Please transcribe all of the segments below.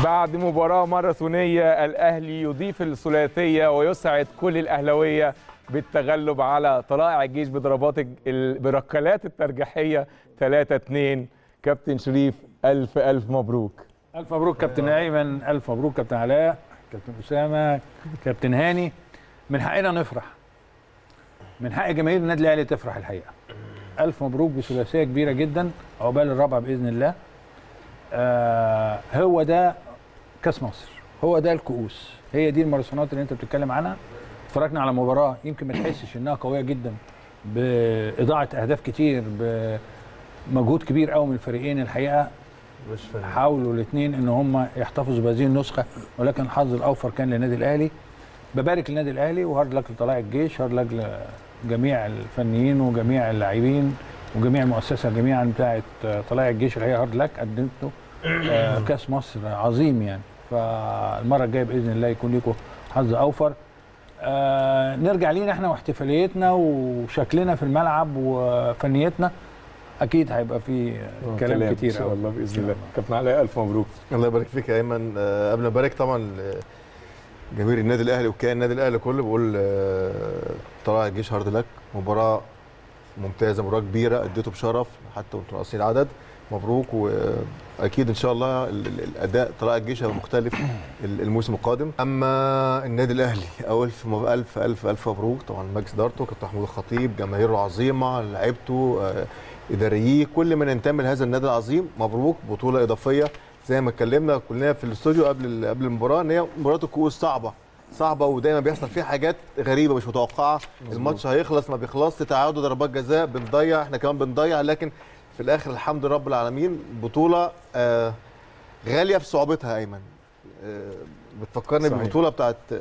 بعد مباراة ماراثونية الأهلي يضيف الثلاثية ويسعد كل الأهلوية بالتغلب على طلائع الجيش بضربات الج- ال- بركلات الترجيحية 3-2 كابتن شريف ألف ألف مبروك الف مبروك كابتن ايمن الف مبروك كابتن علاء كابتن اسامه كابتن هاني من حقنا نفرح من حق جماهير النادي الاهلي تفرح الحقيقه الف مبروك بثلاثيه كبيره جدا عقبال الرابعه باذن الله آه هو ده كاس مصر هو ده الكؤوس هي دي الماراثونات اللي انت بتتكلم عنها اتفرجنا على مباراه يمكن ما تحسش انها قويه جدا باضاعه اهداف كتير بمجهود كبير قوي من الفريقين الحقيقه حاولوا الاثنين ان هم يحتفظوا بهذه النسخه ولكن الحظ الاوفر كان للنادي الاهلي ببارك للنادي الاهلي وهارد لك لطلائع الجيش هارد لك لجميع الفنيين وجميع اللاعبين وجميع المؤسسه جميعا بتاعه طلائع الجيش الحقيقه هارد لك قدمتوا آه، كاس مصر عظيم يعني فالمره الجايه باذن الله يكون لكم حظ اوفر آه نرجع لينا احنا واحتفاليتنا وشكلنا في الملعب وفنيتنا اكيد هيبقى في كلام, إن كتير شاء قوي الله بإذن الله كابتن علاء ألف مبروك الله يبارك فيك يا ايمن آه، قبل ما ابارك طبعا جماهير النادي الاهلي وكيان النادي الاهلي كله بقول آه، طلائع الجيش هارد لك مباراه ممتازه مباراه كبيره اديته بشرف حتى وانتم ناقصين عدد مبروك واكيد ان شاء الله ال- ال- الاداء طلائع الجيش هيبقى مختلف ال- الموسم القادم اما النادي الاهلي اول الف مب- الف الف الف مبروك طبعا مجلس ادارته كابتن محمود الخطيب جماهيره العظيمه لعيبته آه، ادارييه كل من ينتمي لهذا النادي العظيم مبروك بطوله اضافيه زي ما اتكلمنا كلنا في الاستوديو قبل ال- قبل المباراه ان هي مباراه الكؤوس صعبه صعبه ودايما بيحصل فيها حاجات غريبه مش متوقعه الماتش هيخلص ما بيخلصش تعادل ضربات جزاء بنضيع احنا كمان بنضيع لكن في الاخر الحمد لله رب العالمين بطوله آه غاليه في صعوبتها ايمن آه بتفكرني صحيح. بالبطوله بتاعت آه،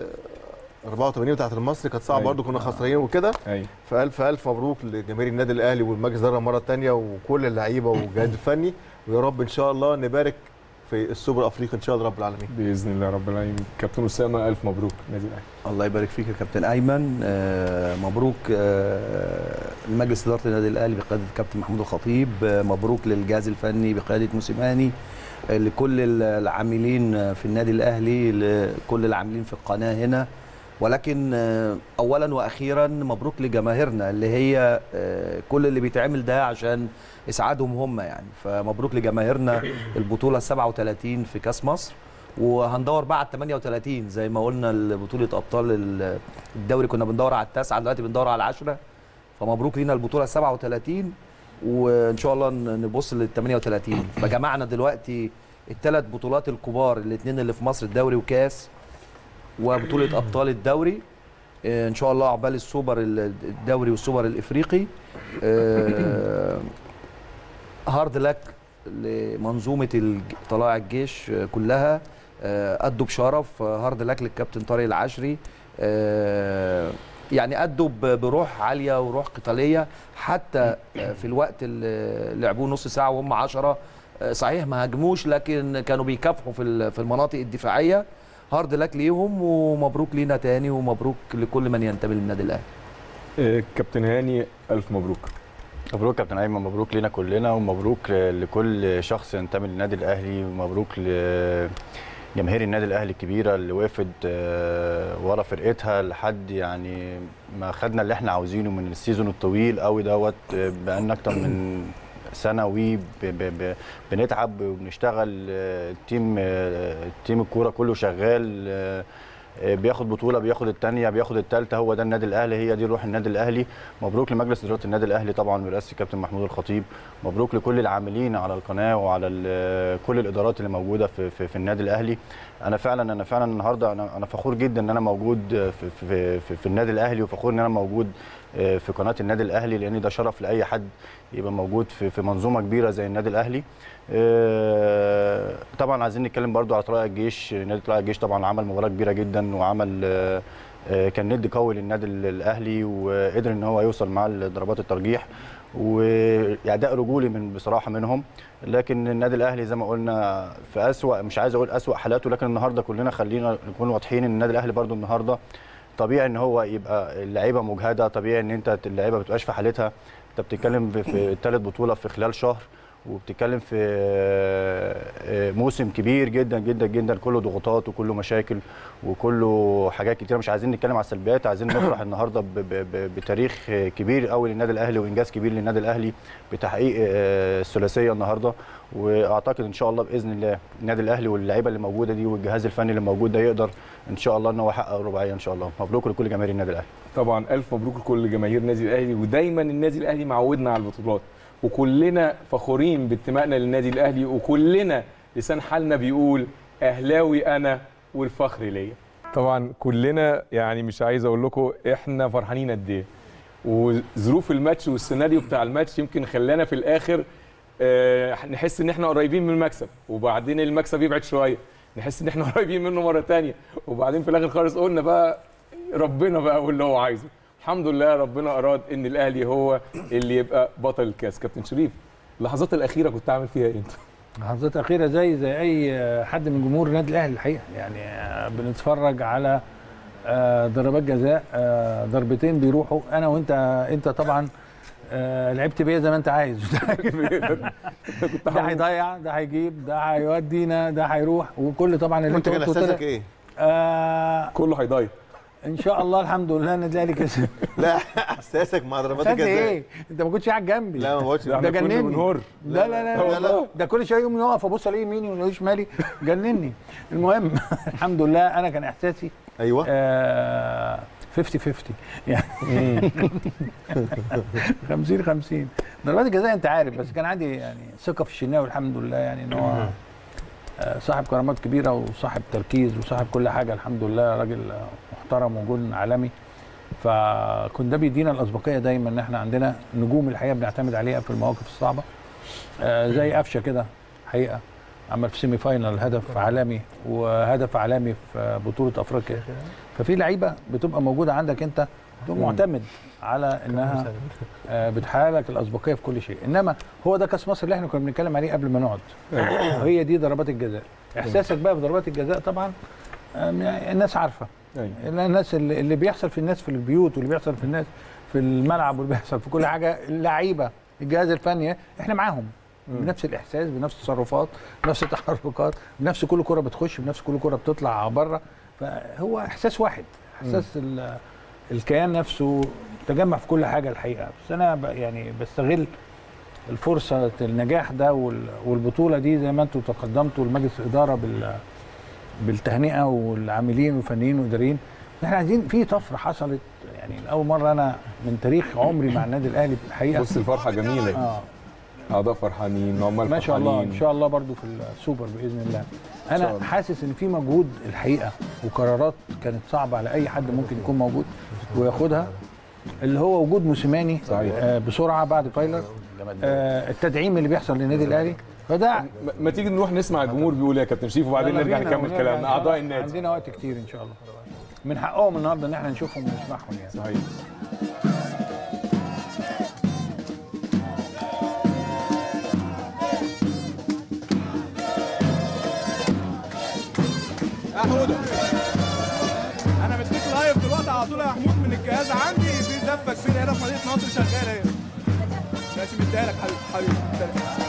84 بتاعت المصري كانت صعبه أيوة. برضه كنا خسرانين وكده أيوة فالف الف مبروك لجماهير النادي الاهلي والمجلس الاداره مره ثانيه وكل اللعيبه والجهاز الفني ويا رب ان شاء الله نبارك في السوبر الافريقي ان شاء الله رب العالمين بإذن الله رب العالمين كابتن أسامة ألف مبروك نادي الأهلي الله يبارك فيك يا كابتن ايمن آه، مبروك آه، لمجلس اداره النادي الاهلي بقياده الكابتن محمود الخطيب آه، مبروك للجهاز الفني بقياده موسيماني آه، لكل ال- العاملين في النادي الاهلي لكل العاملين في القناه هنا ولكن آه، اولا واخيرا مبروك لجماهيرنا اللي هي آه، كل اللي بيتعمل ده عشان اسعادهم هم يعني فمبروك لجماهيرنا البطوله 37 في كاس مصر وهندور بقى على 38 زي ما قلنا بطوله ابطال ال- الدوري كنا بندور على التاسعه دلوقتي بندور على العشره فمبروك لينا البطوله 37 وان شاء الله ن- نبص لل 38 فجمعنا دلوقتي الثلاث بطولات الكبار الاثنين اللي في مصر الدوري وكاس وبطوله ابطال الدوري آه، ان شاء الله عقبال السوبر ال- الدوري والسوبر الافريقي آه، هارد لك لمنظومه الج- طلائع الجيش آه، كلها آه، ادوا بشرف آه، هارد لك للكابتن طارق العشري آه، يعني ادوا ب- بروح عاليه وروح قتاليه حتى آه، في الوقت اللي لعبوه نص ساعه وهم 10 صحيح ما هاجموش لكن كانوا بيكافحوا في ال- في المناطق الدفاعيه هارد لك ليهم ومبروك لينا تاني ومبروك لكل من ينتمي للنادي الاهلي آه، كابتن هاني ألف مبروك مبروك كابتن ايمن مبروك لينا كلنا ومبروك ل- لكل شخص ينتمي للنادي الاهلي ومبروك لجماهير النادي الاهلي الكبيره اللي وقفت آه، ورا فرقتها لحد يعني ما خدنا اللي احنا عاوزينه من السيزون الطويل قوي دوت آه، بقالنا اكتر من سنه وي ب- ب- ب- بنتعب وبنشتغل آه، التيم آه، التيم الكوره كله شغال آه، آه، بياخد بطوله بياخد الثانيه بياخد الثالثه هو ده النادي الاهلي هي دي روح النادي الاهلي مبروك لمجلس اداره النادي الاهلي طبعا برئاسه الكابتن محمود الخطيب مبروك لكل العاملين على القناه وعلى ال- كل الادارات اللي موجوده في, في, في النادي الاهلي انا فعلا انا فعلا النهارده انا انا فخور جدا ان انا موجود في في, في, في النادي الاهلي وفخور ان انا موجود آه، في قناه النادي الاهلي لان ده شرف لاي حد يبقى موجود في, في منظومه كبيره زي النادي الاهلي آه، طبعا عايزين نتكلم برضو على طلائع الجيش نادي طلائع الجيش طبعا عمل مباراه كبيره جدا وعمل آه، آه، كان ند قوي للنادي الاهلي وقدر ان هو يوصل معاه لضربات الترجيح واداء رجولي من بصراحه منهم لكن النادي الاهلي زي ما قلنا في اسوا مش عايز اقول اسوا حالاته لكن النهارده كلنا خلينا نكون واضحين ان النادي الاهلي برضو النهارده طبيعي ان هو يبقى اللعيبه مجهده طبيعي ان انت اللعيبه ما بتبقاش في حالتها انت بتتكلم في- في ثالث بطوله في خلال شهر وبتتكلم في آه، موسم كبير جدا جدا جدا كله ضغوطات وكله مشاكل وكله حاجات كتيره مش عايزين نتكلم على السلبيات عايزين نفرح النهارده ب- ب- ب- بتاريخ كبير قوي للنادي الاهلي وانجاز كبير للنادي الاهلي بتحقيق آه، الثلاثيه النهارده واعتقد ان شاء الله باذن الله النادي الاهلي واللعيبه اللي موجوده دي والجهاز الفني اللي موجود ده يقدر ان شاء الله ان هو يحقق الرباعيه ان شاء الله مبروك لكل جماهير النادي الاهلي طبعا الف مبروك لكل جماهير النادي الاهلي ودايما النادي الاهلي معودنا على البطولات وكلنا فخورين بانتمائنا للنادي الاهلي وكلنا لسان حالنا بيقول اهلاوي انا والفخر ليا طبعا كلنا يعني مش عايز اقول لكم احنا فرحانين قد ايه وظروف الماتش والسيناريو بتاع الماتش يمكن خلانا في الاخر آه، نحس ان احنا قريبين من المكسب وبعدين المكسب يبعد شويه نحس ان احنا قريبين منه مره تانية وبعدين في الاخر خالص قلنا بقى ربنا بقى واللي هو عايزه الحمد لله ربنا اراد ان الاهلي هو اللي يبقى بطل الكاس كابتن شريف اللحظات الاخيره كنت عامل فيها ايه انت لحظات اخيره زي زي اي حد من جمهور النادي الاهلي الحقيقه يعني آه، بنتفرج على آه، ضربات جزاء آه، ضربتين بيروحوا انا وانت انت طبعا آه، لعبت بيا زي ما انت عايز كنت ده هيضيع ده هيجيب ده هيودينا ده هيروح وكل طبعا اللي وانت انت كان قلته احساسك طلع ايه؟ آه كله هيضيع ان شاء الله الحمد لله النادي الاهلي كسب لا احساسك مع ضربات احساسي الجزاء ايه انت ما كنتش قاعد جنبي لا ما بقولش ده ده احنا كنا جنني. بنهر لا لا لا, لا، لا, لا. ده كل شويه يوم يقف ابص الاقيه يميني ولا شمالي جنني المهم الحمد لله انا كان احساسي ايوه آه 50 50 يعني 50 50 ضربات الجزاء انت عارف بس كان عندي يعني ثقه في الشناوي الحمد لله يعني ان هو آه، صاحب كرامات كبيره وصاحب تركيز وصاحب كل حاجه الحمد لله راجل آه، محترم وجون عالمي فكنت ده بيدينا الاسبقيه دايما ان احنا عندنا نجوم الحقيقه بنعتمد عليها في المواقف الصعبه آه، زي قفشه كده حقيقه عمل في سيمي فاينل هدف عالمي وهدف عالمي في بطوله افريقيا ففي لعيبه بتبقى موجوده عندك انت بتبقى معتمد على انها آه، بتحقق لك الاسبقيه في كل شيء انما هو ده كاس مصر اللي احنا كنا بنتكلم عليه قبل ما نقعد هي دي ضربات الجزاء احساسك بقى في ضربات الجزاء طبعا آم، يعني الناس عارفه أيوة. الناس اللي اللي بيحصل في الناس في البيوت واللي بيحصل في الناس في الملعب واللي بيحصل في كل حاجه اللعيبه الجهاز الفني احنا معاهم بنفس الاحساس بنفس التصرفات بنفس التحركات بنفس كل كره بتخش بنفس كل كره بتطلع بره فهو احساس واحد احساس ال- الكيان نفسه تجمع في كل حاجه الحقيقه بس انا ب- يعني بستغل الفرصه النجاح ده وال- والبطوله دي زي ما انتم تقدمتوا لمجلس الاداره بال بالتهنئه والعاملين والفنيين والاداريين احنا عايزين في طفره حصلت يعني لاول مره انا من تاريخ عمري مع النادي الاهلي الحقيقه بص الفرحه جميله اه اعضاء فرحانين عمال ما شاء الله فرحانين. ان شاء الله برضو في السوبر باذن الله شاء انا الله. حاسس ان في مجهود الحقيقه وقرارات كانت صعبه على اي حد ممكن يكون موجود وياخدها اللي هو وجود موسيماني صحيح. آه بسرعه بعد فايلر آه التدعيم اللي بيحصل للنادي الاهلي فده ما- ما تيجي نروح نسمع الجمهور بيقول ايه يا كابتن شريف وبعدين يلا نرجع بينا نكمل ونرجع كلامنا إن شاء اعضاء الله. النادي عندنا وقت كتير ان شاء الله من حقهم النهارده ان احنا نشوفهم ونسمعهم يعني صحيح يا حوده انا مديك لايف دلوقتي على طول يا محمود من الجهاز عندي في زفه كبيره هنا في مدينه نصر شغاله هنا ماشي مديها لك حبيبي حبيبي سلام.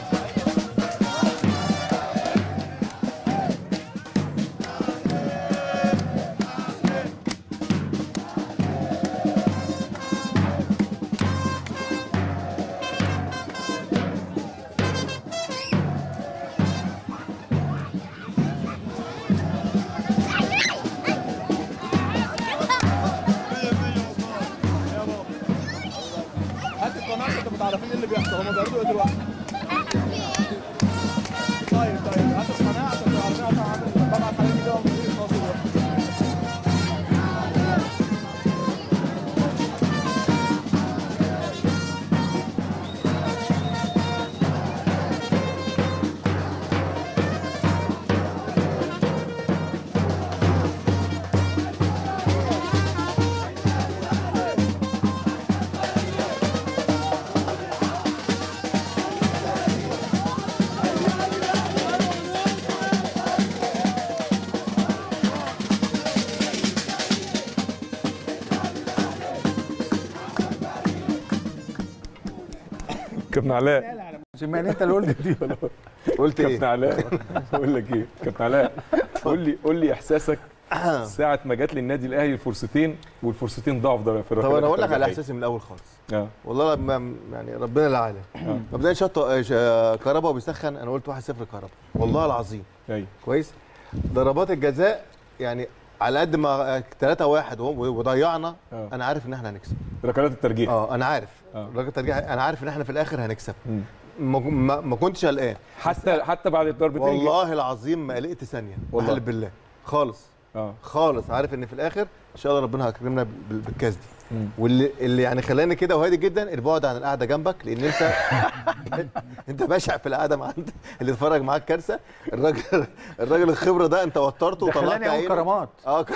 هات القناه عشان تبقوا عارفين ايه اللي بيحصل هم بيعرضوا ايه دلوقتي طيب طيب هات القناه عشان تبقوا عارفين اصلا عامل طبعا حاجات كده من مدينه نصر دلوقتي. كابتن علاء سمعني انت اللي قلت دي قلت كابتن ايه علاء بقول لك ايه كابتن علاء قول لي قول لي احساسك ساعه ما جات للنادي الاهلي الفرصتين والفرصتين ضعف ده في طب الركلات انا اقول لك على الترجيحية. احساسي من الاول خالص اه والله لما يعني ربنا لا عالم مبدئيا شط كهربا وبيسخن انا قلت 1-0 كهربا والله العظيم ايوه كويس ضربات الجزاء يعني على قد ما 3 1 وضيعنا آه. انا عارف ان احنا هنكسب ركلات الترجيح اه انا عارف آه. ركلات الترجيح انا عارف ان احنا في الاخر هنكسب مم. ما, ما, ما كنتش قلقان حتى حتى بعد الضربتين والله العظيم ما قلقت ثانيه والله. بحلف بالله خالص اه خالص عارف ان في الاخر ان شاء الله ربنا هيكرمنا بال- بالكاس دي مم. واللي اللي يعني خلاني كده وهادي جدا البعد عن القعده جنبك لان انت انت بشع في القعده مع اللي اتفرج معاك كارثه الراجل الراجل الخبره ده انت وترته ده وطلعت خلاني اقول عينه كرامات اه ك-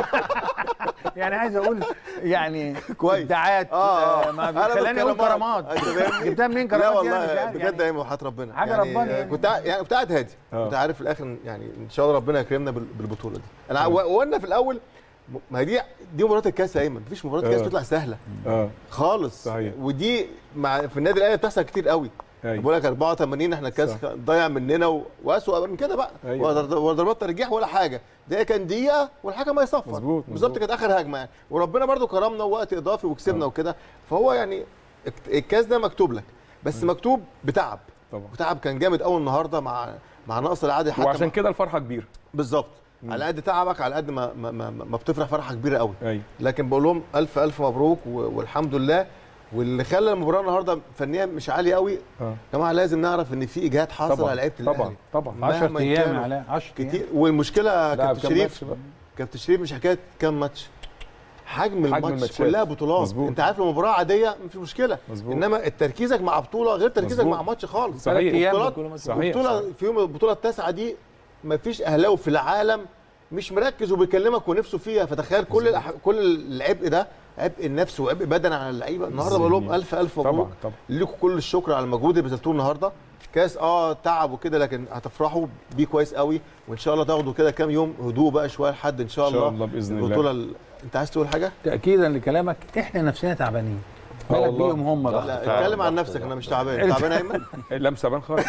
يعني عايز اقول يعني كويس. ابداعات اه آه، ما أنا خلاني اقول بالكرامات. كرامات أنت فاهمني؟ جبتها منين لا كرامات والله يعني مش عارف بجد يعني. ايه وحياه ربنا حاجة يعني ربنا يعني. كنت قاعد- يعني كنت قاعد هادي آه. كنت عارف في الاخر يعني ان شاء الله ربنا يكرمنا بال- بالبطوله دي انا و- وانا في الاول م- ما هي دي دي مباراه الكاس يا ايمن مفيش مباراه كاس آه. تطلع سهله اه خالص صحيح. ودي مع في النادي الاهلي بتحصل كتير قوي ايوه بقول لك 84 احنا الكاس صح. ضيع مننا و- واسوء من كده بقى أيوة. ولا ضر- ولا ضربات ترجيح ولا حاجه ده كان دقيقه والحكم هيصفر مظبوط، بالظبط مظبوط. كانت اخر هجمه يعني وربنا برضو كرمنا وقت اضافي وكسبنا وكده فهو يعني الك- الكاس ده مكتوب لك بس مكتوب بتعب طبعا وتعب كان جامد قوي النهارده مع مع نقص العادي حتى وعشان مع- كده الفرحه كبيره بالظبط على قد تعبك على قد ما ما, ما, ما بتفرح فرحه كبيره قوي ايوه لكن بقول لهم الف الف مبروك و- والحمد لله واللي خلى المباراه النهارده فنيا مش عاليه قوي اه يا جماعه لازم نعرف ان في اجهاد حاصل طبعا على لعيبه طبعا الاهلي طبعا 10 مهما ايام كانوا يا علاء 10 ايام كتير والمشكله لاعب كابتن كام شريف ماتش بقى؟ كابتن شريف مش حكايه كام ماتش حجم الماتش الماتشات. كلها بطولات مظبوط. انت عارف لو مباراه عاديه مفيش مشكله مظبوط. انما تركيزك مع بطوله غير تركيزك مظبوط. مع ماتش خالص صحيح. ثلاث ايام بطولات- بكل ماتش. صحيح البطوله صحيح. في يوم البطوله التاسعه دي مفيش اهلاوي في العالم مش مركز وبيكلمك ونفسه فيها فتخيل كل الأح... كل العبء ده عبء النفس وعبء بدني على اللعيبه النهارده بقول لهم ذهني. الف الف مبروك طبعا طبعا ليكم كل الشكر على المجهود اللي بذلتوه النهارده كاس اه تعب وكده لكن هتفرحوا بيه كويس قوي وان شاء الله تاخدوا كده كام يوم هدوء بقى شويه لحد ان شاء ان الله شاء الله باذن الله البطوله ال... انت عايز تقول حاجه؟ تاكيدا لكلامك احنا نفسنا تعبانين آه بالك والله. بيهم هم بقى لا فعلا اتكلم عن ضغط نفسك ده. انا مش تعبان تعبان يا ايمن لا مش تعبان خالص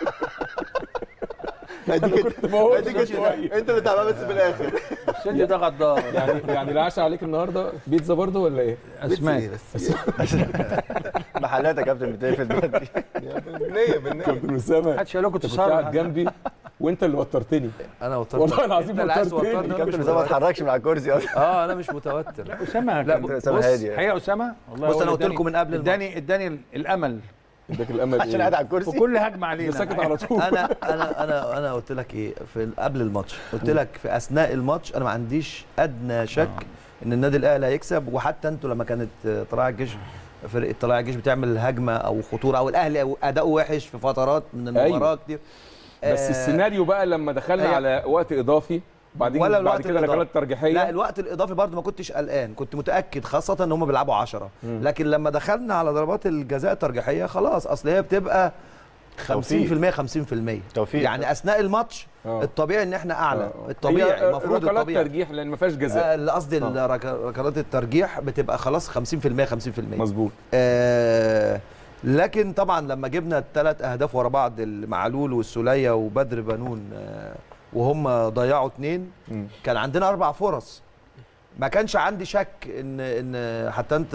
اديك كنت بقول اديك انت شوية. انت اللي تعبان بس في الاخر السن ده غدار يعني يعني العشاء عليك النهارده بيتزا برضه ولا ايه؟ اسماك بس محلات يا كابتن بتقفل دلوقتي بالنيه بالنيه كابتن اسامه محدش قال لكم انت كنت قاعد تصرف جنبي وانت اللي وترتني انا وترت والله العظيم أنت اللي عايز وترتني. توترني، أنا مش كابتن اسامه ما متوتر. اتحركش من على الكرسي اصلا اه انا مش متوتر اسامه لا كان- أسامة بص هادي يعني. حقيقه اسامه والله بص هو انا قلت اداني- لكم من قبل الماتش. اداني اداني الامل اداك الامل عشان إيه؟ قاعد على الكرسي وكل هجمه ده علينا ساكت على طول انا انا انا انا قلت لك ايه في قبل الماتش قلت لك في اثناء الماتش انا ما عنديش ادنى شك ان النادي الاهلي هيكسب وحتى انتوا لما كانت طلائع الجيش فرقه طلائع الجيش بتعمل هجمه او خطوره او الاهلي أو اداؤه وحش في فترات من المباراه أيوة. كتير بس آه، السيناريو بقى لما دخلنا هي- على وقت اضافي بعدين ولا بعد الوقت كده الإضافي. ركلات ترجيحيه لا الوقت الاضافي برضه ما كنتش قلقان كنت متاكد خاصه ان هم بيلعبوا 10 لكن لما دخلنا على ضربات الجزاء الترجيحيه خلاص اصل هي بتبقى 50% 50% توفيق. يعني اثناء الماتش آه. الطبيعي ان احنا اعلى آه. الطبيعي هي المفروض ركلات الطبيعي ترجيح لان ما فيهاش آه، جزاء اللي قصدي الرك- ركلات الترجيح بتبقى خلاص 50% 50% مظبوط آه لكن طبعا لما جبنا الثلاث اهداف ورا بعض المعلول والسوليه وبدر بنون آه وهم ضيعوا اثنين مم. كان عندنا اربع فرص ما كانش عندي شك ان ان حتى انت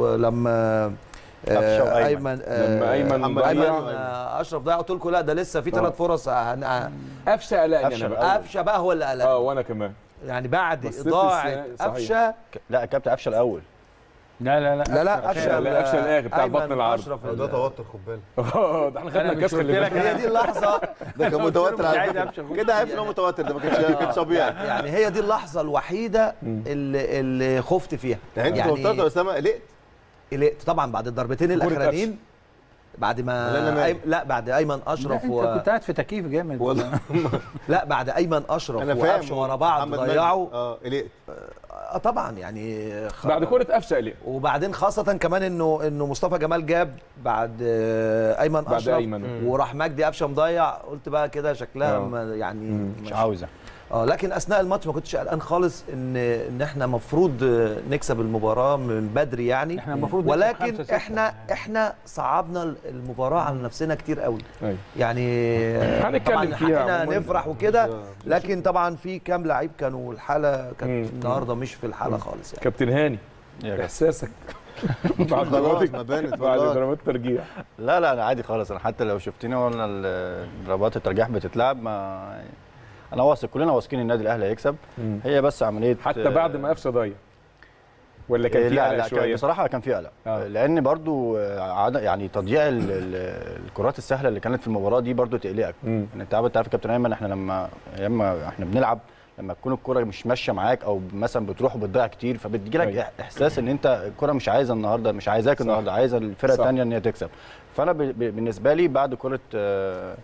لما قفشة وأيمن. ايمن آه، لما أيمن محمد ضيع. أيمن. آه، اشرف ضيع قلت لكم لا ده لسه في ثلاث فرص هن- آه، قفشه قلقني قفشة انا بقى. بقى قفشه بقى هو اللي اه قلق وانا كمان يعني بعد بصيت اضاعه السنة- صحيح. قفشه لا كابتن قفشه الاول لا لا لا لا لا قفشه لا، قفشة الآخر بتاع أيمن بطن العرض. أشرف ده ال- توتر خد بالك اه ده احنا خدنا أنا مش الكاس قلت اللي لك فات. هي دي اللحظه ده كان متوتر مش على عايز فكره أفشل. كده عارف ان هو متوتر ده ما كانش كانش طبيعي يعني هي دي اللحظه الوحيده اللي, اللي خفت فيها يعني انت توترت يا اسامه قلقت قلقت طبعا بعد الضربتين كرة الاخرانيين بعد ما ولا أنا مالي؟ أي... لا بعد ايمن لا اشرف انت و... كنت قاعد في تكييف جامد والله لا بعد ايمن اشرف انا فاهم وقفشه ورا بعض محمد مجدي. ضيعوا اه قلقت آه طبعا يعني خ... بعد كره قفشه قلق وبعدين خاصة كمان انه انه مصطفى جمال جاب بعد آه، ايمن بعد اشرف أيمن. وراح مجدي قفشه مضيع قلت بقى كده شكلها آه. ما- يعني مش عاوزه اه لكن اثناء الماتش ما كنتش قلقان خالص ان ان احنا المفروض نكسب المباراه من بدري يعني احنا المفروض نكسب ولكن خمسة ستة احنا يعني. احنا صعبنا المباراه على نفسنا كتير قوي أيوة. يعني هنتكلم طبعا فيها حقنا عموماً. نفرح وكده لكن طبعا في كام لعيب كانوا الحاله مم. كانت النهارده مش في الحاله خالص يعني كابتن هاني يا جدع. احساسك بعد خلاص ضربات ما بانت بعد والله. ضربات ترجيح لا لا انا عادي خالص انا حتى لو شفتني وانا ال- ضربات الترجيح بتتلعب ما انا واثق كلنا واثقين النادي الاهلي هيكسب مم. هي بس عمليه حتى بعد ما قفشه ضيع ولا كان في لا قلق لا كان شويه بصراحه كان في قلق آه. لان برضو آه، عد- يعني تضييع ال- ال- الكرات السهله اللي كانت في المباراه دي برضو تقلقك مم. يعني انت عارف انت عارف يا كابتن ايمن احنا لما يا اما احنا بنلعب لما تكون الكره مش ماشيه معاك او مثلا بتروح وبتضيع كتير فبتجي لك أيوة. احساس ان انت الكره مش عايزه النهارده مش عايزاك النهارده عايزه الفرقه صح. الثانيه ان هي تكسب فانا ب- ب- بالنسبه لي بعد كره آه،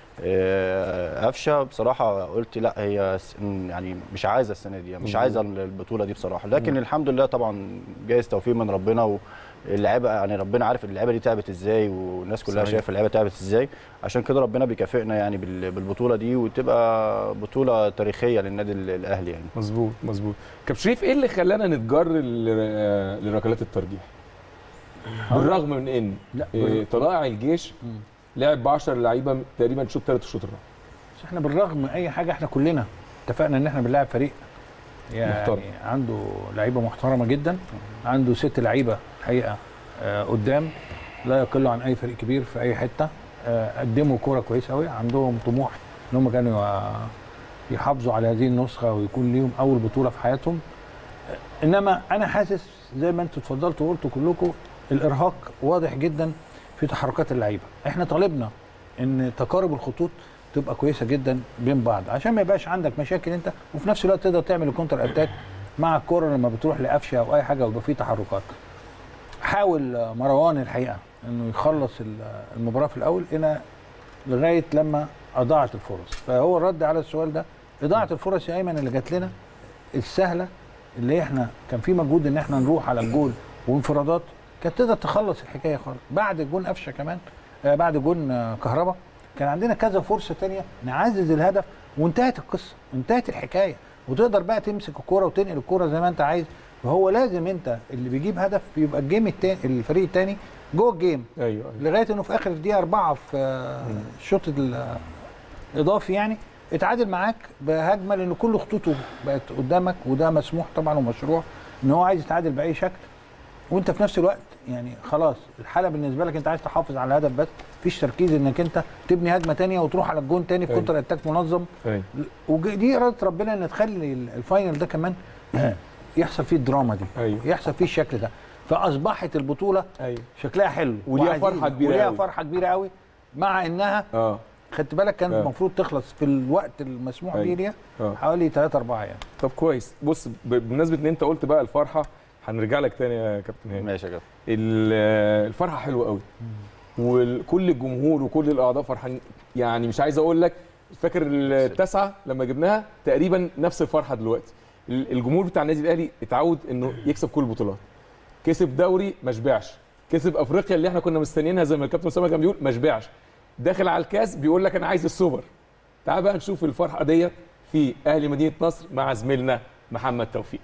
آه، قفشه بصراحه قلت لا هي س- يعني مش عايزه السنه دي مش مظبوط. عايزه البطوله دي بصراحه لكن الحمد لله طبعا جايز توفيق من ربنا واللعيبه يعني ربنا عارف اللعيبه دي تعبت ازاي والناس كلها صحيح. شايفه اللعيبه تعبت ازاي عشان كده ربنا بيكافئنا يعني بال- بالبطوله دي وتبقى بطوله تاريخيه للنادي ال- الاهلي يعني مظبوط مظبوط كابتن شريف ايه اللي خلانا نتجر ل- لركلات الترجيح بالرغم من ان لا إيه، طلائع الجيش مم. لعب ب 10 لعيبه تقريبا شوط ثلاث شوط الرابع بس احنا بالرغم من اي حاجه احنا كلنا اتفقنا ان احنا بنلاعب فريق يعني محترم. عنده لعيبه محترمه جدا عنده ست لعيبه حقيقه آه قدام لا يقل عن اي فريق كبير في اي حته آه قدموا كوره كويسه قوي عندهم طموح ان هم كانوا آه، يحافظوا على هذه النسخه ويكون ليهم اول بطوله في حياتهم آه، انما انا حاسس زي ما انتوا اتفضلتوا وقلتوا كلكم الارهاق واضح جدا في تحركات اللعيبه احنا طالبنا ان تقارب الخطوط تبقى كويسه جدا بين بعض عشان ما يبقاش عندك مشاكل انت وفي نفس الوقت تقدر تعمل الكونتر اتاك مع الكوره لما بتروح لقفشه او اي حاجه ويبقى فيه تحركات حاول آه، مروان الحقيقه انه يخلص ال- المباراه في الاول هنا لغايه لما اضاعت الفرص فهو الرد على السؤال ده اضاعه الفرص يا ايمن اللي جات لنا السهله اللي احنا كان في مجهود ان احنا نروح على الجول وانفرادات كانت تقدر تخلص الحكايه خالص بعد جون قفشه كمان آه بعد جون آه كهربا كان عندنا كذا فرصه تانية نعزز الهدف وانتهت القصه انتهت الحكايه وتقدر بقى تمسك الكوره وتنقل الكوره زي ما انت عايز فهو لازم انت اللي بيجيب هدف يبقى الجيم التاني الفريق التاني جوه الجيم ايوه ايوه لغايه انه في اخر الدقيقه اربعه في آه، الشوط الاضافي يعني اتعادل معاك بهجمه لان كل خطوطه بقت قدامك وده مسموح طبعا ومشروع ان هو عايز يتعادل باي شكل وانت في نفس الوقت يعني خلاص الحاله بالنسبه لك انت عايز تحافظ على الهدف بس مفيش تركيز انك انت تبني هجمه تانية وتروح على الجون تاني في أيوة. كونتر اتاك منظم ايوه ودي اراده ربنا ان تخلي الفاينل ده كمان يحصل فيه الدراما دي ايوه يحصل فيه الشكل ده فاصبحت البطوله ايوه شكلها حلو وليها وعزيز فرحة كبيرة وليها أوي. فرحه كبيره قوي مع انها اه خدت بالك كان آه. المفروض تخلص في الوقت المسموح أيوة. بيه ليها اه حوالي 3 4 يعني طب كويس بص ب- بمناسبه ان انت قلت بقى الفرحه هنرجع لك تاني يا كابتن هاني ماشي يا كابتن ال- الفرحه حلوه قوي وكل الجمهور وكل الاعضاء فرحانين يعني مش عايز اقول لك فاكر التاسعه لما جبناها تقريبا نفس الفرحه دلوقتي ال- الجمهور بتاع النادي الاهلي اتعود انه يكسب كل البطولات كسب دوري ما شبعش كسب افريقيا اللي احنا كنا مستنيينها زي ما الكابتن اسامه كان بيقول ما شبعش داخل على الكاس بيقول لك انا عايز السوبر تعال بقى نشوف الفرحه ديت في اهلي مدينه نصر مع زميلنا محمد توفيق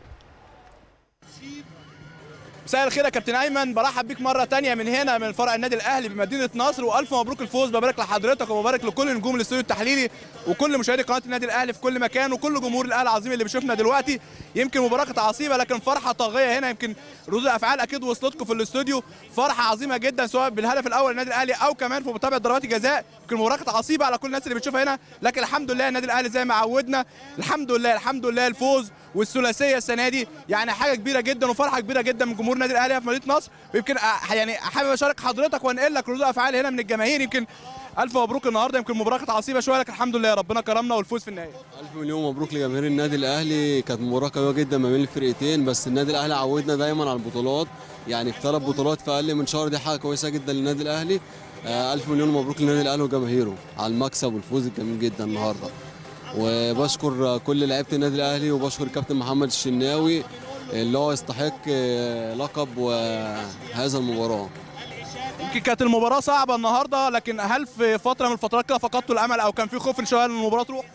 مساء الخير يا كابتن ايمن برحب بيك مره تانية من هنا من فرع النادي الاهلي بمدينه نصر والف مبروك الفوز ببارك لحضرتك وببارك لكل نجوم الاستوديو التحليلي وكل مشاهدي قناه النادي الاهلي في كل مكان وكل جمهور الاهلي العظيم اللي بيشوفنا دلوقتي يمكن مباراه كانت عصيبه لكن فرحه طاغيه هنا يمكن ردود الافعال اكيد وصلتكم في الاستوديو فرحه عظيمه جدا سواء بالهدف الاول للنادي الاهلي او كمان في متابعه ضربات الجزاء يمكن المباراه كانت عصيبه على كل الناس اللي بتشوفها هنا لكن الحمد لله النادي الاهلي زي ما عودنا الحمد لله الحمد لله الفوز والثلاثيه السنه دي يعني حاجه كبيره جدا وفرحه كبيره جدا من جمهور النادي الاهلي في مدينه نصر ويمكن أ- يعني حابب اشارك حضرتك وانقل لك ردود افعال هنا من الجماهير يمكن الف مبروك النهارده يمكن المباراه كانت عصيبه شويه لكن الحمد لله ربنا كرمنا والفوز في النهايه ألف مليون مبروك لجماهير النادي الأهلي كانت مباراة قوية جدا ما بين الفرقتين بس النادي الأهلي عودنا دايما على البطولات يعني في ثلاث بطولات في أقل من شهر دي حاجة كويسة جدا للنادي الأهلي آه، ألف مليون مبروك للنادي الأهلي وجماهيره على المكسب والفوز الجميل جدا النهاردة وبشكر كل لعيبة النادي الأهلي وبشكر الكابتن محمد الشناوي اللي هو يستحق آه، لقب وهذا المباراة يمكن كانت المباراه صعبه النهارده لكن هل في فتره من الفترات كده فقدتوا الامل او كان في خوف ان شاء الله ان المباراه تروح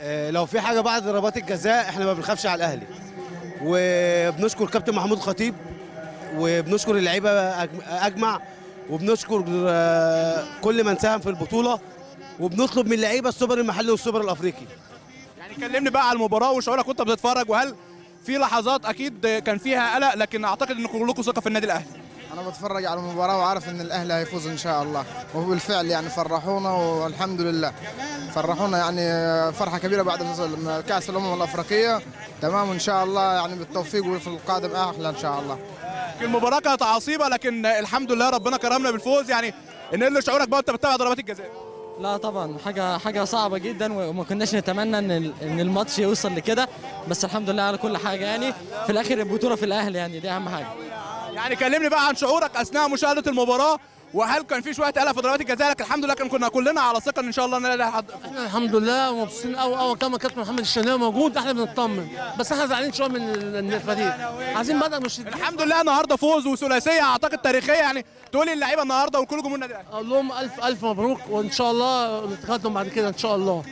آه، لو في حاجه بعد ضربات الجزاء احنا ما بنخافش على الاهلي وبنشكر كابتن محمود خطيب وبنشكر اللعيبه أج- اجمع وبنشكر آه، كل من ساهم في البطوله وبنطلب من اللعيبه السوبر المحلي والسوبر الافريقي يعني كلمني بقى على المباراه وشعورك وانت بتتفرج وهل في لحظات اكيد كان فيها قلق لكن اعتقد ان كلكم ثقه في النادي الاهلي انا بتفرج على المباراه وعارف ان الاهلي هيفوز ان شاء الله وبالفعل يعني فرحونا والحمد لله فرحونا يعني فرحه كبيره بعد فوز كاس الامم الافريقيه تمام وان شاء الله يعني بالتوفيق وفي القادم احلى ان شاء الله المباراه كانت عصيبه لكن الحمد لله ربنا كرمنا بالفوز يعني ان اللي شعورك بقى وانت بتتابع ضربات الجزاء لا طبعا حاجه حاجه صعبه جدا وما كناش نتمنى ان ال- ان الماتش يوصل لكده بس الحمد لله على كل حاجه يعني في الاخر البطوله في الاهلي يعني دي اهم حاجه يعني كلمني بقى عن شعورك اثناء مشاهده المباراه وهل كان في شويه قلق في ضربات الجزاء لكن الحمد لله كان كنا كلنا على ثقه ان ان شاء الله نلاقي حد احنا الحمد لله مبسوطين قوي قوي كما كابتن محمد الشناوي موجود احنا بنطمن بس احنا زعلانين شويه من ال- من الفريق عايزين بدأ مش الحمد لله النهارده فوز وثلاثيه اعتقد تاريخيه يعني تقولي اللعيبه النهارده وكل جمهور النادي الاهلي اقول لهم الف الف مبروك وان شاء الله نتقدم بعد كده ان شاء الله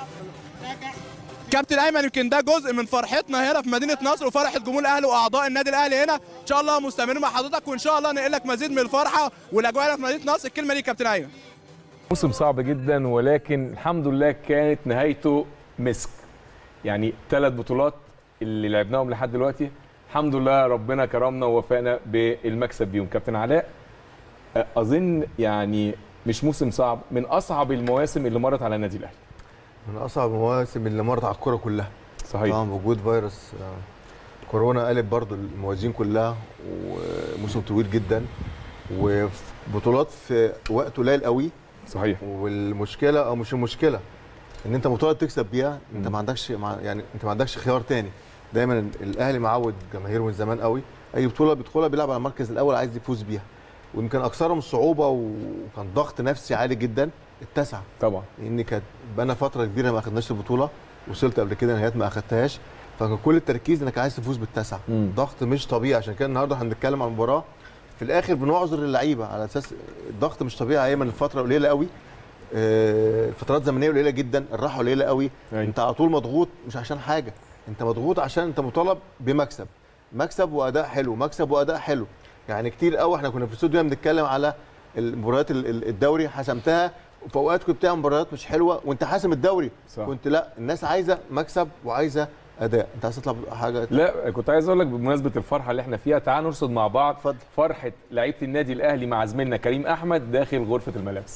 كابتن ايمن يمكن ده جزء من فرحتنا هنا في مدينه نصر وفرحه جمهور الاهلي واعضاء النادي الاهلي هنا ان شاء الله مستمرين مع حضرتك وان شاء الله نقل لك مزيد من الفرحه والاجواء هنا في مدينه نصر الكلمه دي كابتن ايمن موسم صعب جدا ولكن الحمد لله كانت نهايته مسك يعني ثلاث بطولات اللي لعبناهم لحد دلوقتي الحمد لله ربنا كرمنا ووفقنا بالمكسب بيهم كابتن علاء أ- اظن يعني مش موسم صعب من اصعب المواسم اللي مرت على النادي الاهلي من اصعب المواسم اللي مرت على الكوره كلها صحيح طبعا وجود فيروس آه، كورونا قلب برضو الموازين كلها وموسم طويل جدا وبطولات في وقت قليل قوي صحيح والمشكله او مش المشكله ان انت بطوله تكسب بيها انت ما عندكش مع يعني انت ما عندكش خيار تاني دايما الاهلي معود جماهيره من زمان قوي اي بطوله بيدخلها بيلعب على المركز الاول عايز يفوز بيها ويمكن اكثرهم الصعوبه وكان ضغط نفسي عالي جدا التسعه طبعا لان كانت بقى فتره كبيره ما اخدناش البطوله وصلت قبل كده نهايات ما اخدتهاش فكان كل التركيز انك عايز تفوز بالتسعه مم. ضغط مش طبيعي عشان كده النهارده احنا بنتكلم عن المباراه في الاخر بنعذر اللعيبه على اساس الضغط مش طبيعي ايمن الفتره قليله قوي آه، الفترات الزمنيه قليله جدا الراحه قليله قوي أيوة. انت على طول مضغوط مش عشان حاجه انت مضغوط عشان انت مطالب بمكسب مكسب واداء حلو مكسب واداء حلو يعني كتير قوي احنا كنا في الاستوديو هنا بنتكلم على المباريات ال- ال- الدوري حسمتها وفي اوقات كنت بتعمل مباريات مش حلوه وانت حاسم الدوري صح. كنت لا الناس عايزه مكسب وعايزه اداء انت عايز تطلع حاجه لا كنت عايز اقول لك بمناسبه الفرحه اللي احنا فيها تعال نرصد مع بعض اتفضل. فرحه لعيبه النادي الاهلي مع زميلنا كريم احمد داخل غرفه الملابس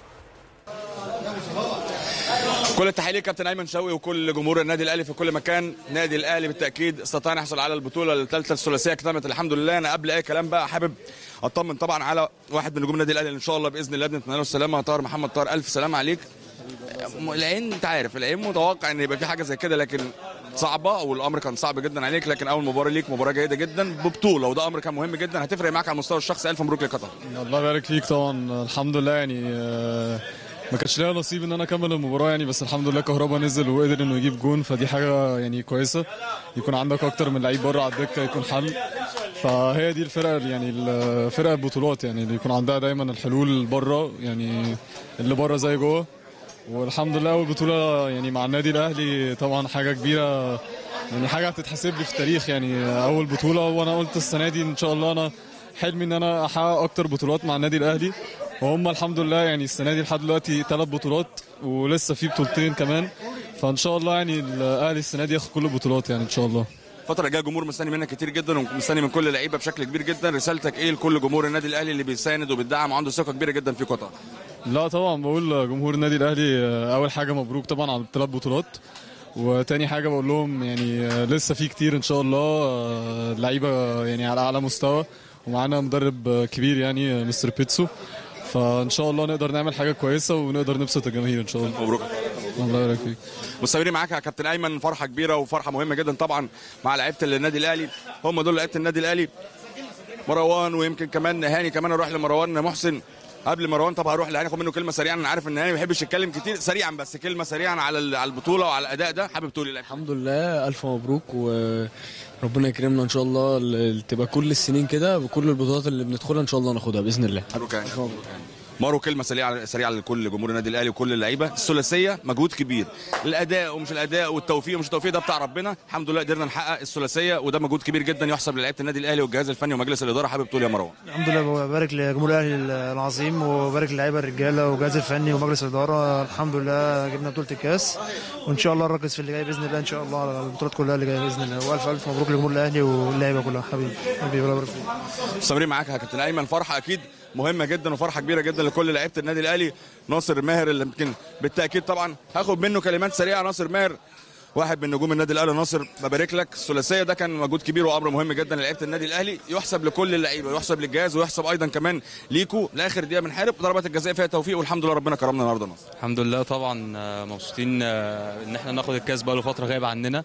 كل التحيه لكابتن ايمن شوقي وكل جمهور النادي الاهلي في كل مكان نادي الاهلي بالتاكيد استطاع أن يحصل على البطوله الثالثه الثلاثيه اكتملت الحمد لله انا قبل اي كلام بقى حابب اطمن طبعا على واحد من نجوم النادي الاهلي اللي ان شاء الله باذن الله بنتمنى له السلامه طاهر محمد طاهر الف سلامه عليك م- العين انت عارف العين متوقع ان يبقى في حاجه زي كده لكن صعبه والامر كان صعب جدا عليك لكن اول مباراه ليك مباراه جيده جدا ببطوله وده امر كان مهم جدا هتفرق معاك على المستوى الشخصي الف مبروك لقطر الله يبارك فيك طبعا الحمد لله يعني آه، ما كانش ليا نصيب ان انا اكمل المباراه يعني بس الحمد لله كهربا نزل وقدر انه يجيب جون فدي حاجه يعني كويسه يكون عندك اكتر من لعيب بره على الدكه يكون حل فهي دي الفرقه يعني الفرقه البطولات يعني اللي يكون عندها دايما الحلول بره يعني اللي بره زي جوه والحمد لله اول بطوله يعني مع النادي الاهلي طبعا حاجه كبيره يعني حاجه هتتحسب لي في التاريخ يعني اول بطوله وانا قلت السنه دي ان شاء الله انا حلمي ان انا احقق اكتر بطولات مع النادي الاهلي وهم الحمد لله يعني السنه دي لحد دلوقتي ثلاث بطولات ولسه في بطولتين كمان فان شاء الله يعني الاهلي السنه دي ياخد كل البطولات يعني ان شاء الله الفترة الجاية جمهور مستني منك كتير جدا ومستني من كل اللعيبة بشكل كبير جدا رسالتك ايه لكل جمهور النادي الاهلي اللي بيساند وبيدعم وعنده ثقة كبيرة جدا في قطر لا طبعا بقول جمهور النادي الاهلي آه، اول حاجه مبروك طبعا على الثلاث بطولات وتاني حاجه بقول لهم يعني آه، لسه في كتير ان شاء الله آه، لعيبه يعني على اعلى مستوى ومعانا مدرب آه، كبير يعني آه، مستر بيتسو فان شاء الله نقدر نعمل حاجه كويسه ونقدر نبسط الجماهير ان شاء الله مبروك الله يبارك فيك مستمرين معاك يا كابتن ايمن فرحة كبيرة وفرحة مهمة جدا طبعا مع لعيبة النادي الاهلي هم دول لعيبة النادي الاهلي مروان ويمكن كمان هاني كمان اروح لمروان محسن قبل مروان طب هروح لهاني اخد منه كلمه سريعا انا عارف ان هاني ما بيحبش يتكلم كتير سريعا بس كلمه سريعا على ال- على البطوله وعلى الاداء ده حابب تقول ايه الحمد لله الف مبروك وربنا يكرمنا ان شاء الله ال- تبقى كل السنين كده بكل البطولات اللي بندخلها ان شاء الله ناخدها باذن الله مبروك يا هاني. مارو كلمه سريعه سريعه لكل جمهور النادي الاهلي وكل اللعيبه الثلاثيه مجهود كبير الاداء ومش الاداء والتوفيق ومش التوفيق ده بتاع ربنا الحمد لله قدرنا نحقق الثلاثيه وده مجهود كبير جدا يحسب للعيبه النادي الاهلي والجهاز الفني ومجلس الاداره حابب تقول يا مروان الحمد لله ببارك لجمهور الاهلي العظيم وبارك للعيبه الرجاله والجهاز الفني ومجلس الاداره الحمد لله جبنا بطوله الكاس وان شاء الله نركز في اللي جاي باذن الله ان شاء الله على البطولات كلها اللي جايه باذن الله والف الف مبروك لجمهور الاهلي واللعيبه كلها حبيبي حبيبي الله يبارك فيك مستمرين معاك يا كابتن ايمن فرحه اكيد مهمه جدا وفرحه كبيره جدا لكل لعيبه النادي الاهلي ناصر ماهر اللي يمكن بالتاكيد طبعا هاخد منه كلمات سريعه ناصر ماهر واحد من نجوم النادي الاهلي ناصر ببارك لك الثلاثيه ده كان مجهود كبير وامر مهم جدا للعيبه النادي الاهلي يحسب لكل اللعيبه ويحسب للجهاز ويحسب ايضا كمان ليكو لاخر دقيقه بنحارب ضربات الجزاء فيها توفيق والحمد لله ربنا كرمنا النهارده ناصر الحمد لله طبعا آه، مبسوطين آه، ان احنا ناخد الكاس بقى له فتره غايب عننا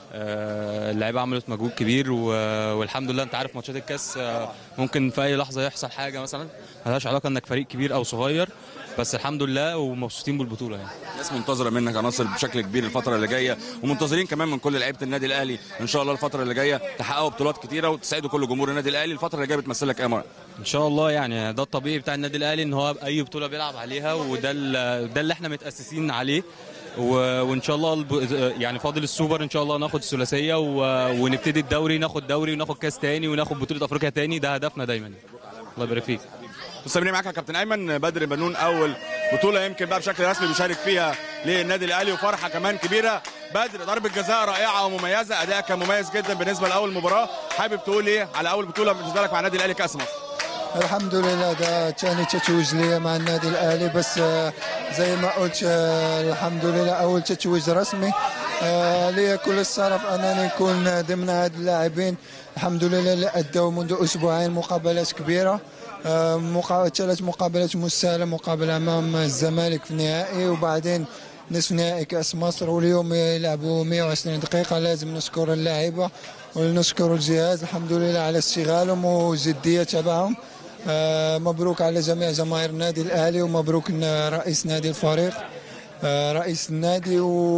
آه، اللعيبه عملت مجهود كبير و- والحمد لله انت عارف ماتشات الكاس آه، ممكن في اي لحظه يحصل حاجه مثلا ملهاش علاقه انك فريق كبير او صغير بس الحمد لله ومبسوطين بالبطوله يعني الناس منتظره منك يا ناصر بشكل كبير الفتره اللي جايه ومنتظرين كمان من كل لعيبه النادي الاهلي ان شاء الله الفتره اللي جايه تحققوا بطولات كتيره وتسعدوا كل جمهور النادي الاهلي الفتره اللي جايه بتمثلك ايه يا مرة؟ ان شاء الله يعني ده الطبيعي بتاع النادي الاهلي ان هو اي بطوله بيلعب عليها وده ال- ده اللي احنا متاسسين عليه و- وان شاء الله الب- يعني فاضل السوبر ان شاء الله ناخد الثلاثيه و- ونبتدي الدوري ناخد دوري وناخد كاس تاني وناخد بطوله افريقيا تاني ده هدفنا دايما الله يبارك فيك مستمرين معاك يا كابتن ايمن بدر بنون اول بطوله يمكن بقى بشكل رسمي بيشارك فيها للنادي الاهلي وفرحه كمان كبيره بدر ضربه جزاء رائعه ومميزه اداء كان مميز جدا بالنسبه لاول مباراه حابب تقول ايه على اول بطوله بالنسبه لك مع النادي الاهلي كاس مصر الحمد لله ده ثاني تتويج ليا مع النادي الاهلي بس آه، زي ما قلت آه، الحمد لله اول تتويج رسمي آه، ليا كل الشرف انني نكون ضمن هاد اللاعبين الحمد لله اللي ادوا منذ اسبوعين مقابلات كبيره آه، مقا- ثلاث مقابلات مستاهله مقابله امام الزمالك في النهائي وبعدين نصف نهائي كاس مصر واليوم يلعبوا 120 دقيقه لازم نشكر اللاعيبه ونشكر الجهاز الحمد لله على استغلالهم والجديه تبعهم آه، مبروك على جميع جماهير النادي الاهلي ومبروك ن- رئيس نادي الفريق آه، رئيس النادي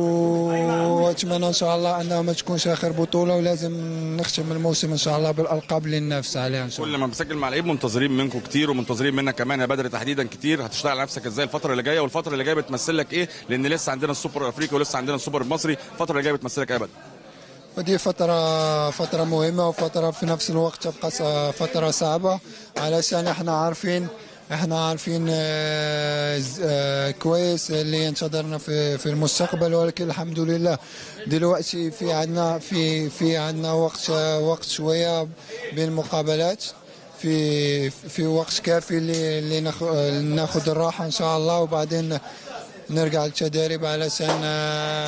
و- واتمنى ان شاء الله انها ما تكونش اخر بطوله ولازم نختم الموسم ان شاء الله بالالقاب اللي ننافس عليها ان شاء الله كل ما بسجل مع لعيب منتظرين منكم كتير ومنتظرين منك كمان يا بدر تحديدا كتير هتشتغل على نفسك ازاي الفتره اللي جايه والفتره اللي جايه بتمثل لك ايه لان لسه عندنا السوبر الافريقي ولسه عندنا السوبر المصري الفتره اللي جايه بتمثلك ايه يا بدر ودي فترة فترة مهمة وفترة في نفس الوقت تبقى س- فترة صعبة علشان احنا عارفين احنا عارفين آه، ز- آه، كويس اللي ينتظرنا في في المستقبل ولكن الحمد لله دلوقتي في عندنا في في عندنا وقت آه، وقت شوية بين المقابلات في في وقت كافي اللي اللي ناخ- ناخذ الراحة ان شاء الله وبعدين نرجع للتدريب علشان آه،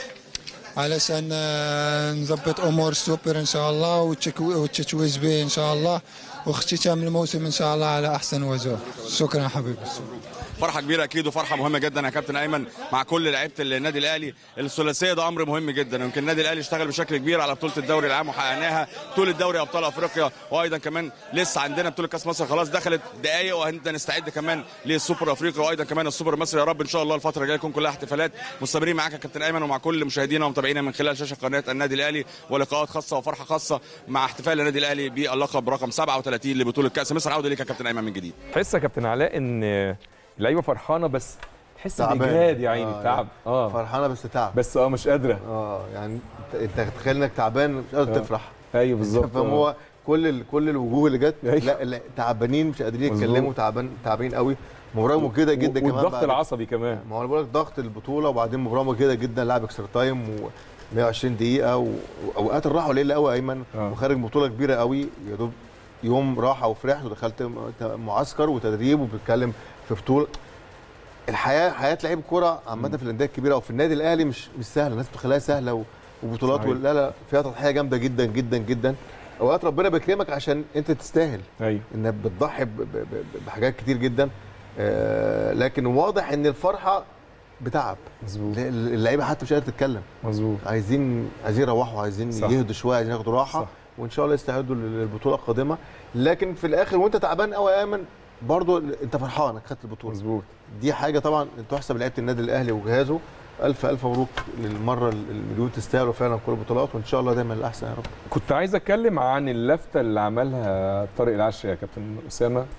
علشان آه، نظبط امور السوبر ان شاء الله والتكو- والتتويج به ان شاء الله واختتام الموسم ان شاء الله على احسن وجه شكرا حبيبي فرحه كبيره اكيد وفرحه مهمه جدا يا كابتن ايمن مع كل لعيبه النادي الاهلي الثلاثيه ده امر مهم جدا يمكن النادي الاهلي اشتغل بشكل كبير على بطوله الدوري العام وحققناها بطوله دوري ابطال افريقيا وايضا كمان لسه عندنا بطوله كاس مصر خلاص دخلت دقائق وهنبدا نستعد كمان للسوبر الافريقي وايضا كمان السوبر المصري يا رب ان شاء الله الفتره الجايه يكون كلها احتفالات مستمرين معاك يا كابتن ايمن ومع كل مشاهدينا ومتابعينا من خلال شاشه قناه النادي الاهلي ولقاءات خاصه وفرحه خاصه مع احتفال النادي الاهلي باللقب رقم 37 لبطوله كاس مصر عوده ليك يا كابتن ايمن من جديد تحس يا كابتن علاء ان اللعيبه فرحانه بس تحس تعبان. باجهاد يا عيني آه، تعب اه فرحانه بس تعب بس اه مش قادره اه يعني انت انت تخيل انك تعبان مش قادر آه. تفرح ايوه بالظبط فاهم آه. هو كل ال... كل الوجوه اللي جت لا لا تعبانين مش قادرين مظبوط. يتكلموا تعبان تعبانين قوي مباراه مجهده جدا كمان والضغط بعد- العصبي كمان ما هو انا بقول لك ضغط البطوله وبعدين مباراه مجهده جدا لعب اكسترا تايم و 120 دقيقه و- واوقات الراحه قليله قوي يا ايمن وخارج بطوله كبيره قوي يا دوب يوم راحه وفرحت ودخلت م- معسكر وتدريب وبتتكلم في بطوله الحياه حياه لعيب كوره عامه في الانديه الكبيره او في النادي الاهلي مش مش سهله الناس بتخليها سهله و- وبطولات صحيح. لا لا فيها تضحيه جامده جدا جدا جدا اوقات ربنا بيكرمك عشان انت تستاهل ايوه انك بتضحي ب- ب- ب- بحاجات كتير جدا آه، لكن واضح ان الفرحه بتعب مظبوط اللعيبه حتى مش قادره تتكلم مظبوط عايزين عايزين يروحوا عايزين صح. يهدوا شويه عايزين ياخدوا راحه صح. وان شاء الله يستعدوا للبطوله القادمه لكن في الاخر وانت تعبان قوي يا ايمن برضه انت فرحان انك خدت البطوله مظبوط دي حاجه طبعا تحسب لعيبه النادي الاهلي وجهازه الف الف مبروك للمره المليون تستاهلوا فعلا كل البطولات وان شاء الله دايما الاحسن يا رب كنت عايز اتكلم عن اللفته اللي عملها طارق العشري يا كابتن اسامه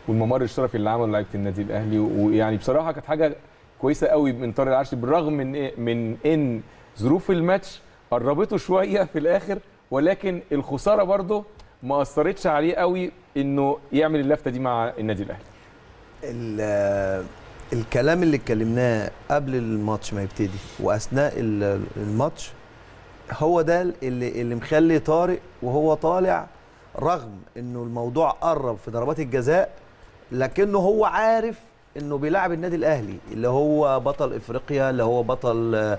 والممر الشرفي اللي عمله لعيبه النادي الاهلي ويعني بصراحه كانت حاجه كويسه قوي من طارق العشري بالرغم من إيه من ان ظروف الماتش قربته شويه في الاخر ولكن الخساره برضه ما اثرتش عليه قوي انه يعمل اللفته دي مع النادي الاهلي ال- الكلام اللي اتكلمناه قبل الماتش ما يبتدي واثناء ال- الماتش هو ده اللي اللي مخلي طارق وهو طالع رغم انه الموضوع قرب في ضربات الجزاء لكنه هو عارف انه بيلعب النادي الاهلي اللي هو بطل افريقيا اللي هو بطل آه،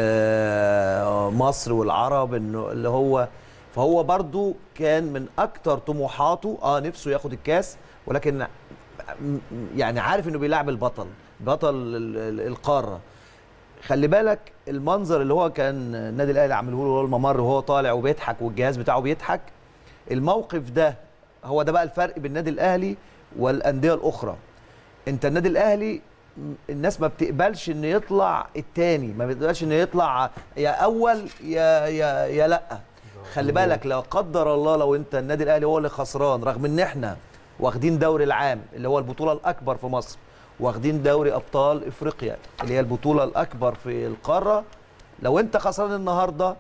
آه، مصر والعرب انه اللي هو فهو برضو كان من اكتر طموحاته اه نفسه ياخد الكاس ولكن م- يعني عارف انه بيلعب البطل بطل ال- ال- القاره خلي بالك المنظر اللي هو كان النادي الاهلي عامله له هو الممر وهو طالع وبيضحك والجهاز بتاعه بيضحك الموقف ده هو ده بقى الفرق بين النادي الاهلي والانديه الاخرى انت النادي الاهلي م- الناس ما بتقبلش انه يطلع التاني ما بتقبلش انه يطلع يا اول يا يا يا لا خلي بالك لو قدر الله لو انت النادي الاهلي هو اللي خسران رغم ان احنا واخدين دوري العام اللي هو البطوله الاكبر في مصر واخدين دوري ابطال افريقيا اللي هي البطوله الاكبر في القاره لو انت خسران النهارده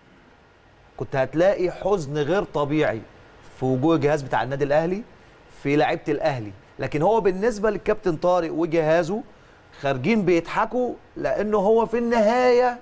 كنت هتلاقي حزن غير طبيعي في وجوه الجهاز بتاع النادي الاهلي في لعيبه الاهلي لكن هو بالنسبه للكابتن طارق وجهازه خارجين بيضحكوا لانه هو في النهايه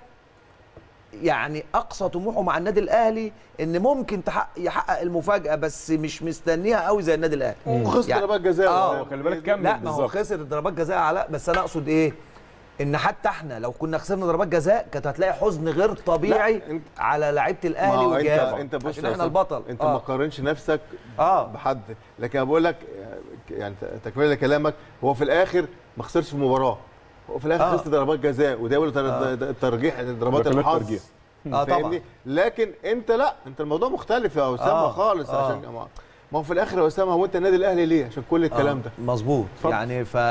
يعني اقصى طموحه مع النادي الاهلي ان ممكن تحقق يحقق المفاجاه بس مش مستنيها قوي زي النادي الاهلي وخسر ضربات جزاء. اه خلي بالك كمل لا ما هو بالظبط. خسر ضربات جزاء علاء بس انا اقصد ايه ان حتى احنا لو كنا خسرنا ضربات جزاء كانت هتلاقي حزن غير طبيعي على لعيبه ما الاهلي هو انت وجهازه انت بص عشان يا احنا أستاذ، البطل انت ما تقارنش نفسك اه بحد لكن انا بقول لك يعني تكمله لكلامك هو في الاخر ما خسرش في المباراه هو في الاخر آه. خسر ضربات جزاء وده يقول تر- آه. ترجيح ضربات ركلات الحظ ترجيح. آه، طبعا. فاهمني؟ لكن انت لا انت الموضوع مختلف يا اسامه آه، خالص آه. عشان ما ما هو في الاخر يا اسامه هو انت النادي الاهلي ليه عشان كل الكلام ده آه مظبوط اتفضل. يعني ف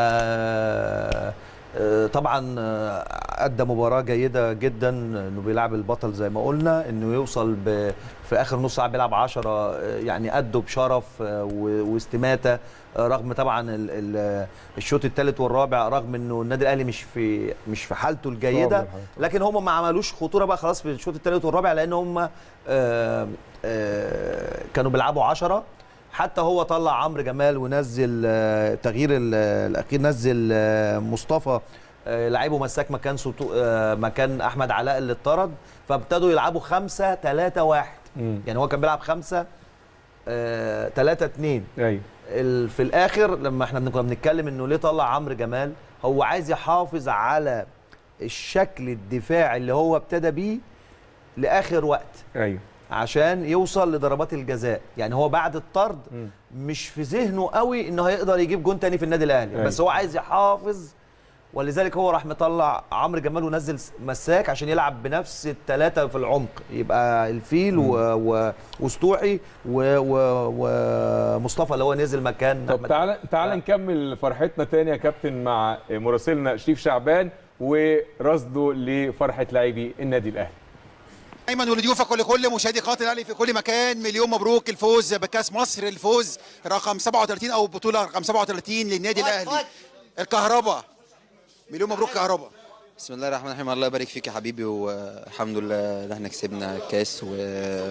آه، طبعا آه، ادى مباراه جيده جدا انه بيلعب البطل زي ما قلنا انه يوصل ب... في اخر نص ساعه بيلعب 10 يعني ادوا بشرف آه، و- واستماته آه، رغم طبعا ال- ال- الشوط الثالث والرابع رغم انه النادي الاهلي مش في مش في حالته الجيده لكن هم ما عملوش خطوره بقى خلاص في الشوط الثالث والرابع لان هم آه، آه، كانوا بيلعبوا 10 حتى هو طلع عمرو جمال ونزل آه، تغيير ال- الاخير نزل آه، مصطفى آه، لعيبه مساك مكان سطو... آه، مكان احمد علاء اللي اتطرد فابتدوا يلعبوا خمسة ثلاثة واحد مم. يعني هو كان بيلعب خمسة آه، ثلاثة اتنين ايوه ال- في الاخر لما احنا كنا بنتكلم انه ليه طلع عمرو جمال هو عايز يحافظ على الشكل الدفاعي اللي هو ابتدى بيه لاخر وقت ايوه عشان يوصل لضربات الجزاء يعني هو بعد الطرد مم. مش في ذهنه قوي انه هيقدر يجيب جون تاني في النادي الاهلي أيوة. بس هو عايز يحافظ ولذلك هو راح مطلع عمرو جمال ونزل س- مساك عشان يلعب بنفس الثلاثه في العمق يبقى الفيل و... و... وسطوحي و... و... ومصطفى اللي هو نزل مكان طب أحمد. تعالى تعالى نكمل فرحتنا تاني يا كابتن مع مراسلنا شريف شعبان ورصده لفرحه لاعبي النادي الاهلي ايمن ولضيوفك ولكل مشاهدي قناه الاهلي في كل مكان مليون مبروك الفوز بكاس مصر الفوز رقم 37 او البطوله رقم 37 للنادي الاهلي الكهرباء مليون مبروك كهرباء بسم الله الرحمن الرحيم الله يبارك فيك يا حبيبي والحمد لله ان احنا كسبنا الكاس و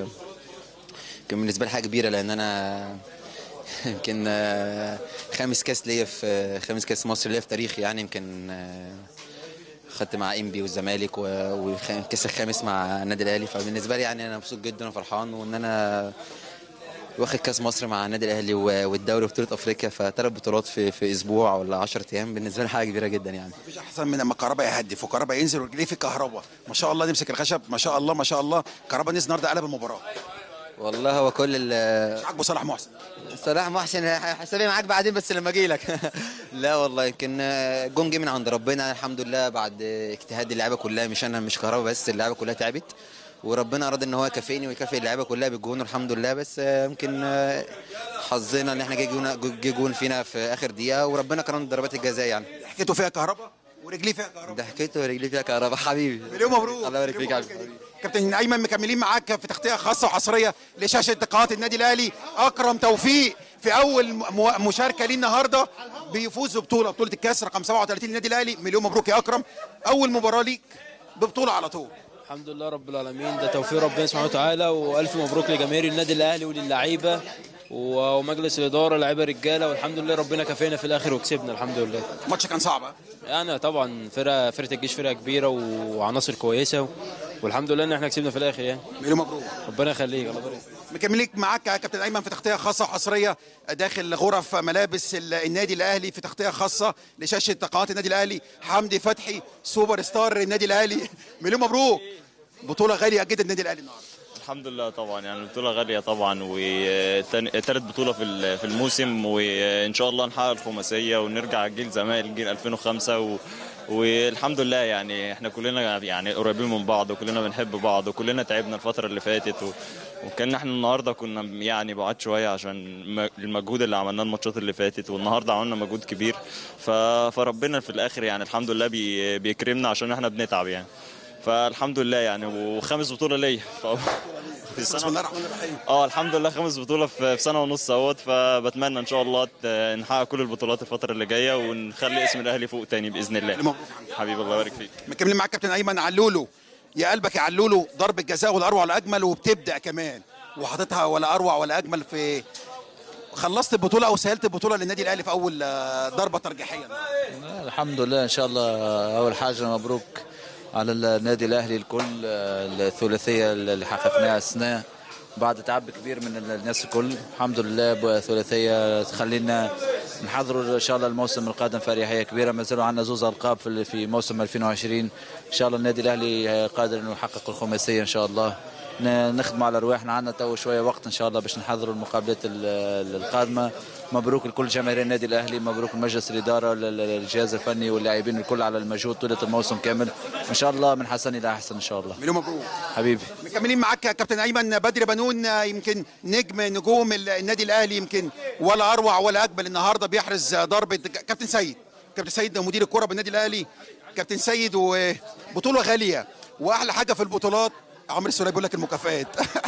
كان بالنسبه لي حاجه كبيره لان انا يمكن آه، خامس كاس ليا في خامس كاس مصر ليا في تاريخي يعني يمكن آه، خدت مع انبي والزمالك و- والكاس الخامس مع النادي الاهلي فبالنسبه لي يعني انا مبسوط جدا وفرحان وان انا واخد كاس مصر مع النادي الاهلي و- والدوري وبطوله افريقيا فثلاث بطولات في في اسبوع ولا 10 ايام بالنسبه لي حاجه كبيره جدا يعني مفيش احسن من لما كهرباء يهدف وكهرباء ينزل ورجليه في كهرباء ما شاء الله نمسك الخشب ما شاء الله ما شاء الله كهرباء نزل النهارده قلب المباراه والله هو كل ال مش عاجبه صلاح محسن صلاح محسن هحسبها معاك بعدين بس لما اجي لك لا والله يمكن آه، جون جه من عند ربنا الحمد لله بعد اجتهاد اللعيبه كلها مش انا مش كهربا بس اللعيبه كلها تعبت وربنا اراد ان هو يكافئني ويكافئ اللعيبه كلها بالجون والحمد لله بس آه، يمكن آه، حظنا ان احنا جه جون جه جون فينا في اخر دقيقه وربنا كرم ضربات الجزاء يعني حكيته فيها كهرباء ورجليه فيها كهرباء ضحكته ورجلي فيها كهرباء حبيبي مليون مبروك الله يبارك فيك يا حبيبي كابتن ايمن مكملين معاك في تغطيه خاصه وحصريه لشاشه قناه النادي الاهلي اكرم توفيق في اول مو- مشاركه ليه النهارده بيفوز ببطوله بطوله الكاس رقم 37 للنادي الاهلي مليون مبروك يا اكرم اول مباراه ليك ببطوله على طول الحمد لله رب العالمين ده توفيق ربنا سبحانه وتعالى والف مبروك لجماهير النادي الاهلي وللعيبه و- ومجلس الاداره لعيبه رجاله والحمد لله ربنا كفينا في الاخر وكسبنا الحمد لله الماتش كان صعب ها؟ يعني طبعا فرقه فرقه الجيش فرقه كبيره وعناصر كويسه والحمد لله ان احنا كسبنا في الاخر يعني مليون مبروك ربنا يخليك الله يبارك مكملين معاك يا كابتن ايمن في تغطيه خاصه وحصريه داخل غرف ملابس ال- النادي الاهلي في تغطيه خاصه لشاشه قناه النادي الاهلي حمدي فتحي سوبر ستار النادي الاهلي مليون مبروك بطوله غاليه جدا النادي الاهلي النهارده الحمد لله طبعا يعني البطولة غالية طبعا وتالت بطولة في ال- في الموسم وإن شاء الله نحقق الخماسية ونرجع جيل زمان جيل 2005 و والحمد لله يعني احنا كلنا يعني قريبين من بعض وكلنا بنحب بعض وكلنا تعبنا الفترة اللي فاتت و... وكان احنا النهارده كنا يعني بعاد شويه عشان م- المجهود اللي عملناه الماتشات اللي فاتت والنهارده عملنا مجهود كبير ف... فربنا في الاخر يعني الحمد لله بي... بيكرمنا عشان احنا بنتعب يعني فالحمد لله يعني وخامس بطوله ليا ف... في بسم الله الرحمن الرحيم اه الحمد لله خامس بطوله في في سنه ونص اهوت فبتمنى ان شاء الله ت- نحقق كل البطولات الفتره اللي جايه ونخلي اسم الاهلي فوق تاني باذن الله حبيبي الله يبارك فيك مكملين معاك كابتن ايمن علولو يا قلبك يا علولو ضربه جزاء ولا اروع ولا اجمل وبتبدا كمان وحاططها ولا اروع ولا اجمل في خلصت البطوله او سهلت البطوله للنادي الاهلي في اول آه، ضربه ترجيحيه الحمد لله ان شاء الله اول حاجه مبروك على النادي الاهلي الكل الثلاثيه اللي حققناها السنه بعد تعب كبير من الناس الكل الحمد لله بثلاثيه تخلينا نحضروا ان شاء الله الموسم القادم في اريحيه كبيره ما زالوا عندنا زوز القاب في في موسم 2020 ان شاء الله النادي الاهلي قادر انه يحقق الخماسيه ان شاء الله ن- نخدموا على رواحنا عندنا تو شويه وقت ان شاء الله باش نحضروا المقابلات ال- القادمه مبروك لكل جماهير النادي الاهلي مبروك لمجلس الاداره والجهاز الفني واللاعبين الكل على المجهود طيله الموسم كامل ان شاء الله من حسن الى احسن ان شاء الله مليون مبروك حبيبي مكملين معاك يا كابتن ايمن بدر بنون آه، يمكن نجم نجوم ال- النادي الاهلي يمكن ولا اروع ولا اجمل النهارده بيحرز آه، ضربه كابتن سيد كابتن سيد ده مدير الكره بالنادي الاهلي كابتن سيد وبطوله غاليه واحلى حاجه في البطولات عمرو السوليه بيقول لك المكافآت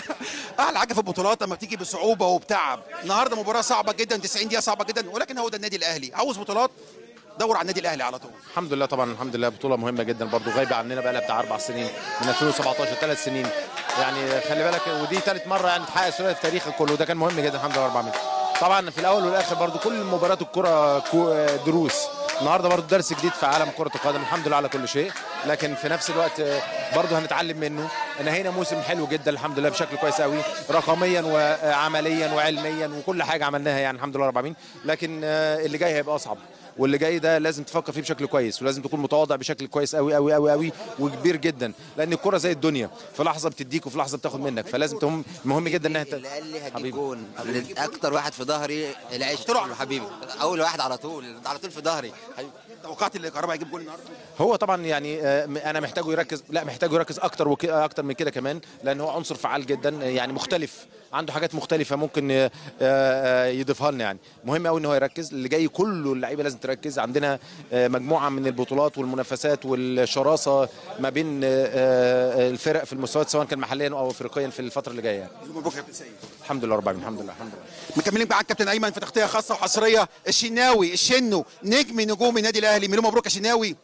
احلى حاجه في البطولات لما بتيجي بصعوبه وبتعب النهارده مباراه صعبه جدا 90 دقيقه صعبه جدا ولكن هو ده النادي الاهلي عاوز بطولات دور على النادي الاهلي على طول الحمد لله طبعا الحمد لله بطوله مهمه جدا برضو غايبه عننا بقى لها بتاع اربع سنين من 2017 ثلاث سنين يعني خلي بالك ودي ثالث مره يعني تحقق الثلاثي في تاريخك كله ده كان مهم جدا الحمد لله 400 طبعا في الاول والاخر برضو كل مباريات الكره كو- دروس النهارده برضو درس جديد في عالم كره القدم الحمد لله على كل شيء لكن في نفس الوقت آه، برضو هنتعلم منه نهينا موسم حلو جدا الحمد لله بشكل كويس قوي رقميا وعمليا وعلميا وكل حاجه عملناها يعني الحمد لله رب العالمين لكن آه، اللي جاي هيبقى اصعب واللي جاي ده لازم تفكر فيه بشكل كويس ولازم تكون متواضع بشكل كويس قوي قوي قوي قوي وكبير جدا لان الكره زي الدنيا في لحظه بتديك وفي لحظه بتاخد منك فلازم تهم مهم جدا انها ت- اللي قال لي هجيب جون اكتر واحد في ظهري العشق حبيبي اول واحد على طول على طول في ظهري توقعت اللي كهربا هيجيب جول النهارده هو طبعا يعني آه، م- انا محتاجه يركز لا محتاجه يركز اكتر وك... اكتر من كده كمان لان هو عنصر فعال جدا آه، يعني مختلف عنده حاجات مختلفه ممكن آه، آه، يضيفها لنا يعني مهم قوي ان هو يركز اللي جاي كله اللعيبه لازم تركز عندنا آه، مجموعه من البطولات والمنافسات والشراسه ما بين آه، آه، الفرق في المستويات سواء كان محليا او افريقيا في الفتره اللي جايه يعني. مبروك يا كابتن سيد الحمد لله رب العالمين الحمد لله الحمد لله مكملين معاك كابتن ايمن في تغطيه خاصه وحصريه الشناوي الشنو نجم نجوم النادي الاهلي مليون مبروك يا شناوي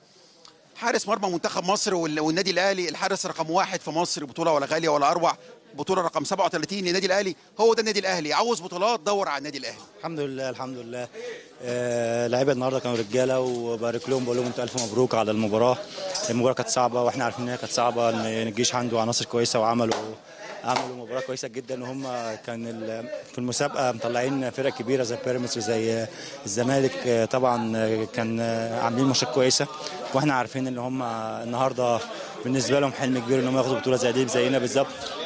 حارس مرمى منتخب مصر وال- والنادي الاهلي الحارس رقم واحد في مصر بطوله ولا غاليه ولا اروع بطوله رقم 37 للنادي الاهلي هو ده النادي الاهلي عاوز بطولات دور على النادي الاهلي الحمد لله الحمد لله آه، لعيبه النهارده كانوا رجاله وبارك لهم بقول لهم انتوا الف مبروك على المباراه المباراه كانت صعبه واحنا عارفين ان هي كانت صعبه ان الجيش عنده عناصر كويسه وعملوا عملوا مباراه كويسه جدا وهم كان ال- في المسابقه مطلعين فرق كبيره زي بيراميدز وزي الزمالك آه، طبعا آه، كان آه، عاملين ماتشات كويسه واحنا عارفين ان هم النهارده بالنسبه لهم حلم كبير ان هم ياخدوا بطوله زي دي زينا بالظبط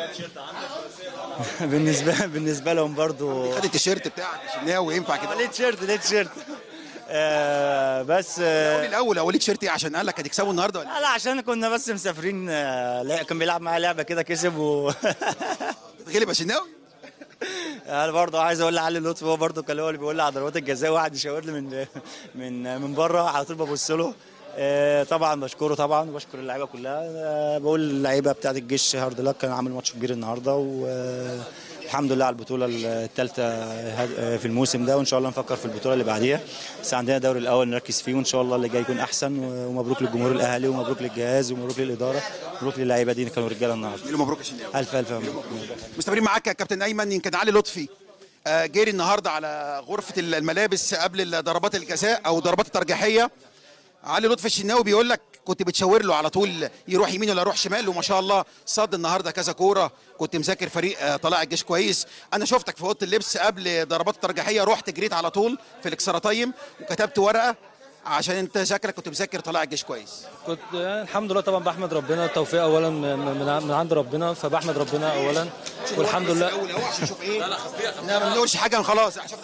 بالنسبه بالنسبه لهم برضو خد التيشيرت بتاعك شناوي ينفع كده ليه تيشيرت ليه تيشيرت آه بس قول الاول هو ليه تيشيرت ايه عشان قال لك هتكسبوا النهارده ولا لا لا عشان كنا بس مسافرين آه، لا، كان بيلعب معايا لعبه كده كسب و غلب يا شناوي انا برضه عايز اقول لعلي لطفي هو برضه كان هو اللي بيقول لي على ضربات الجزاء وقعد يشاور لي من من من بره على طول ببص له آه، طبعا بشكره طبعا وبشكر اللعيبه كلها آه، بقول اللعيبه بتاعت الجيش هارد لك كان عامل ماتش كبير النهارده الحمد لله على البطوله الثالثه في الموسم ده وان شاء الله نفكر في البطوله اللي بعديها بس عندنا الدوري الاول نركز فيه وان شاء الله اللي جاي يكون احسن ومبروك للجمهور الاهلي ومبروك للجهاز ومبروك للاداره مبروك للعيبه دي كانوا رجاله النهارده مبروك يا شناوي الف الف مبروك مستمرين معاك يا كابتن ايمن يمكن علي لطفي آه، جري النهارده على غرفه الملابس قبل ضربات الجزاء او ضربات الترجيحيه علي لطفي الشناوي بيقول لك كنت بتشاور له على طول يروح يمين ولا يروح شمال وما شاء الله صد النهارده كذا كوره كنت مذاكر فريق آه، طلائع الجيش كويس انا شفتك في اوضه اللبس قبل ضربات الترجيحيه رحت جريت على طول في الاكسترا تايم وكتبت ورقه عشان انت شكلك كنت مذاكر طلائع الجيش كويس كنت يعني الحمد لله طبعا بحمد ربنا التوفيق اولا من, من, من عند ربنا فبحمد ربنا اولا والحمد لله عشان نشوف ايه لا ما بنقولش حاجه خلاص عشان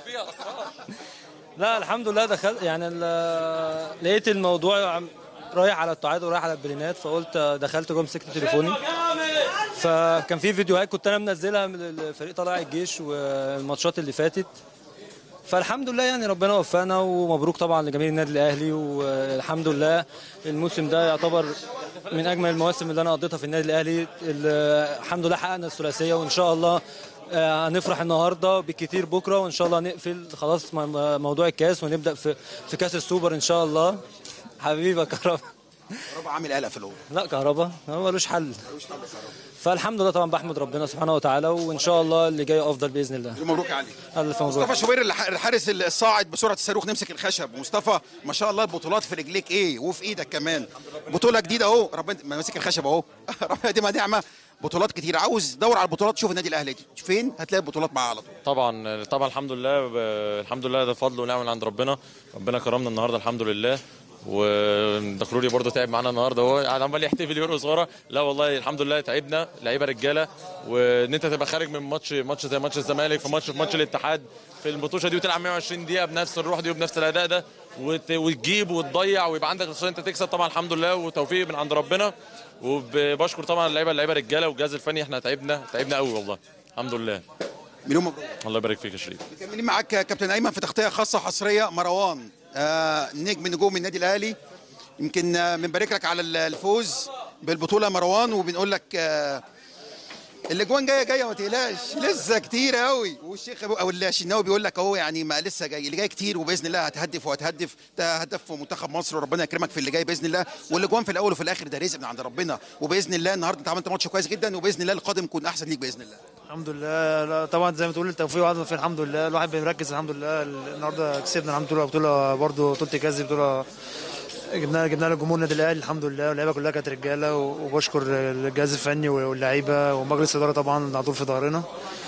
لا الحمد لله دخلت يعني ال- لقيت الموضوع عم- رايح على التعادل ورايح على البلينات فقلت دخلت جوه مسكت تليفوني فكان في فيديوهات كنت انا منزلها من الفريق طلائع الجيش والماتشات اللي فاتت فالحمد لله يعني ربنا وفقنا ومبروك طبعا لجماهير النادي الاهلي والحمد لله الموسم ده يعتبر من اجمل المواسم اللي انا قضيتها في النادي الاهلي ال- الحمد لله حققنا الثلاثيه وان شاء الله آه، هنفرح النهارده بالكتير بكره وان شاء الله نقفل خلاص م- موضوع الكاس ونبدا في في كاس السوبر ان شاء الله حبيبي يا كهربا ربع عامل قلق في الاول لا كهربا هو ملوش حل فالحمد لله طبعا بحمد ربنا سبحانه وتعالى وان شاء الله اللي جاي افضل باذن الله مبروك يا علي الف مبروك مصطفى شوبير الح- الحارس الصاعد بسرعه الصاروخ نمسك الخشب مصطفى ما شاء الله البطولات في رجليك ايه وفي ايدك كمان بطوله جديده اهو ربنا ما ماسك الخشب اهو ربنا دي نعمه بطولات كتير عاوز دور على البطولات شوف النادي الاهلي فين هتلاقي البطولات معاه على طول طبعا طبعا الحمد لله ب- الحمد لله ده فضل ونعمه من عند ربنا ربنا كرمنا النهارده الحمد لله ودخلولي برضه تعب معانا النهارده هو قاعد عمال يحتفل يرقص ورا لا والله الحمد لله تعبنا لعيبه رجاله وان انت تبقى خارج من ماتش ماتش زي ماتش الزمالك في ماتش في ماتش الاتحاد في المطوشه دي وتلعب 120 دقيقه بنفس الروح دي وبنفس الاداء ده وت- وتجيب وتضيع ويبقى عندك الصوره انت تكسب طبعا الحمد لله وتوفيق من عند ربنا وبشكر طبعا اللعيبه اللعيبه رجاله والجهاز الفني احنا تعبنا تعبنا قوي والله الحمد لله مليون مبروك الله يبارك فيك يا شريف مكملين معاك يا كابتن ايمن في تغطيه خاصه حصريه مروان آه نجم نجوم النادي الاهلي يمكن آه بنبارك لك على ال- الفوز بالبطوله يا مروان وبنقول لك آه الاجوان جايه جايه ما تقلقش لسه كتير قوي والشيخ أبو- او الشناوي بيقول لك اهو يعني ما لسه جاي اللي جاي كتير وباذن الله هتهدف وهتهدف ده هدف في منتخب مصر وربنا يكرمك في اللي جاي باذن الله والاجوان في الاول وفي الاخر ده رزق من عند ربنا وباذن الله النهارده انت عملت ماتش كويس جدا وباذن الله القادم يكون احسن ليك باذن الله الحمد لله لا طبعا زي ما تقول التوفيق وعدنا في الحمد لله الواحد بيركز الحمد لله النهارده كسبنا الحمد لله بطوله برضه بطوله كاس بطوله جبنا جبنا لها جمهور النادي الاهلي الحمد لله واللعيبه كلها كانت رجاله وبشكر الجهاز الفني واللعيبه ومجلس الاداره طبعا على طول في ظهرنا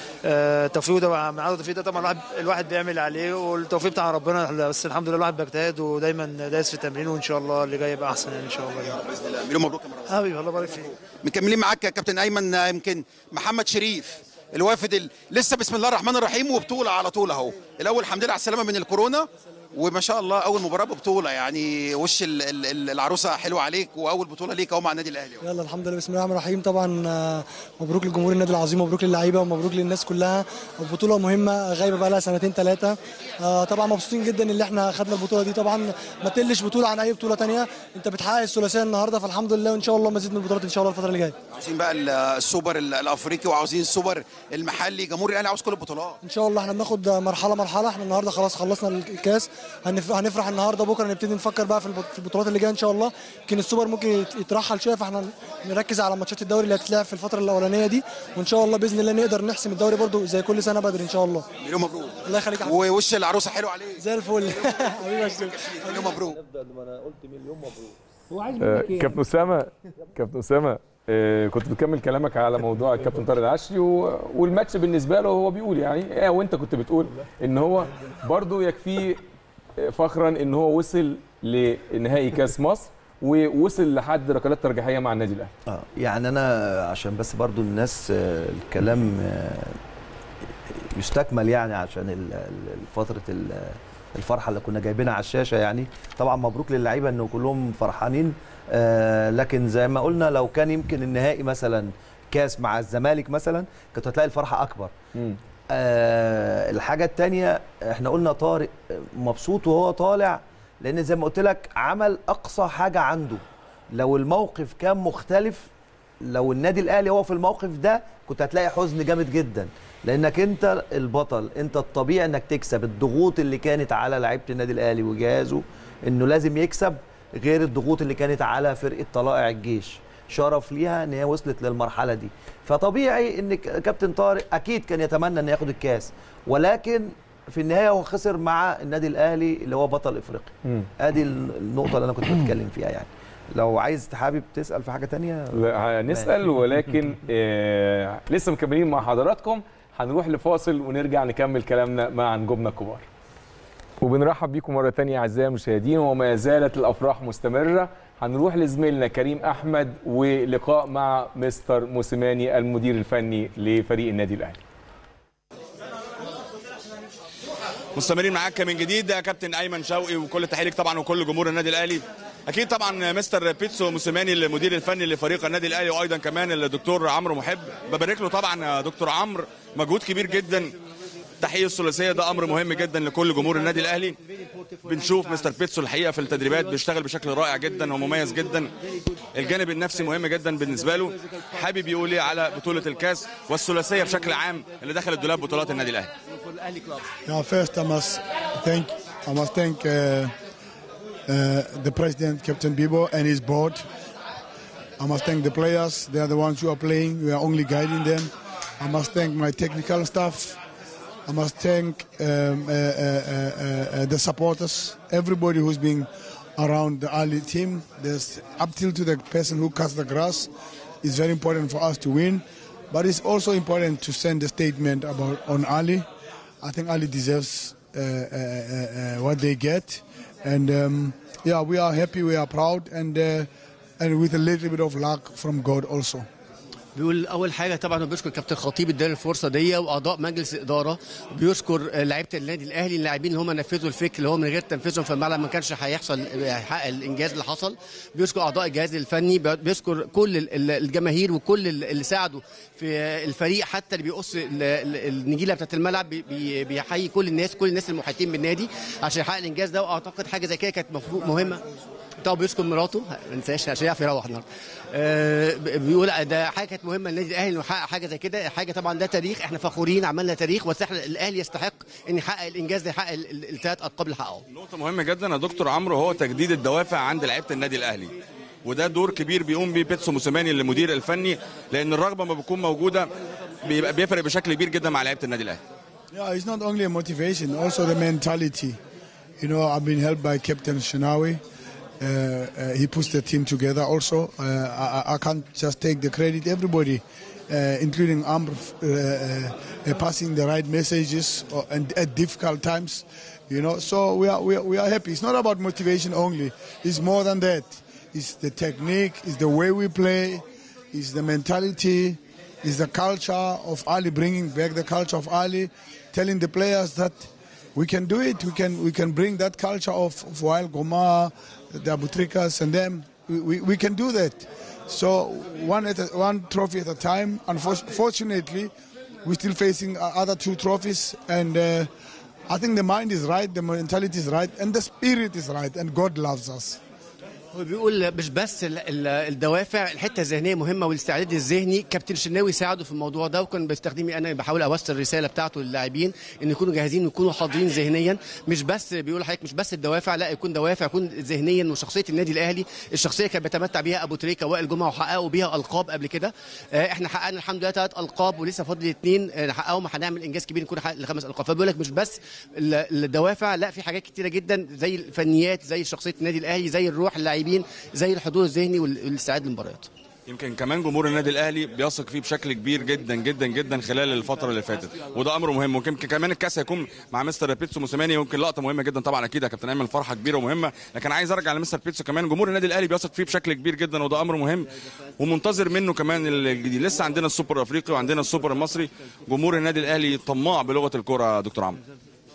آه، التوفيق ده مع عدد التوفيق ده طبعا الواحد الواحد بيعمل عليه والتوفيق بتاع ربنا بس الحمد لله الواحد بيجتهد ودايما دايس في التمرين وان شاء الله اللي جاي يبقى احسن يعني ان شاء الله يعني. باذن الله مليون مبروك يا مروان حبيبي الله يبارك فيك مكملين معاك يا كابتن ايمن آه، يمكن محمد شريف الوافد ال... لسه بسم الله الرحمن الرحيم وبطوله على طول اهو الاول الحمد لله على السلامه من الكورونا وما شاء الله اول مباراه ببطوله يعني وش ال... ال... ال- العروسه حلو عليك واول بطوله ليك اهو مع النادي الاهلي يلا الحمد لله بسم الله الرحمن الرحيم طبعا آه، مبروك لجمهور النادي العظيم مبروك للعيبه ومبروك للناس كلها البطوله مهمه غايبه بقى لها سنتين ثلاثه طبعا مبسوطين جدا ان احنا خدنا البطوله دي طبعا ما تقلش بطوله عن اي بطوله تانية انت بتحقق الثلاثيه النهارده فالحمد لله وان شاء الله مزيد من البطولات ان شاء الله الفتره اللي جايه عاوزين بقى ال- السوبر ال- الافريقي وعاوزين السوبر المحلي جمهور الاهلي عاوز كل البطولات ان شاء الله احنا بناخد مرحله مرحله احنا النهارده خلاص خلصنا الكاس هنف... هنفرح النهارده بكره نبتدي نفكر بقى في البط- في البطولات اللي جايه ان شاء الله يمكن السوبر ممكن يت- يترحل شويه فاحنا نركز على ماتشات الدوري اللي هتتلعب في الفتره الاولانيه دي وان شاء الله باذن الله نقدر نحسم الدوري برضو زي كل سنه بدري ان شاء الله مليون مبروك الله يخليك يا حبيبي. ووش العروسه حلو عليه زي الفل حبيبي يا شريف. مليون مبروك انا قلت مليون مبروك هو عايز آه، كابتن اسامه كابتن اسامه آه، كنت بتكمل كلامك على موضوع الكابتن طارق العشري و- والماتش بالنسبه له هو بيقول يعني آه، وانت كنت بتقول ان هو برضه يكفيه آه، فخرا ان هو وصل لنهائي كاس مصر ووصل لحد ركلات ترجيحيه مع النادي الاهلي اه يعني انا عشان بس برضو الناس آه، الكلام آه، يستكمل يعني عشان ال- ال- فتره ال- الفرحه اللي كنا جايبينها على الشاشه يعني طبعا مبروك للعيبه انه كلهم فرحانين آه، لكن زي ما قلنا لو كان يمكن النهائي مثلا كاس مع الزمالك مثلا كنت هتلاقي الفرحه اكبر آه الحاجه الثانيه احنا قلنا طارق مبسوط وهو طالع لان زي ما قلت لك عمل اقصى حاجه عنده لو الموقف كان مختلف لو النادي الاهلي هو في الموقف ده كنت هتلاقي حزن جامد جدا لانك انت البطل انت الطبيعي انك تكسب الضغوط اللي كانت على لعيبه النادي الاهلي وجهازه انه لازم يكسب غير الضغوط اللي كانت على فرقه طلائع الجيش شرف ليها ان هي وصلت للمرحله دي فطبيعي ان ك- كابتن طارق اكيد كان يتمنى ان ياخد الكاس ولكن في النهايه هو خسر مع النادي الاهلي اللي هو بطل افريقيا ادي النقطه اللي انا كنت بتكلم فيها يعني لو عايز حابب تسال في حاجه تانية لا، هنسال ولكن آه لسه مكملين مع حضراتكم هنروح لفاصل ونرجع نكمل كلامنا مع نجومنا الكبار وبنرحب بيكم مره تانية اعزائي المشاهدين وما زالت الافراح مستمره هنروح لزميلنا كريم احمد ولقاء مع مستر موسيماني المدير الفني لفريق النادي الاهلي مستمرين معاك من جديد يا كابتن ايمن شوقي وكل تحيه ليك طبعا وكل جمهور النادي الاهلي اكيد طبعا مستر بيتسو موسيماني المدير الفني لفريق النادي الاهلي وايضا كمان الدكتور عمرو محب ببارك له طبعا يا دكتور عمرو مجهود كبير جدا تحقيق الثلاثيه ده امر مهم جدا لكل جمهور النادي الاهلي بنشوف مستر بيتسو الحقيقه في التدريبات بيشتغل بشكل رائع جدا ومميز جدا الجانب النفسي مهم جدا بالنسبه له حابب يقول ايه على بطوله الكاس والثلاثيه بشكل عام اللي دخلت دولاب بطولات النادي الاهلي Now, first, I must thank I must thank uh, uh, the president, Captain Bibo, and his board. I must thank the players; they are the ones who are playing. We are only guiding them. I must thank my technical staff. I must thank um, uh, uh, uh, uh, the supporters, everybody who's been around the Ali team. There's up till to the person who cuts the grass. It's very important for us to win, but it's also important to send a statement about on Ali. I think Ali deserves uh, uh, uh, uh, what they get, and um, yeah, we are happy, we are proud, and uh, and with a little bit of luck from God also. بيقول اول حاجه طبعا هو بيشكر كابتن خطيب ادانا الفرصه دي واعضاء مجلس الاداره بيشكر آه، لعيبه النادي الاهلي اللاعبين اللي هم نفذوا الفكر اللي هو من غير تنفيذهم في الملعب ما كانش هيحصل هيحقق الانجاز اللي حصل بيشكر اعضاء الجهاز الفني بي- بيشكر كل ال- ال- الجماهير وكل ال- اللي ساعدوا في آه، الفريق حتى اللي بيقص ال- ال- النجيله بتاعت الملعب بي- بي- بيحيي كل الناس كل الناس المحيطين بالنادي عشان يحقق الانجاز ده واعتقد حاجه زي كده كانت مفروض مهمه طبعا بيشكر مراته ما ننساش عشان يعرف يروح النهارده آه، بيقول ده حاجه كانت مهمه للنادي الاهلي انه يحقق حاجه زي كده حاجه طبعا ده تاريخ احنا فخورين عملنا تاريخ بس احنا الاهلي يستحق ان يحقق الانجاز ده يحقق الثلاث القاب اللي حققه نقطة مهمة جدا يا دكتور عمرو هو تجديد الدوافع عند لعيبة النادي الأهلي وده دور كبير بيقوم بيه بيتسو موسيماني المدير الفني لأن الرغبة ما بتكون موجودة بيبقى بيفرق بشكل كبير جدا مع لعيبة النادي الأهلي Yeah, it's not only a motivation, also the mentality. You know, I've been helped by Captain Shinawi. Uh, uh, he puts the team together also. Uh, I, I can't just take the credit. Everybody, uh, including Amr, uh, uh, uh, passing the right messages or, and at difficult times. You know, so we are, we are we are happy. It's not about motivation only. It's more than that. It's the technique. It's the way we play. It's the mentality. It's the culture of Ali. Bringing back the culture of Ali, telling the players that we can do it. We can we can bring that culture of, of Wael Goma, the Abutrikas, and them. We, we, we can do that. So one at a, one trophy at a time. Unfortunately, we're still facing uh, other two trophies, and uh, I think the mind is right, the mentality is right, and the spirit is right, and God loves us. هو بيقول مش بس ال- ال- الدوافع الحته الذهنيه مهمه والاستعداد الذهني كابتن شناوي ساعده في الموضوع ده وكان بيستخدمني انا بحاول اوصل الرساله بتاعته للاعبين ان يكونوا جاهزين ويكونوا حاضرين ذهنيا مش بس بيقول لحضرتك مش بس الدوافع لا يكون دوافع يكون ذهنيا وشخصيه النادي الاهلي الشخصيه كان بيتمتع بيها ابو تريكه وائل جمعه وحققوا بيها القاب قبل كده آه، احنا حققنا الحمد لله ثلاث القاب ولسه فاضل اثنين نحققهم هنعمل انجاز كبير نكون حقق الخمس القاب فبيقول لك مش بس ال- الدوافع لا في حاجات كتيره جدا زي الفنيات زي شخصيه النادي الاهلي زي الروح اللاعبين زي الحضور الذهني وال- والاستعداد للمباريات يمكن كمان جمهور النادي الاهلي بيثق فيه بشكل كبير جدا جدا جدا خلال الفتره اللي فاتت وده امر مهم ويمكن كمان الكاس هيكون مع مستر بيتسو موسيماني يمكن لقطه مهمه جدا طبعا اكيد يا كابتن ايمن فرحه كبيره ومهمه لكن عايز ارجع لمستر بيتسو كمان جمهور النادي الاهلي بيثق فيه بشكل كبير جدا وده امر مهم ومنتظر منه كمان الجديد لسه عندنا السوبر الافريقي وعندنا السوبر المصري جمهور النادي الاهلي طماع بلغه الكره يا دكتور عمرو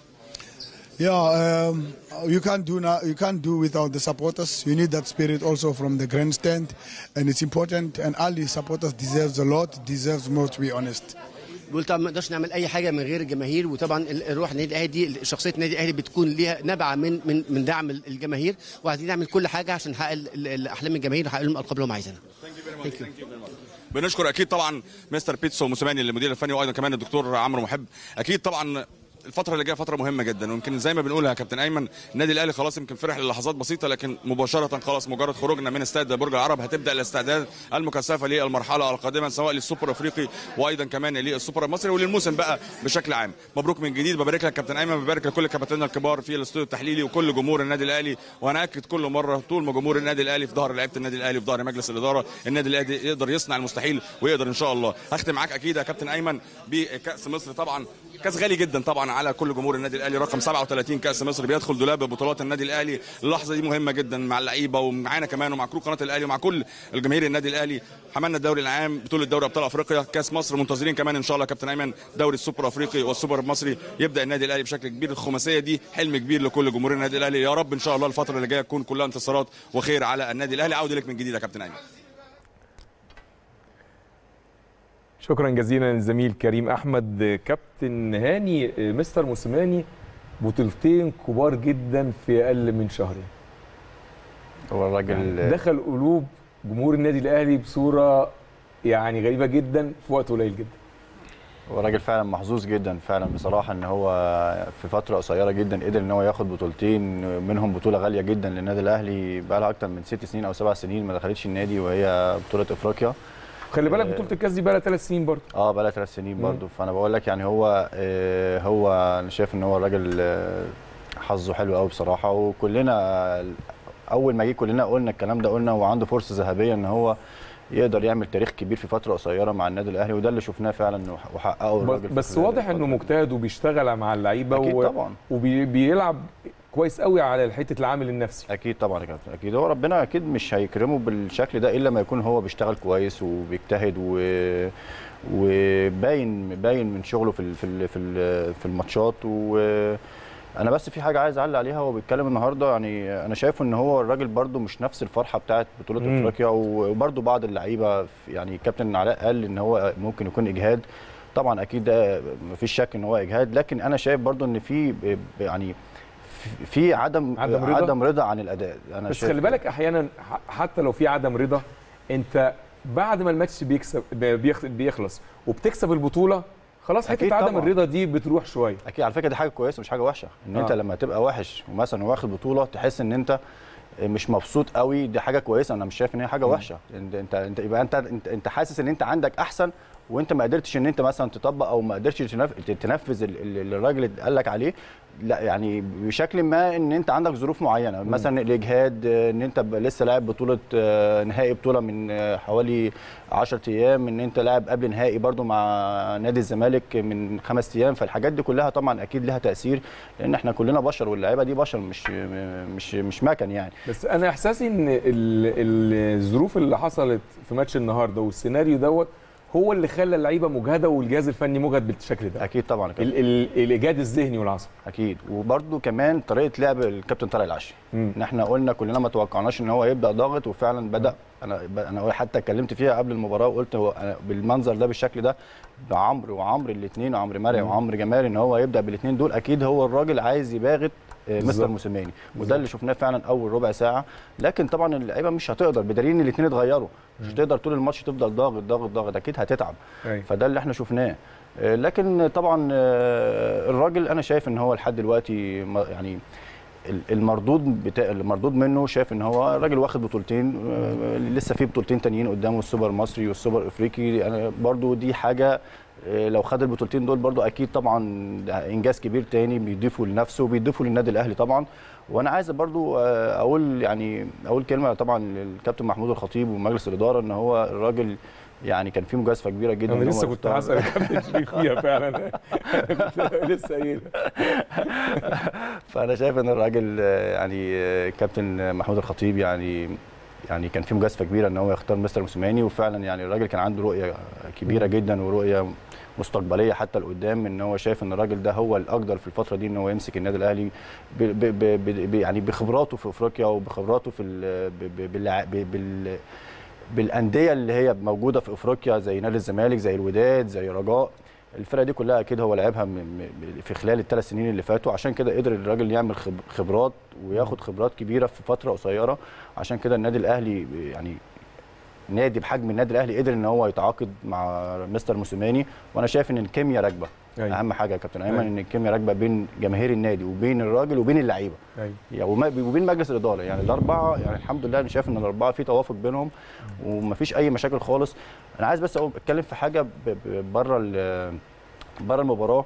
Yeah, um, you can't do now. You can't do without the supporters. You need that spirit also from the grandstand, and it's important. And Ali supporters deserves a lot. Deserves more, to be honest. بيقول طبعا ما نقدرش نعمل اي حاجه من غير الجماهير وطبعا ال- الروح النادي الاهلي دي شخصيه النادي الاهلي بتكون ليها نبعه من من من دعم الجماهير وعايزين نعمل كل حاجه عشان نحقق ال- ال- احلام الجماهير ونحقق لهم الالقاب اللي هم عايزينها بنشكر اكيد طبعا مستر بيتسو موسيماني المدير الفني وايضا كمان الدكتور عمرو محب اكيد طبعا الفترة اللي جايه فترة مهمة جدا ويمكن زي ما بنقول يا كابتن ايمن النادي الاهلي خلاص يمكن فرح للحظات بسيطة لكن مباشرة خلاص مجرد خروجنا من استاد برج العرب هتبدا الاستعداد المكثفة للمرحلة القادمة سواء للسوبر الافريقي وايضا كمان للسوبر المصري وللموسم بقى بشكل عام مبروك من جديد ببارك لك كابتن ايمن ببارك لكل كباتننا الكبار في الاستوديو التحليلي وكل جمهور النادي الاهلي وانا اكد كل مرة طول ما جمهور النادي الاهلي في ظهر لعيبة النادي الاهلي وفي ظهر مجلس الادارة النادي الاهلي يقدر يصنع المستحيل ويقدر ان شاء الله هختم معاك اكيد يا كابتن ايمن بكاس مصر طبعا كاس غالي جدا طبعا على كل جمهور النادي الاهلي رقم 37 كاس مصر بيدخل دولاب بطولات النادي الاهلي اللحظه دي مهمه جدا مع اللعيبه ومعانا كمان ومع كل قناه الاهلي ومع كل الجماهير النادي الاهلي حملنا الدوري العام بطوله دوري ابطال افريقيا كاس مصر منتظرين كمان ان شاء الله كابتن ايمن دوري السوبر الافريقي والسوبر المصري يبدا النادي الاهلي بشكل كبير الخماسيه دي حلم كبير لكل جمهور النادي الاهلي يا رب ان شاء الله الفتره اللي جايه تكون كلها انتصارات وخير على النادي الاهلي عوده لك من جديد يا كابتن ايمن شكرا جزيلا للزميل كريم احمد كابتن هاني مستر موسيماني بطولتين كبار جدا في اقل من شهرين هو الراجل دخل قلوب جمهور النادي الاهلي بصوره يعني غريبه جدا في وقت قليل جدا هو راجل فعلا محظوظ جدا فعلا بصراحه ان هو في فتره قصيره جدا قدر ان هو ياخد بطولتين منهم بطوله غاليه جدا للنادي الاهلي بقى لها اكتر من ست سنين او سبع سنين ما دخلتش النادي وهي بطوله افريقيا خلي بالك بطوله الكاس دي بقى لها ثلاث سنين برضه اه بقى لها ثلاث سنين برضه فانا بقول لك يعني هو آه هو انا شايف ان هو الراجل آه حظه حلو قوي بصراحه وكلنا اول ما جه كلنا قلنا الكلام ده قلنا وعنده فرصه ذهبيه ان هو يقدر يعمل تاريخ كبير في فتره قصيره مع النادي الاهلي وده اللي شفناه فعلا وحققه الراجل بس واضح انه مجتهد وبيشتغل مع اللعيبه أكيد و... طبعا. وبيلعب كويس قوي على حته العامل النفسي اكيد طبعا يا كابتن اكيد هو ربنا اكيد مش هيكرمه بالشكل ده الا ما يكون هو بيشتغل كويس وبيجتهد و وباين باين من شغله في ال... في ال... في, ال... في الماتشات و انا بس في حاجه عايز اعلق عليها هو بيتكلم النهارده يعني انا شايف ان هو الراجل برده مش نفس الفرحه بتاعه بطوله مم. افريقيا وبرده بعض اللعيبه يعني كابتن علاء قال ان هو ممكن يكون اجهاد طبعا اكيد ده مفيش شك ان هو اجهاد لكن انا شايف برده ان في يعني في عدم عدم رضا؟ عدم رضا عن الاداء انا بس شايف خلي بالك احيانا ح- حتى لو في عدم رضا انت بعد ما الماتش بيكسب بيخ- بيخلص وبتكسب البطوله خلاص أكيد حته عدم طبعاً. الرضا دي بتروح شويه اكيد على فكره دي حاجه كويسه مش حاجه وحشه ان آه. انت لما تبقى وحش ومثلا واخد بطوله تحس ان انت مش مبسوط قوي دي حاجه كويسه انا مش شايف ان هي حاجه وحشه انت انت انت يبقى انت انت, انت حاسس ان انت عندك احسن وانت ما قدرتش ان انت مثلا تطبق او ما قدرتش تنف- تنفذ ال- ال- اللي الراجل اللي قال لك عليه لا يعني بشكل ما ان انت عندك ظروف معينه مثلا الاجهاد آه، ان انت ب- لسه لاعب بطوله آه، نهائي بطوله من آه، حوالي 10 ايام ان انت لاعب قبل نهائي برضو مع نادي الزمالك من خمس ايام فالحاجات دي كلها طبعا اكيد لها تاثير لان احنا كلنا بشر واللعيبه دي بشر مش مش مش مكن يعني بس انا احساسي ان ال- ال- الظروف اللي حصلت في ماتش النهارده والسيناريو دوت هو اللي خلى اللعيبه مجهده والجهاز الفني مجهد بالشكل ده اكيد طبعا ال ال الايجاد الذهني والعصبي اكيد وبرده كمان طريقه لعب الكابتن طارق العشري ان احنا قلنا كلنا ما توقعناش ان هو يبدا ضاغط وفعلا بدا انا انا حتى اتكلمت فيها قبل المباراه وقلت هو أنا بالمنظر ده بالشكل ده بعمرو وعمرو الاثنين وعمرو مرعي مم. وعمرو جمال ان هو يبدا بالاثنين دول اكيد هو الراجل عايز يباغت آه، مستر بالظبط. موسيماني وده اللي شفناه فعلا اول ربع ساعه لكن طبعا اللعيبه مش هتقدر بدليل ان الاثنين اتغيروا مش هتقدر طول الماتش تفضل ضاغط ضاغط ضاغط اكيد هتتعب أيوة. فده اللي احنا شفناه آه، لكن طبعا آه، الراجل انا شايف ان هو لحد دلوقتي ما- يعني ال- المردود بتاع المردود منه شايف ان هو الراجل واخد بطولتين آه، لسه في بطولتين تانيين قدامه السوبر المصري والسوبر الافريقي انا برضو دي حاجه آه، لو خد البطولتين دول برضو اكيد طبعا ده انجاز كبير تاني بيضيفه لنفسه وبيضيفه للنادي الاهلي طبعا وانا عايز برضو آه، اقول يعني اقول كلمه طبعا للكابتن محمود الخطيب ومجلس الاداره ان هو الراجل يعني كان في مجازفه كبيره جدا انا إن هو لسه كنت يختار- هسال الكابتن شريف فيها فعلا أنا كنت لسه قايل فانا شايف ان الراجل آه، يعني آه، كابتن محمود الخطيب يعني يعني كان في مجازفه كبيره ان هو يختار مستر موسيماني وفعلا يعني الراجل كان عنده رؤيه كبيره جدا ورؤيه مستقبليه حتى لقدام ان هو شايف ان الراجل ده هو الاقدر في الفتره دي ان هو يمسك النادي الاهلي ب ب ب ب يعني بخبراته في افريقيا وبخبراته في ال- ب ب بالع- ب بال بالانديه اللي هي موجوده في افريقيا زي نادي الزمالك زي الوداد زي رجاء الفرقه دي كلها اكيد هو لعبها م- م- في خلال الثلاث سنين اللي فاتوا عشان كده قدر الراجل يعمل خب- خبرات وياخد خبرات كبيره في فتره قصيره عشان كده النادي الاهلي يعني نادي بحجم النادي الاهلي قدر ان هو يتعاقد مع مستر موسيماني وانا شايف ان الكيمياء راكبه أيوة. اهم حاجه يا كابتن ايمن أيوة. ان الكيمياء راكبه بين جماهير النادي وبين الراجل وبين اللعيبه ايوه يعني وما- وبين مجلس الاداره يعني الاربعه يعني الحمد لله انا شايف ان الاربعه في توافق بينهم ومفيش اي مشاكل خالص انا عايز بس أقول- اتكلم في حاجه بره بره المباراه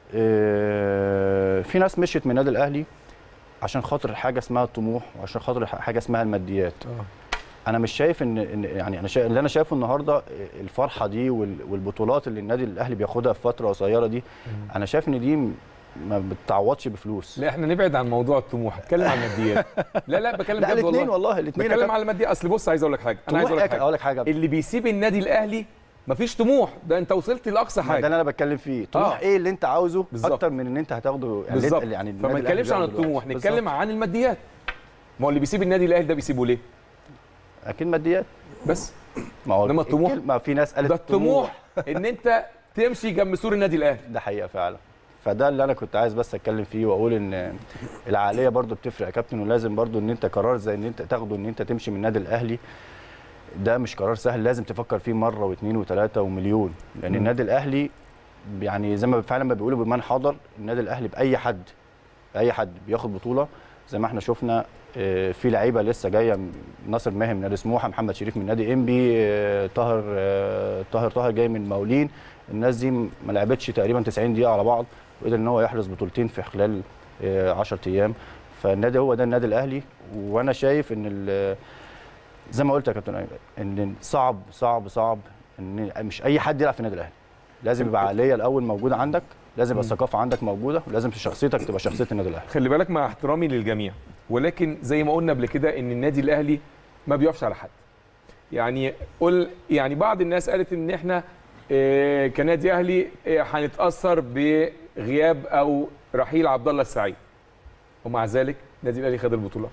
آه، في ناس مشيت من النادي الاهلي عشان خاطر حاجه اسمها الطموح وعشان خاطر حاجه اسمها الماديات انا مش شايف ان إن- يعني انا شايف اللي انا شايفه النهارده الفرحه دي وال- والبطولات اللي النادي الاهلي بياخدها في فتره قصيره دي انا شايف ان دي ما بتعوضش بفلوس لا احنا نبعد عن موضوع الطموح اتكلم عن الماديات لا لا بكلم لا، بجد الاتنين والله، الاتنين يا بتكلم كابتن. على الماديات اصل بص عايز اقول لك حاجه انا عايز طموح اقول لك إيه؟ حاجه أقول لك حاجة. اللي بيسيب النادي الاهلي مفيش طموح ده انت وصلت لاقصى ما حاجه ده اللي انا بتكلم فيه طموح آه. ايه اللي انت عاوزه بالظبط. اكتر من ان انت هتاخده يعني بالظبط يعني فما النادي نتكلمش الأهلي عن بياخده الطموح دلوقتي. نتكلم عن الماديات ما هو اللي بيسيب النادي الاهلي ده بيسيبه ليه اكيد ماديات بس ما هو انما الطموح ما في ناس قالت ده الطموح ان انت تمشي جنب سور النادي الاهلي ده حقيقه فعلا فده اللي انا كنت عايز بس اتكلم فيه واقول ان العقليه برضو بتفرق يا كابتن ولازم برضو ان انت قرار زي ان انت تاخده ان انت تمشي من النادي الاهلي ده مش قرار سهل لازم تفكر فيه مره واثنين وثلاثه ومليون لان مم. النادي الاهلي يعني زي ما فعلا ما بيقولوا بمن حضر النادي الاهلي باي حد اي حد بياخد بطوله زي ما احنا شفنا آه، في لعيبه لسه جايه م- ناصر ماهر من نادي سموحه محمد شريف من نادي انبي آه، طاهر آه، طاهر طاهر جاي من مولين الناس دي م- ما لعبتش تقريبا 90 دقيقه على بعض وقدر ان هو يحرز بطولتين في خلال 10 ايام فالنادي هو ده النادي الاهلي وانا شايف ان ال- زي ما قلت يا كابتن ايمن ان صعب صعب صعب ان مش اي حد يلعب في النادي الاهلي لازم يبقى عقليه الاول موجوده عندك لازم يبقى مم. الثقافه عندك موجوده ولازم شخصيتك تبقى شخصيه النادي الاهلي خلي بالك مع احترامي للجميع ولكن زي ما قلنا قبل كده ان النادي الاهلي ما بيقفش على حد يعني قل يعني بعض الناس قالت ان احنا آه، كنادي اهلي آه، هنتاثر بغياب او رحيل عبد الله السعيد ومع ذلك النادي الاهلي خد البطوله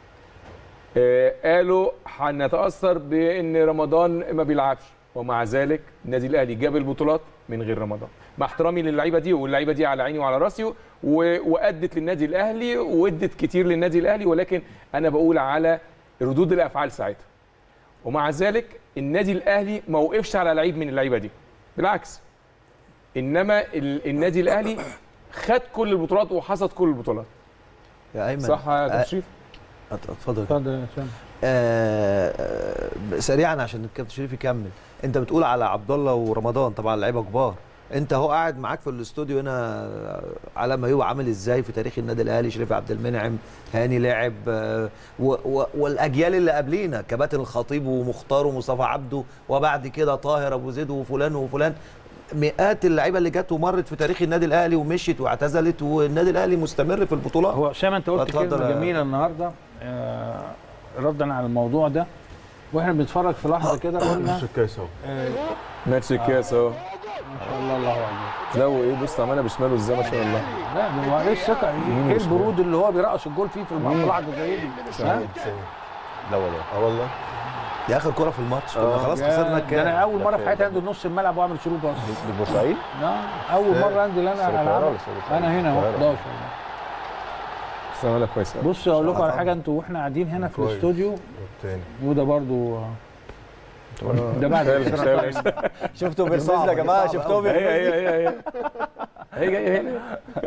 آه، قالوا هنتاثر بان رمضان ما بيلعبش ومع ذلك النادي الاهلي جاب البطولات من غير رمضان مع احترامي للعيبه دي واللعيبه دي على عيني وعلى راسي و- وادت للنادي الاهلي وادت كتير للنادي الاهلي ولكن انا بقول على ردود الافعال ساعتها ومع ذلك النادي الاهلي ما وقفش على لعيب من اللعيبه دي بالعكس انما ال- النادي الاهلي خد كل البطولات وحصد كل البطولات يا ايمن صح يا كابتن آه، شريف اتفضل اتفضل يا اسامه آه، آه، سريعا عشان الكابتن شريف يكمل انت بتقول على عبد الله ورمضان طبعا لعيبه كبار انت هو قاعد معاك في الاستوديو هنا آه، على ما هو عامل ازاي في تاريخ النادي الاهلي شريف عبد المنعم هاني لاعب آه، و- و- والاجيال اللي قبلينا كباتن الخطيب ومختار ومصطفى عبده وبعد كده طاهر ابو زيد وفلان وفلان مئات اللعيبه اللي جت ومرت في تاريخ النادي الاهلي ومشيت واعتزلت والنادي الاهلي مستمر في البطولات هو اسامه انت قلت اتفضل كلمه يا- جميله النهارده آه، ردا على الموضوع ده واحنا بنتفرج في لحظه كده قلنا ماتش الكاس اهو آه، ماتش الكاس اهو ما شاء الله الله اكبر لا وايه بص عملها بشماله ازاي ما شاء الله لا ده هو ايه الثقه مم، ايه مش البرود اللي هو بيرقص الجول فيه في مم. لحظه زي دي ها؟ لا والله اه والله دي اخر كره في الماتش كنا آه. خلاص يا- خسرنا ده الكاس انا اول مره في حياتي انزل نص الملعب واعمل شروط اصلا بورسعيد لا اول في- مره انزل استاد انا القاهرة العب ولا استاد القاهرة؟ انا هنا اهو القاهرة. 11 بس عملها كويس أوي. بص اقول لكم على حاجه انتوا واحنا قاعدين هنا في كويس. الاستوديو تاني وده برضو ده بعد شايل- الكسرة شايل- بتاعتي. شفتوا دي بيرمز صعبة، يا دي جماعه صعبة شفتوه أوي. هي بيرمز هي هي هي هي جايه هنا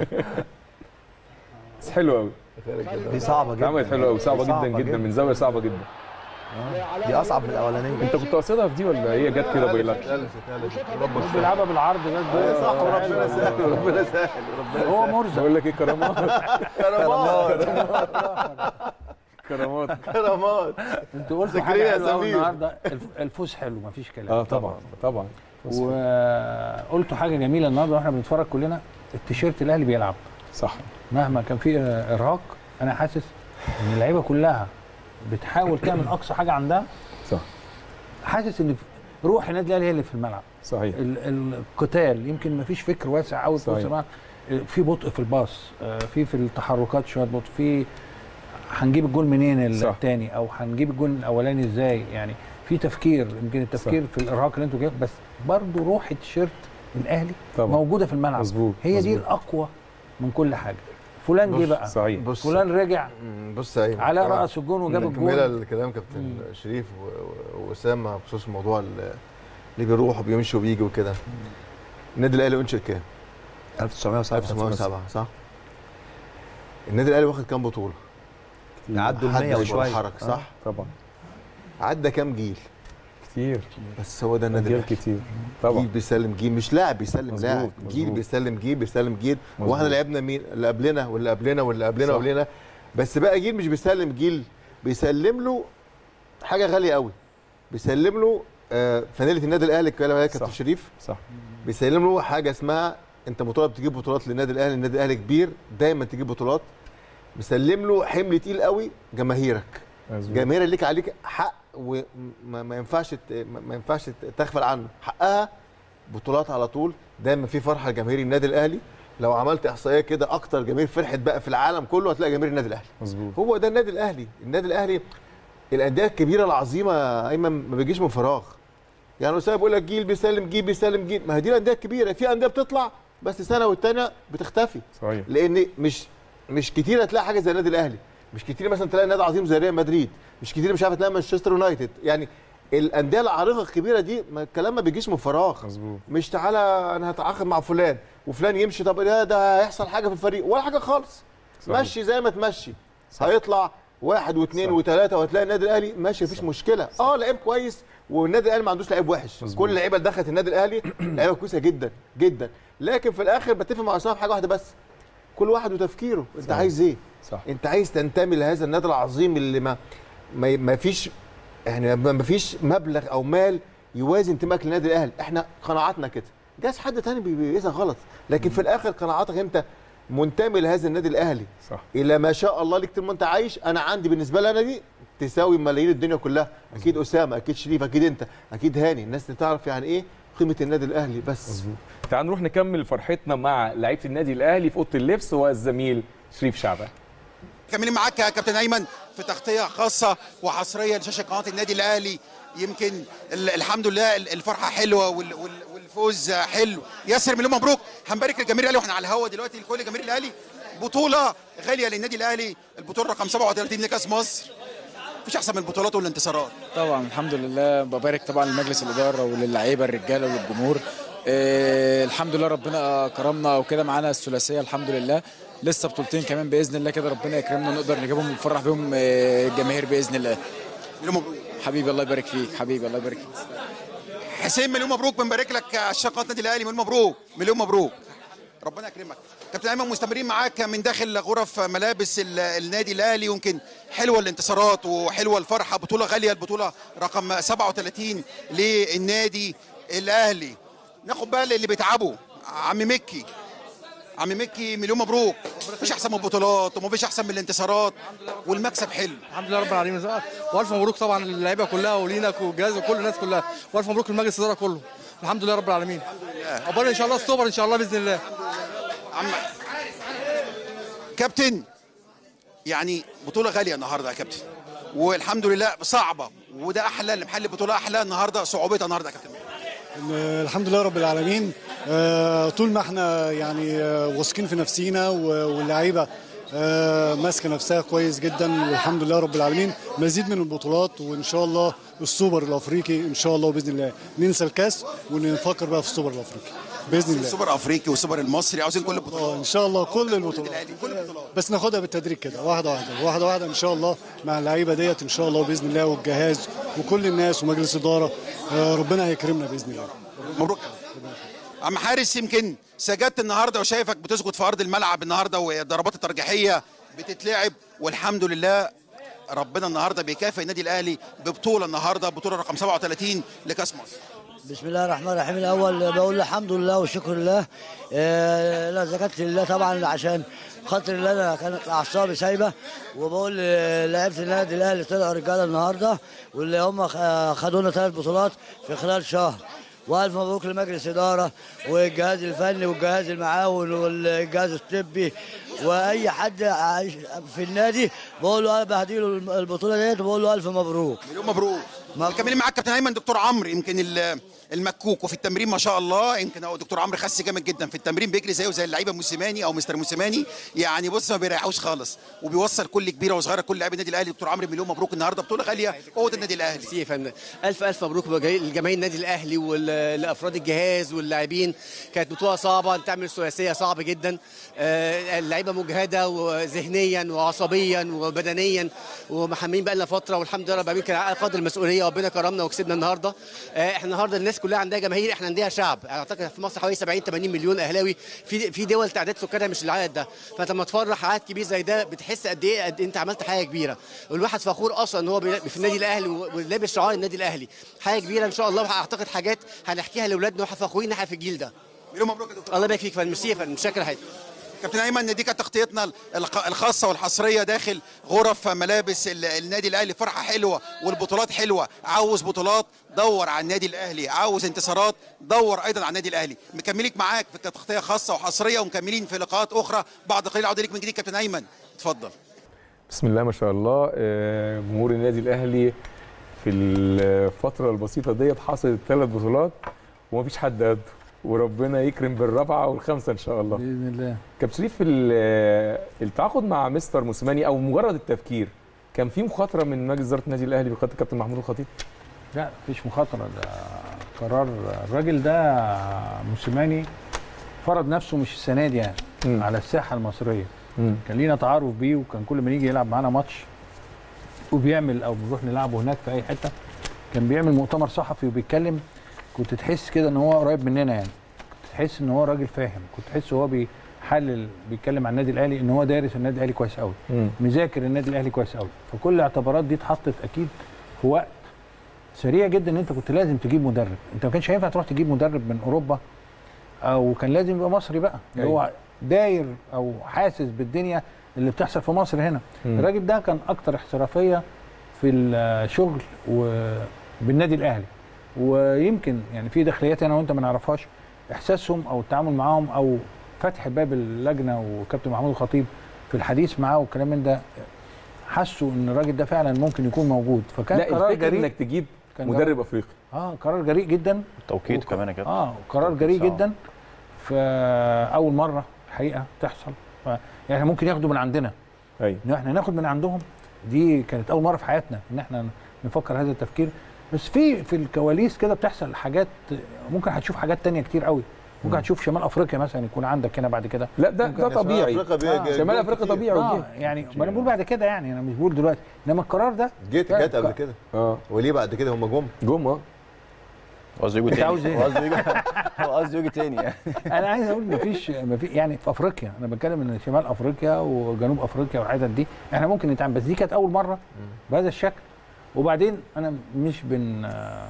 بس حلو قوي دي صعبه جدا اتعملت حلو قوي صعبه دي جدا جدا من زاويه صعبه جدا دي اصعب من الاولانيه انت كنت قاصدها في دي ولا هي جت كده بايلك اتقلشت اتقلشت ربك بيلعبها بالعرض ده صح وربنا سهل وربنا سهل وربنا هو مرزق بقول لك ايه كرامات كرامات كرامات كرامات انتوا قلتوا ذكريا حاجه يا حلوه قوي سمير. النهارده الف- الفوز حلو مفيش كلام اه طبعا طبعا وقلتوا حاجه جميله النهارده واحنا بنتفرج كلنا التيشيرت الاهلي بيلعب صح مهما كان فيه ارهاق انا حاسس ان اللعيبه كلها بتحاول تعمل اقصى حاجه عندها صح حاسس ان روح النادي الاهلي هي اللي في الملعب صحيح ال- القتال يمكن ما فيش فكر واسع قوي في صحيح. وسط الملعب في بطء في الباص آه، في في التحركات شويه بطء في هنجيب الجول منين صح. الثاني او هنجيب الجول الاولاني ازاي يعني في تفكير يمكن التفكير في الارهاق اللي انتوا جايين بس برضه روح التيشيرت الاهلي طبعا موجوده في الملعب مظبوط هي دي مظبوط. الاقوى من كل حاجه فلان جه بص- بقى صحيح بص فلان رجع بص يا أيمن، علاء طبعاً رقص الجون وجاب الجون. تكمله الكلام كابتن شريف و- و- واسامه بخصوص موضوع ال- اللي بيروح وبيمشي وبيجي وكده النادي الاهلي انشئ كام؟ 1907 1907 صح؟ النادي الاهلي واخد كام بطوله؟ عدوا ال 100 حدث وشويه والحرج صح؟ طبعا عدى كام جيل؟ كتير بس هو ده النادي جيل الاهلي كتير طبعا جيل بيسلم جيل مش لاعب بيسلم مظبوط، لاعب جيل مظبوط. بيسلم جيل بيسلم جيل مظبوط. واحنا لعبنا مين اللي قبلنا واللي قبلنا واللي قبلنا صح. واللي قبلنا بس بقى جيل مش بيسلم جيل بيسلم له حاجه غاليه قوي بيسلم له آه، فانيله النادي الاهلي اللي عليها كابتن صح. شريف صح بيسلم له حاجه اسمها انت مطالب تجيب بطولات للنادي الاهلي النادي الاهلي كبير دايما تجيب بطولات بيسلم له حمل تقيل قوي جماهيرك مظبوط. جماهير اللي ليك عليك حق وما ما ينفعش ت- ما ما ينفعش تغفل عنه حقها بطولات على طول دايما في فرحه لجماهير النادي الاهلي لو عملت احصائيه كده اكتر جماهير فرحت بقى في العالم كله هتلاقي جماهير النادي الاهلي مظبوط هو ده النادي الاهلي النادي الاهلي الانديه الكبيره العظيمه ايمن ما بيجيش من فراغ يعني اسامه بيقول لك جيل بيسلم جيل بيسلم جيل ما هي دي الانديه الكبيره في انديه بتطلع بس سنه والتانيه بتختفي صحيح لان مش مش كتير هتلاقي حاجه زي النادي الاهلي مش كتير مثلا تلاقي نادي عظيم زي ريال مدريد مش كتير مش عارف تلاقي مانشستر يونايتد يعني الانديه العريقه الكبيره دي ما الكلام ما بيجيش من فراغ مظبوط مش تعالى انا هتعاقد مع فلان وفلان يمشي طب ده ده هيحصل حاجه في الفريق ولا حاجه خالص صحيح. مشي زي ما تمشي هيطلع واحد واثنين وثلاثه وهتلاقي النادي الاهلي ماشي مفيش مشكله اه لعيب كويس والنادي الاهلي ما عندوش لعيب وحش مظبوط. كل اللعيبه اللي دخلت النادي الاهلي لعيبه كويسه جدا جدا لكن في الاخر بتفق مع اسامه في حاجه واحده بس كل واحد وتفكيره انت صحيح. عايز ايه صح انت عايز تنتمي لهذا النادي العظيم اللي ما ما, ما فيش يعني ما ما فيش مبلغ او مال يوازي انتمائك للنادي الاهلي احنا قناعاتنا كده جاز حد تاني بي- بيقيسها غلط لكن في الاخر قناعاتك انت منتمي لهذا النادي الاهلي صح الى ما شاء الله ليك طول ما انت عايش انا عندي بالنسبه لي انا دي تساوي ملايين الدنيا كلها اكيد اسامه اكيد شريف اكيد انت اكيد هاني الناس اللي تعرف يعني ايه قيمه النادي الاهلي بس مظبوط تعال نروح نكمل فرحتنا مع لعيبه النادي الاهلي في اوضه اللبس والزميل شريف شعبان مكملين معاك يا كابتن ايمن في تغطيه خاصه وحصريه لشاشه قناه النادي الاهلي يمكن ال- الحمد لله ال- الفرحه حلوه وال- وال- والفوز حلو ياسر مليون مبروك هنبارك للجماهير الاهلي واحنا على الهوا دلوقتي لكل جماهير الاهلي بطوله غاليه للنادي الاهلي البطوله رقم 37 لكاس مصر مفيش احسن من البطولات والانتصارات طبعا الحمد لله ببارك طبعا لمجلس الاداره وللعيبه الرجاله وللجمهور آه الحمد لله ربنا كرمنا وكده معانا الثلاثيه الحمد لله لسه بطولتين كمان باذن الله كده ربنا يكرمنا ونقدر نجيبهم ونفرح بيهم آه، الجماهير باذن الله مليون مبروك حبيبي الله يبارك فيك حبيبي الله يبارك فيك حسين مليون مبروك بنبارك لك عشان قناه النادي الاهلي مليون مبروك مليون مبروك ربنا يكرمك كابتن ايمن مستمرين معاك من داخل غرف ملابس ال- النادي الاهلي يمكن حلوه الانتصارات وحلوه الفرحه بطوله غاليه البطوله رقم 37 للنادي الاهلي ناخد بقى اللي بيتعبوا عم مكي عم مكي مليون مبروك مفيش احسن من البطولات ومفيش احسن من الانتصارات والمكسب حلو الحمد لله رب العالمين والف مبروك طبعا للعيبه كلها ولينك والجهاز وكل الناس كلها والف مبروك للمجلس الاداره كله الحمد لله رب العالمين عقبال ان شاء الله السوبر ان شاء الله باذن الله عم كابتن يعني بطوله غاليه النهارده يا كابتن والحمد لله صعبه وده احلى اللي محل البطوله احلى النهارده صعوبتها النهارده يا كابتن الحمد لله رب العالمين آه، طول ما احنا يعني آه، واثقين في نفسينا و- واللعيبه آه، ماسكه نفسها كويس جدا والحمد لله رب العالمين مزيد من البطولات وان شاء الله السوبر الافريقي ان شاء الله باذن الله ننسى الكاس ونفكر بقى في السوبر الافريقي باذن الله السوبر الافريقي والسوبر المصري عاوزين كل البطولات ان شاء الله كل البطولات بس ناخدها بالتدريج كده واحده واحده واحده واحده ان شاء الله مع اللعيبه ديت ان شاء الله باذن الله والجهاز وكل الناس ومجلس اداره آه، ربنا هيكرمنا باذن الله مبروك عم حارس يمكن سجدت النهارده وشايفك بتسجد في ارض الملعب النهارده والضربات الترجيحيه بتتلعب والحمد لله ربنا النهارده بيكافئ النادي الاهلي ببطوله النهارده بطوله رقم 37 لكاس مصر بسم الله الرحمن الرحيم الاول بقول الحمد لله والشكر لله آه، لا زكاة لله طبعا عشان خاطر اللي انا كانت اعصابي سايبه وبقول لعيبه النادي الاهلي طلعوا رجاله النهارده واللي هم خ- خدوا لنا ثلاث بطولات في خلال شهر والف مبروك لمجلس اداره والجهاز الفني والجهاز المعاون والجهاز الطبي واي حد عايش في النادي بقول له انا بهديله البطوله ديت وبقول له الف مبروك مليون مبروك مكملين معاك كابتن ايمن دكتور عمرو يمكن ال- المكوك وفي التمرين ما شاء الله يمكن هو دكتور عمرو خس جامد جدا في التمرين بيجري زيه زي اللعيبه موسيماني او مستر موسيماني يعني بص ما بيريحوش خالص وبيوصل كل كبيره وصغيره كل لاعب النادي الاهلي دكتور عمرو مليون مبروك النهارده بطوله غاليه قوه النادي الاهلي ميرسي يا فندم الف الف مبروك بجاي- لجماهير النادي الاهلي ولافراد الجهاز واللاعبين كانت بطوله صعبه تعمل ثلاثيه صعب جدا آه، اللعيبه مجهده وذهنيا وعصبيا وبدنيا ومحملين بقى لنا فتره والحمد لله رب العالمين كان على قدر المسؤوليه وربنا كرمنا وكسبنا النهارده آه، احنا النهارده الناس كلها عندها جماهير احنا عندنا شعب اعتقد في مصر حوالي 70 80 مليون اهلاوي في في دول تعداد سكانها مش العدد ده فانت لما تفرح عدد كبير زي ده بتحس قد ايه قد انت عملت حاجه كبيره والواحد فخور اصلا ان هو بي- في النادي الاهلي ولابس شعار النادي الاهلي حاجه كبيره ان شاء الله واعتقد حاجات هنحكيها لاولادنا واحنا فخورين ان احنا في الجيل ده مليون مبروك يا دكتور الله يبارك فيك يا فندم ميرسي يا فندم شكرا حضرتك كابتن ايمن دي كانت تغطيتنا الخ- الخاصه والحصريه داخل غرف ملابس ال- النادي الاهلي فرحه حلوه والبطولات حلوه عاوز بطولات دور على النادي الاهلي عاوز انتصارات دور ايضا على النادي الاهلي مكمليك معاك في تغطيه خاصه وحصريه ومكملين في لقاءات اخرى بعد قليل عوده ليك من جديد كابتن ايمن اتفضل بسم الله ما شاء الله آه، جمهور النادي الاهلي في الفتره البسيطه ديت حصلت ثلاث بطولات ومفيش حد قده وربنا يكرم بالرابعه والخامسه ان شاء الله باذن الله كابتن شريف ال- التعاقد مع مستر موسيماني او مجرد التفكير كان في مخاطره من مجلس اداره النادي الاهلي بقياده الكابتن محمود الخطيب لا مفيش مخاطره ده قرار الراجل ده موسيماني فرض نفسه مش السنه دي يعني على الساحه المصريه مم. كان لينا تعارف بيه وكان كل ما يجي يلعب معانا ماتش وبيعمل او بنروح نلعبه هناك في اي حته كان بيعمل مؤتمر صحفي وبيتكلم كنت تحس كده ان هو قريب مننا يعني كنت تحس ان هو راجل فاهم كنت تحس هو بيحلل بيتكلم عن النادي الاهلي ان هو دارس النادي الاهلي كويس قوي مم. مذاكر النادي الاهلي كويس قوي فكل الاعتبارات دي اتحطت اكيد في وقت سريع جدا ان انت كنت لازم تجيب مدرب انت ما كانش هينفع تروح تجيب مدرب من اوروبا او كان لازم يبقى مصري بقى اللي هو داير او حاسس بالدنيا اللي بتحصل في مصر هنا مم. الراجل ده كان اكتر احترافيه في الشغل وبالنادي الاهلي ويمكن يعني في داخليات انا وانت ما نعرفهاش احساسهم او التعامل معاهم او فتح باب اللجنه وكابتن محمود الخطيب في الحديث معاه والكلام من ده حسوا ان الراجل ده فعلا ممكن يكون موجود فكان لا قرار الفكره جريء انك تجيب كان مدرب قرار- افريقي اه قرار جريء جدا توقيته كمان يا كابتن اه قرار جريء صعب. جدا فاول مره الحقيقه تحصل ف يعني ممكن ياخدوا من عندنا ايوه ان احنا ناخد من عندهم دي كانت اول مره في حياتنا ان احنا نفكر هذا التفكير بس في في الكواليس كده بتحصل حاجات ممكن هتشوف حاجات تانية كتير قوي ممكن هتشوف شمال افريقيا مثلا يكون عندك هنا بعد كده لا ده ممكن- ده طبيعي أفريقيا بي- شمال جول افريقيا كتير. طبيعي اه وجه. يعني ما انا بقول بعد كده يعني انا مش بقول دلوقتي انما القرار ده جيت كان- جت قبل كده اه وليه بعد كده هم جم جم اه قصده يجوا انت تاني عاوز ايه؟ هو قصده يجوا هو قصده يجوا تاني يعني انا عايز اقول مفيش مفيش يعني في افريقيا انا بتكلم ان شمال افريقيا وجنوب افريقيا والحتت دي احنا ممكن نتعامل بس دي كانت اول مره بهذا الشكل وبعدين انا مش بن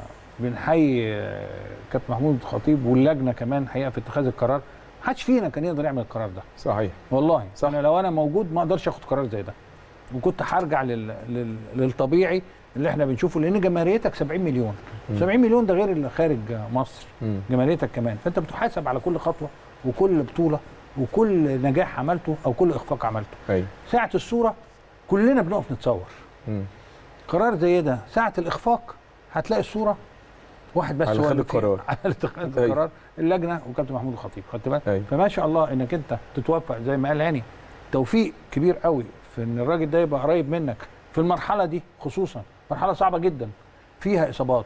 بنحيي آه، كابتن محمود الخطيب واللجنه كمان حقيقه في اتخاذ القرار محدش فينا كان يقدر يعمل القرار ده صحيح والله صح. انا لو انا موجود ما اقدرش اخد قرار زي ده وكنت هرجع لل... لل... للطبيعي اللي احنا بنشوفه لان جماهيريتك 70 مليون مم. 70 مليون ده غير اللي خارج مصر مم. جماهيريتك كمان فانت بتحاسب على كل خطوه وكل بطوله وكل نجاح عملته او كل اخفاق عملته ايوه ساعه الصوره كلنا بنقف نتصور مم. قرار زي ده ساعه الاخفاق هتلاقي الصوره واحد بس على هو خد اللي فيه- القرار. على اتخاذ أيوة. القرار اللجنه وكابتن محمود الخطيب خدت بالك أيوة. فما شاء الله انك انت تتوفق زي ما قال هاني توفيق كبير قوي في ان الراجل ده يبقى قريب منك في المرحله دي خصوصا مرحله صعبه جدا فيها اصابات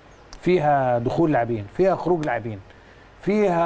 فيها دخول لاعبين فيها خروج لاعبين فيها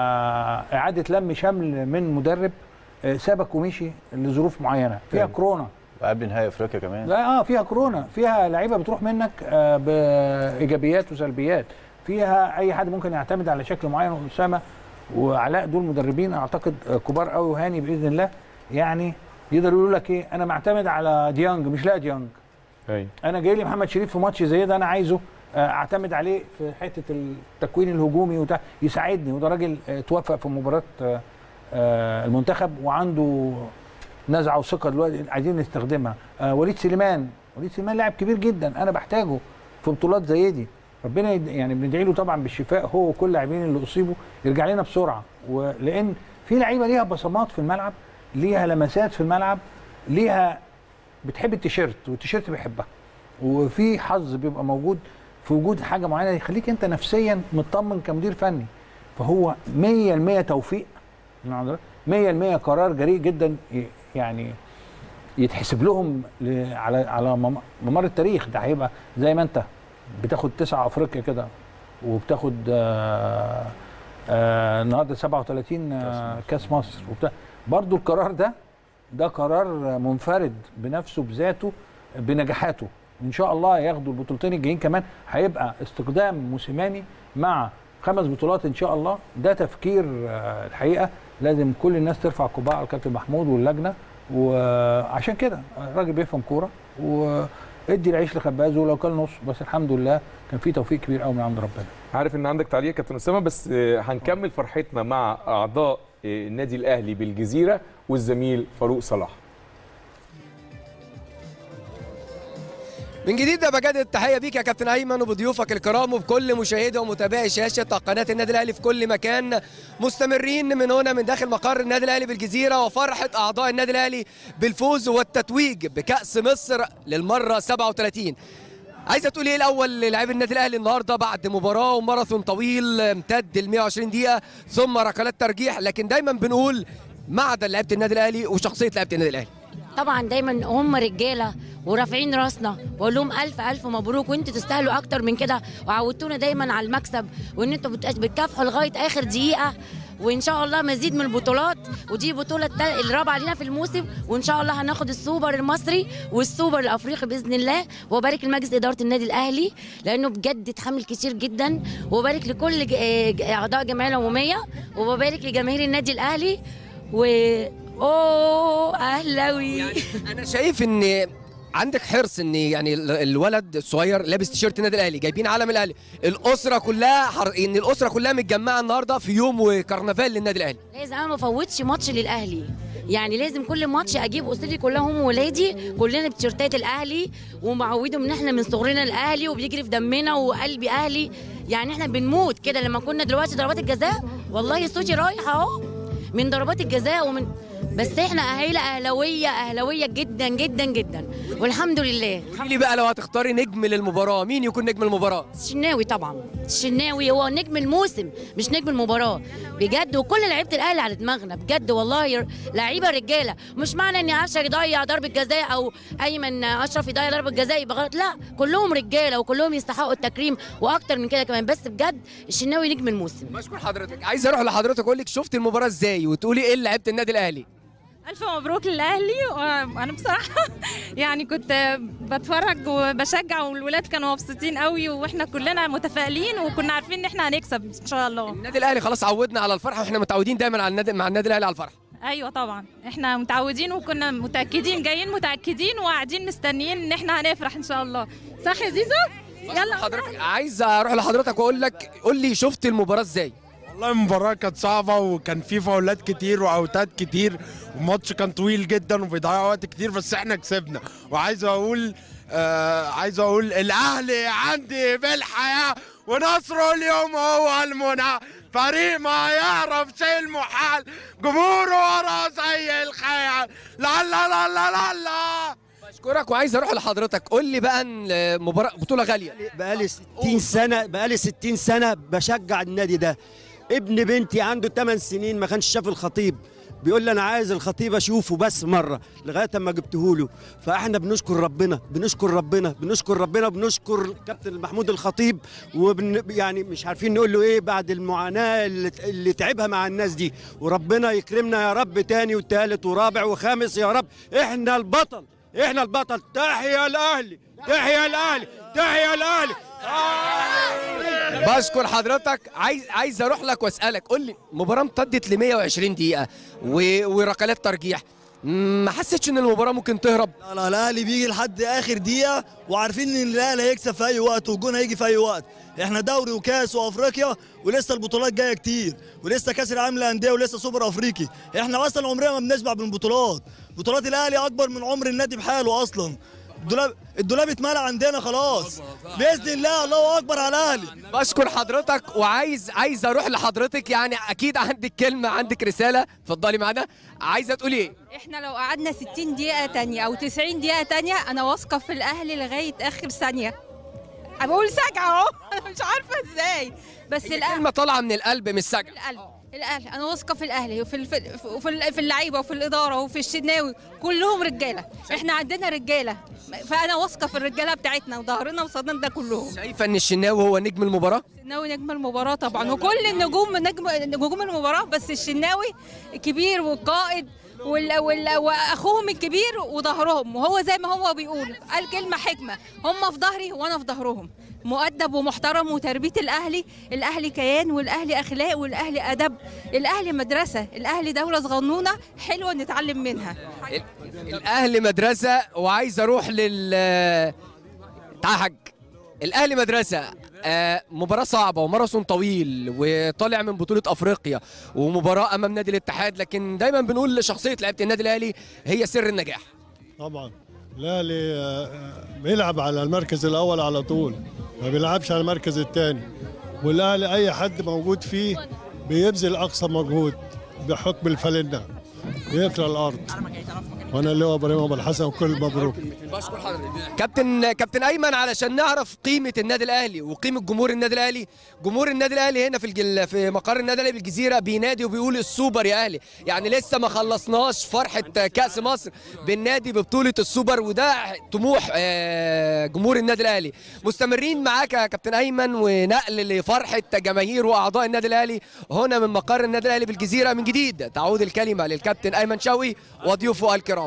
اعاده لم شمل من مدرب آه، سابك ومشي لظروف معينه فيها أيوة. كورونا قبل نهائي افريقيا كمان لا اه فيها كورونا فيها لعيبه بتروح منك آه بايجابيات وسلبيات فيها اي حد ممكن يعتمد على شكل معين واسامه وعلاء دول مدربين اعتقد آه، كبار قوي وهاني باذن الله يعني يقدروا يقولوا لك ايه انا معتمد على ديانج مش لاقي ديانج ايوه انا جاي لي محمد شريف في ماتش زي ده انا عايزه آه، اعتمد عليه في حته التكوين الهجومي وبتاع يساعدني وده راجل آه، توفق في مباراه آه، آه، المنتخب وعنده نزعه وثقه دلوقتي عايزين نستخدمها آه، وليد سليمان وليد سليمان لاعب كبير جدا انا بحتاجه في بطولات زي دي ربنا يد- يعني بندعي له طبعا بالشفاء هو وكل اللاعبين اللي اصيبوا يرجع لنا بسرعه ولان في لعيبه ليها بصمات في الملعب ليها لمسات في الملعب ليها بتحب التيشيرت والتيشيرت بيحبها وفي حظ بيبقى موجود في وجود حاجه معينه يخليك انت نفسيا مطمن كمدير فني فهو 100% توفيق من عند ربنا، 100% قرار جريء جدا ي- يعني يتحسب لهم ل- على على مم- ممر التاريخ ده هيبقى زي ما انت بتاخد تسعة افريقيا كده وبتاخد آه آه النهارده 37 آه كاس مصر وبتاع برضو القرار ده ده قرار منفرد بنفسه بذاته بنجاحاته ان شاء الله ياخدوا البطولتين الجايين كمان هيبقى استقدام موسيماني مع خمس بطولات ان شاء الله ده تفكير آه، الحقيقه لازم كل الناس ترفع قبعه على الكابتن محمود واللجنه وعشان كده الراجل بيفهم كوره وادي العيش لخبازه ولو كان نص بس الحمد لله كان في توفيق كبير قوي من عند ربنا عارف ان عندك تعليق يا كابتن اسامه بس آه، هنكمل فرحتنا مع اعضاء آه، النادي الاهلي بالجزيره والزميل فاروق صلاح من جديد بجدد التحيه بيك يا كابتن ايمن وبضيوفك الكرام وبكل مشاهدي ومتابعي شاشه قناه النادي الاهلي في كل مكان مستمرين من هنا من داخل مقر النادي الاهلي بالجزيره وفرحه اعضاء النادي الاهلي بالفوز والتتويج بكاس مصر للمره 37 عايزه تقول ايه الاول للاعبي النادي الاهلي النهارده بعد مباراه وماراثون طويل امتد ل 120 دقيقه ثم ركلات ترجيح لكن دايما بنقول معدن لعيبه النادي الاهلي وشخصيه لعيبه النادي الاهلي طبعا دايما هم رجاله ورافعين راسنا واقول لهم الف الف مبروك وانتوا تستاهلوا اكتر من كده وعودتونا دايما على المكسب وان انتوا بت- بتكافحوا لغايه اخر دقيقه وان شاء الله مزيد من البطولات ودي البطوله التل- الرابعه لينا في الموسم وان شاء الله هناخد السوبر المصري والسوبر الافريقي باذن الله وبارك لمجلس اداره النادي الاهلي لانه بجد اتحمل كتير جدا وبارك لكل ج- آه، ج- اعضاء الجمعيه العموميه وببارك لجماهير النادي الاهلي و اوه اهلاوي انا شايف ان عندك حرص ان يعني ال- الولد الصغير لابس تيشيرت النادي الاهلي جايبين علم الاهلي الاسره كلها حر... ان الاسره كلها متجمعه النهارده في يوم وكرنفال للنادي الاهلي لازم انا ما افوتش ماتش للاهلي يعني لازم كل ماتش اجيب اسرتي كلها هم وولادي كلنا بتيشيرتات الاهلي ومعودهم ان احنا من صغرنا الاهلي وبيجري في دمنا وقلبي اهلي يعني احنا بنموت كده لما كنا دلوقتي ضربات الجزاء والله صوتي رايح اهو من ضربات الجزاء ومن بس احنا اهالي اهلاويه اهلاويه جدا جدا جدا والحمد لله قولي لي بقى لو هتختاري نجم للمباراه مين يكون نجم المباراه الشناوي طبعا الشناوي هو نجم الموسم مش نجم المباراه بجد وكل لعيبه الاهلي على دماغنا بجد والله ير- لعيبه رجاله مش معنى ان قفشه يضيع ضربه جزاء او ايمن اشرف يضيع ضربه جزاء يبقى غلط لا كلهم رجاله وكلهم يستحقوا التكريم واكتر من كده كمان بس بجد الشناوي نجم الموسم بشكر حضرتك عايز اروح لحضرتك اقول لك شفت المباراه ازاي وتقولي ايه لعيبه النادي الاهلي ألف مبروك للأهلي وأنا بصراحة يعني كنت بتفرج وبشجع والولاد كانوا مبسوطين قوي وإحنا كلنا متفائلين وكنا عارفين إن إحنا هنكسب إن شاء الله النادي الاهلي خلاص عودنا على الفرحه واحنا متعودين دايما على النادي مع النادي الاهلي على الفرحه أيوة طبعا إحنا متعودين وكنا متأكدين جايين متأكدين وقاعدين مستنيين إن إحنا هنفرح إن شاء الله صح يا زيزو؟ يلا حضرتك عايز اروح لحضرتك واقول لك قول لي شفت المباراه ازاي والله المباراة كانت صعبة وكان في فاولات كتير وأوتات كتير والماتش كان طويل جدا وبيضيع وقت كتير بس احنا كسبنا وعايز أقول آه عايز أقول الأهلي عندي بالحياة ونصره اليوم هو المنى فريق ما يعرف شيء المحال جمهوره ورا زي الخيال لا لا لا لا لا لا بشكرك وعايز اروح لحضرتك قول لي بقى ان مباراه بطوله غاليه بقالي 60 سنه بقالي 60 سنه بشجع النادي ده ابن بنتي عنده 8 سنين ما كانش شاف الخطيب بيقول لي انا عايز الخطيب اشوفه بس مره لغايه اما جبته له فاحنا بنشكر ربنا بنشكر ربنا بنشكر ربنا بنشكر كابتن محمود الخطيب وبن يعني مش عارفين نقول له ايه بعد المعاناه اللي, اللي تعبها مع الناس دي وربنا يكرمنا يا رب تاني وتالت ورابع وخامس يا رب احنا البطل احنا البطل تحيا الاهلي تحيا الاهلي تحيا الاهلي بشكر حضرتك عايز عايز اروح لك واسالك قول لي مباراه امتدت ل 120 دقيقه و... وركلات ترجيح ما حسيتش ان المباراه ممكن تهرب لا لا الاهلي بيجي لحد اخر دقيقه وعارفين ان الاهلي هيكسب في اي وقت والجون هيجي في اي وقت احنا دوري وكاس وافريقيا ولسه البطولات جايه كتير ولسه كاس العالم للانديه ولسه سوبر افريقي احنا اصلا عمرنا ما بنشبع بالبطولات بطولات الاهلي اكبر من عمر النادي بحاله اصلا الدولاب الدولاب اتملى عندنا خلاص باذن الله الله اكبر على الاهلي بشكر حضرتك وعايز عايز اروح لحضرتك يعني اكيد عندك كلمه عندك رساله اتفضلي معانا عايزه تقولي ايه احنا لو قعدنا 60 دقيقة تانية او 90 دقيقة تانية انا واثقة في الاهلي لغاية اخر ثانية أنا بقول سجع اهو انا مش عارفة ازاي بس الاهلي كلمه طالعه من القلب مش سجع القلب الاهلي انا واثقة في الاهلي وفي الف... وفي ال- في اللعيبة وفي الادارة وفي الشناوي كلهم رجالة احنا عندنا رجالة فانا واثقة في الرجالة بتاعتنا وظهرنا وصدنا ده كلهم شايفه ان الشناوي هو نجم المباراه الشناوي نجم المباراة طبعا وكل النجوم نجم نجوم المباراة بس الشناوي كبير والقائد وال... وال... واخوهم الكبير وظهرهم وهو زي ما هو بيقول قال كلمة حكمة هم في ظهري وانا في ظهرهم مؤدب ومحترم وتربية الاهلي الاهلي كيان والاهلي اخلاق والاهلي ادب الاهلي مدرسة الاهلي دولة صغنونة حلوة نتعلم منها الاهلي مدرسه وعايز اروح لل تعال يا حاج الاهلي مدرسه آه، مباراة صعبة وماراثون طويل وطالع من بطولة افريقيا ومباراة امام نادي الاتحاد لكن دايما بنقول شخصية لعيبة النادي الاهلي هي سر النجاح طبعا الاهلي آه، بيلعب على المركز الاول على طول ما بيلعبش على المركز الثاني والاهلي اي حد موجود فيه بيبذل اقصى مجهود بحكم الفلنه بيكره الارض وانا اللي هو ابراهيم ابو الحسن وكل مبروك بشكر حضرتك كابتن كابتن ايمن علشان نعرف قيمه النادي الاهلي وقيمه جمهور النادي الاهلي جمهور النادي الاهلي هنا في الجل في مقر النادي الاهلي بالجزيره بينادي وبيقول السوبر يا اهلي يعني لسه ما خلصناش فرحه كاس مصر بالنادي ببطوله السوبر وده طموح آه، جمهور النادي الاهلي مستمرين معاك يا كابتن ايمن ونقل لفرحه جماهير واعضاء النادي الاهلي هنا من مقر النادي الاهلي بالجزيره من جديد تعود الكلمه للكابتن ايمن شوقي وضيوفه الكرام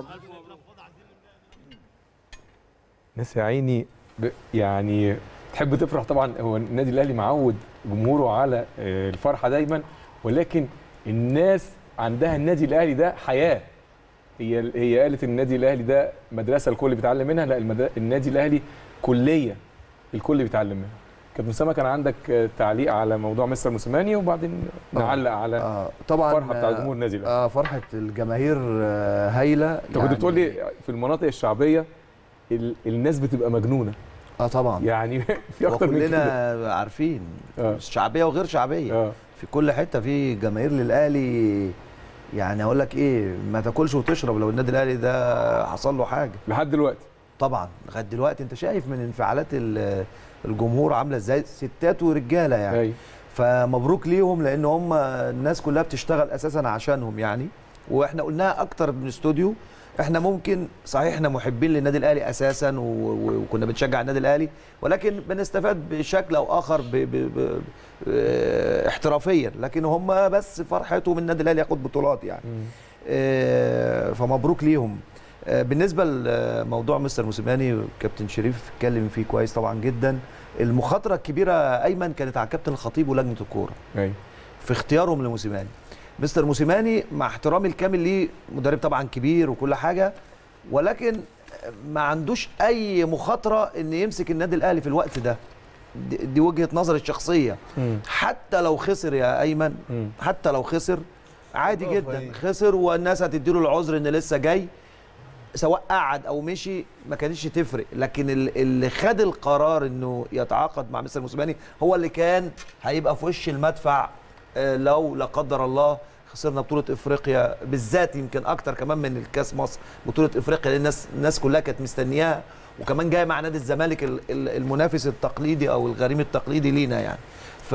ناس يا عيني ب- يعني تحب تفرح طبعا هو النادي الاهلي معود جمهوره على آه، الفرحه دايما ولكن الناس عندها النادي الاهلي ده حياه هي هي قالت ان النادي الاهلي ده مدرسه الكل بيتعلم منها لا المد... النادي الاهلي كليه الكل بيتعلم منها كابتن اسامه كان عندك آه، تعليق على موضوع مستر موسيماني وبعدين نعلق على آه طبعا الفرحه بتاع جمهور النادي الاهلي آه فرحه الجماهير آه هايله انت كنت بتقول لي في المناطق الشعبيه ال... الناس بتبقى مجنونه اه طبعا يعني في اكتر من كده كلنا عارفين شعبيه وغير شعبيه في كل حته في جماهير للاهلي يعني اقول لك ايه ما تاكلش وتشرب لو النادي الاهلي ده حصل له حاجه لحد دلوقتي طبعا لغايه دلوقتي انت شايف من انفعالات ال- الجمهور عامله ازاي ستات ورجاله يعني أي. فمبروك ليهم لان هم الناس كلها بتشتغل اساسا عشانهم يعني واحنا قلناها اكتر من استوديو احنا ممكن صحيح احنا محبين للنادي الاهلي اساسا و- و- وكنا بنشجع النادي الاهلي ولكن بنستفاد بشكل او اخر ب ب ب اه احترافيا لكن هم بس فرحتهم النادي الاهلي ياخد بطولات يعني اه فمبروك ليهم اه بالنسبه لموضوع مستر موسيماني كابتن شريف اتكلم فيه كويس طبعا جدا المخاطره الكبيره ايمن كانت على كابتن الخطيب ولجنه الكوره ايوه في اختيارهم لموسيماني مستر موسيماني مع احترامي الكامل ليه مدرب طبعا كبير وكل حاجه ولكن ما عندوش اي مخاطره ان يمسك النادي الاهلي في الوقت ده دي, دي وجهه نظري الشخصيه حتى لو خسر يا ايمن حتى لو خسر عادي جدا خسر والناس هتديله العذر ان لسه جاي سواء قعد او مشي ما كانتش تفرق لكن ال- اللي خد القرار انه يتعاقد مع مستر موسيماني هو اللي كان هيبقى في وش المدفع آه، لو لا قدر الله خسرنا بطوله افريقيا بالذات يمكن اكتر كمان من الكاس مصر بطوله افريقيا لان الناس الناس كلها كانت مستنياها وكمان جاي مع نادي الزمالك ال- ال- المنافس التقليدي او الغريم التقليدي لينا يعني ف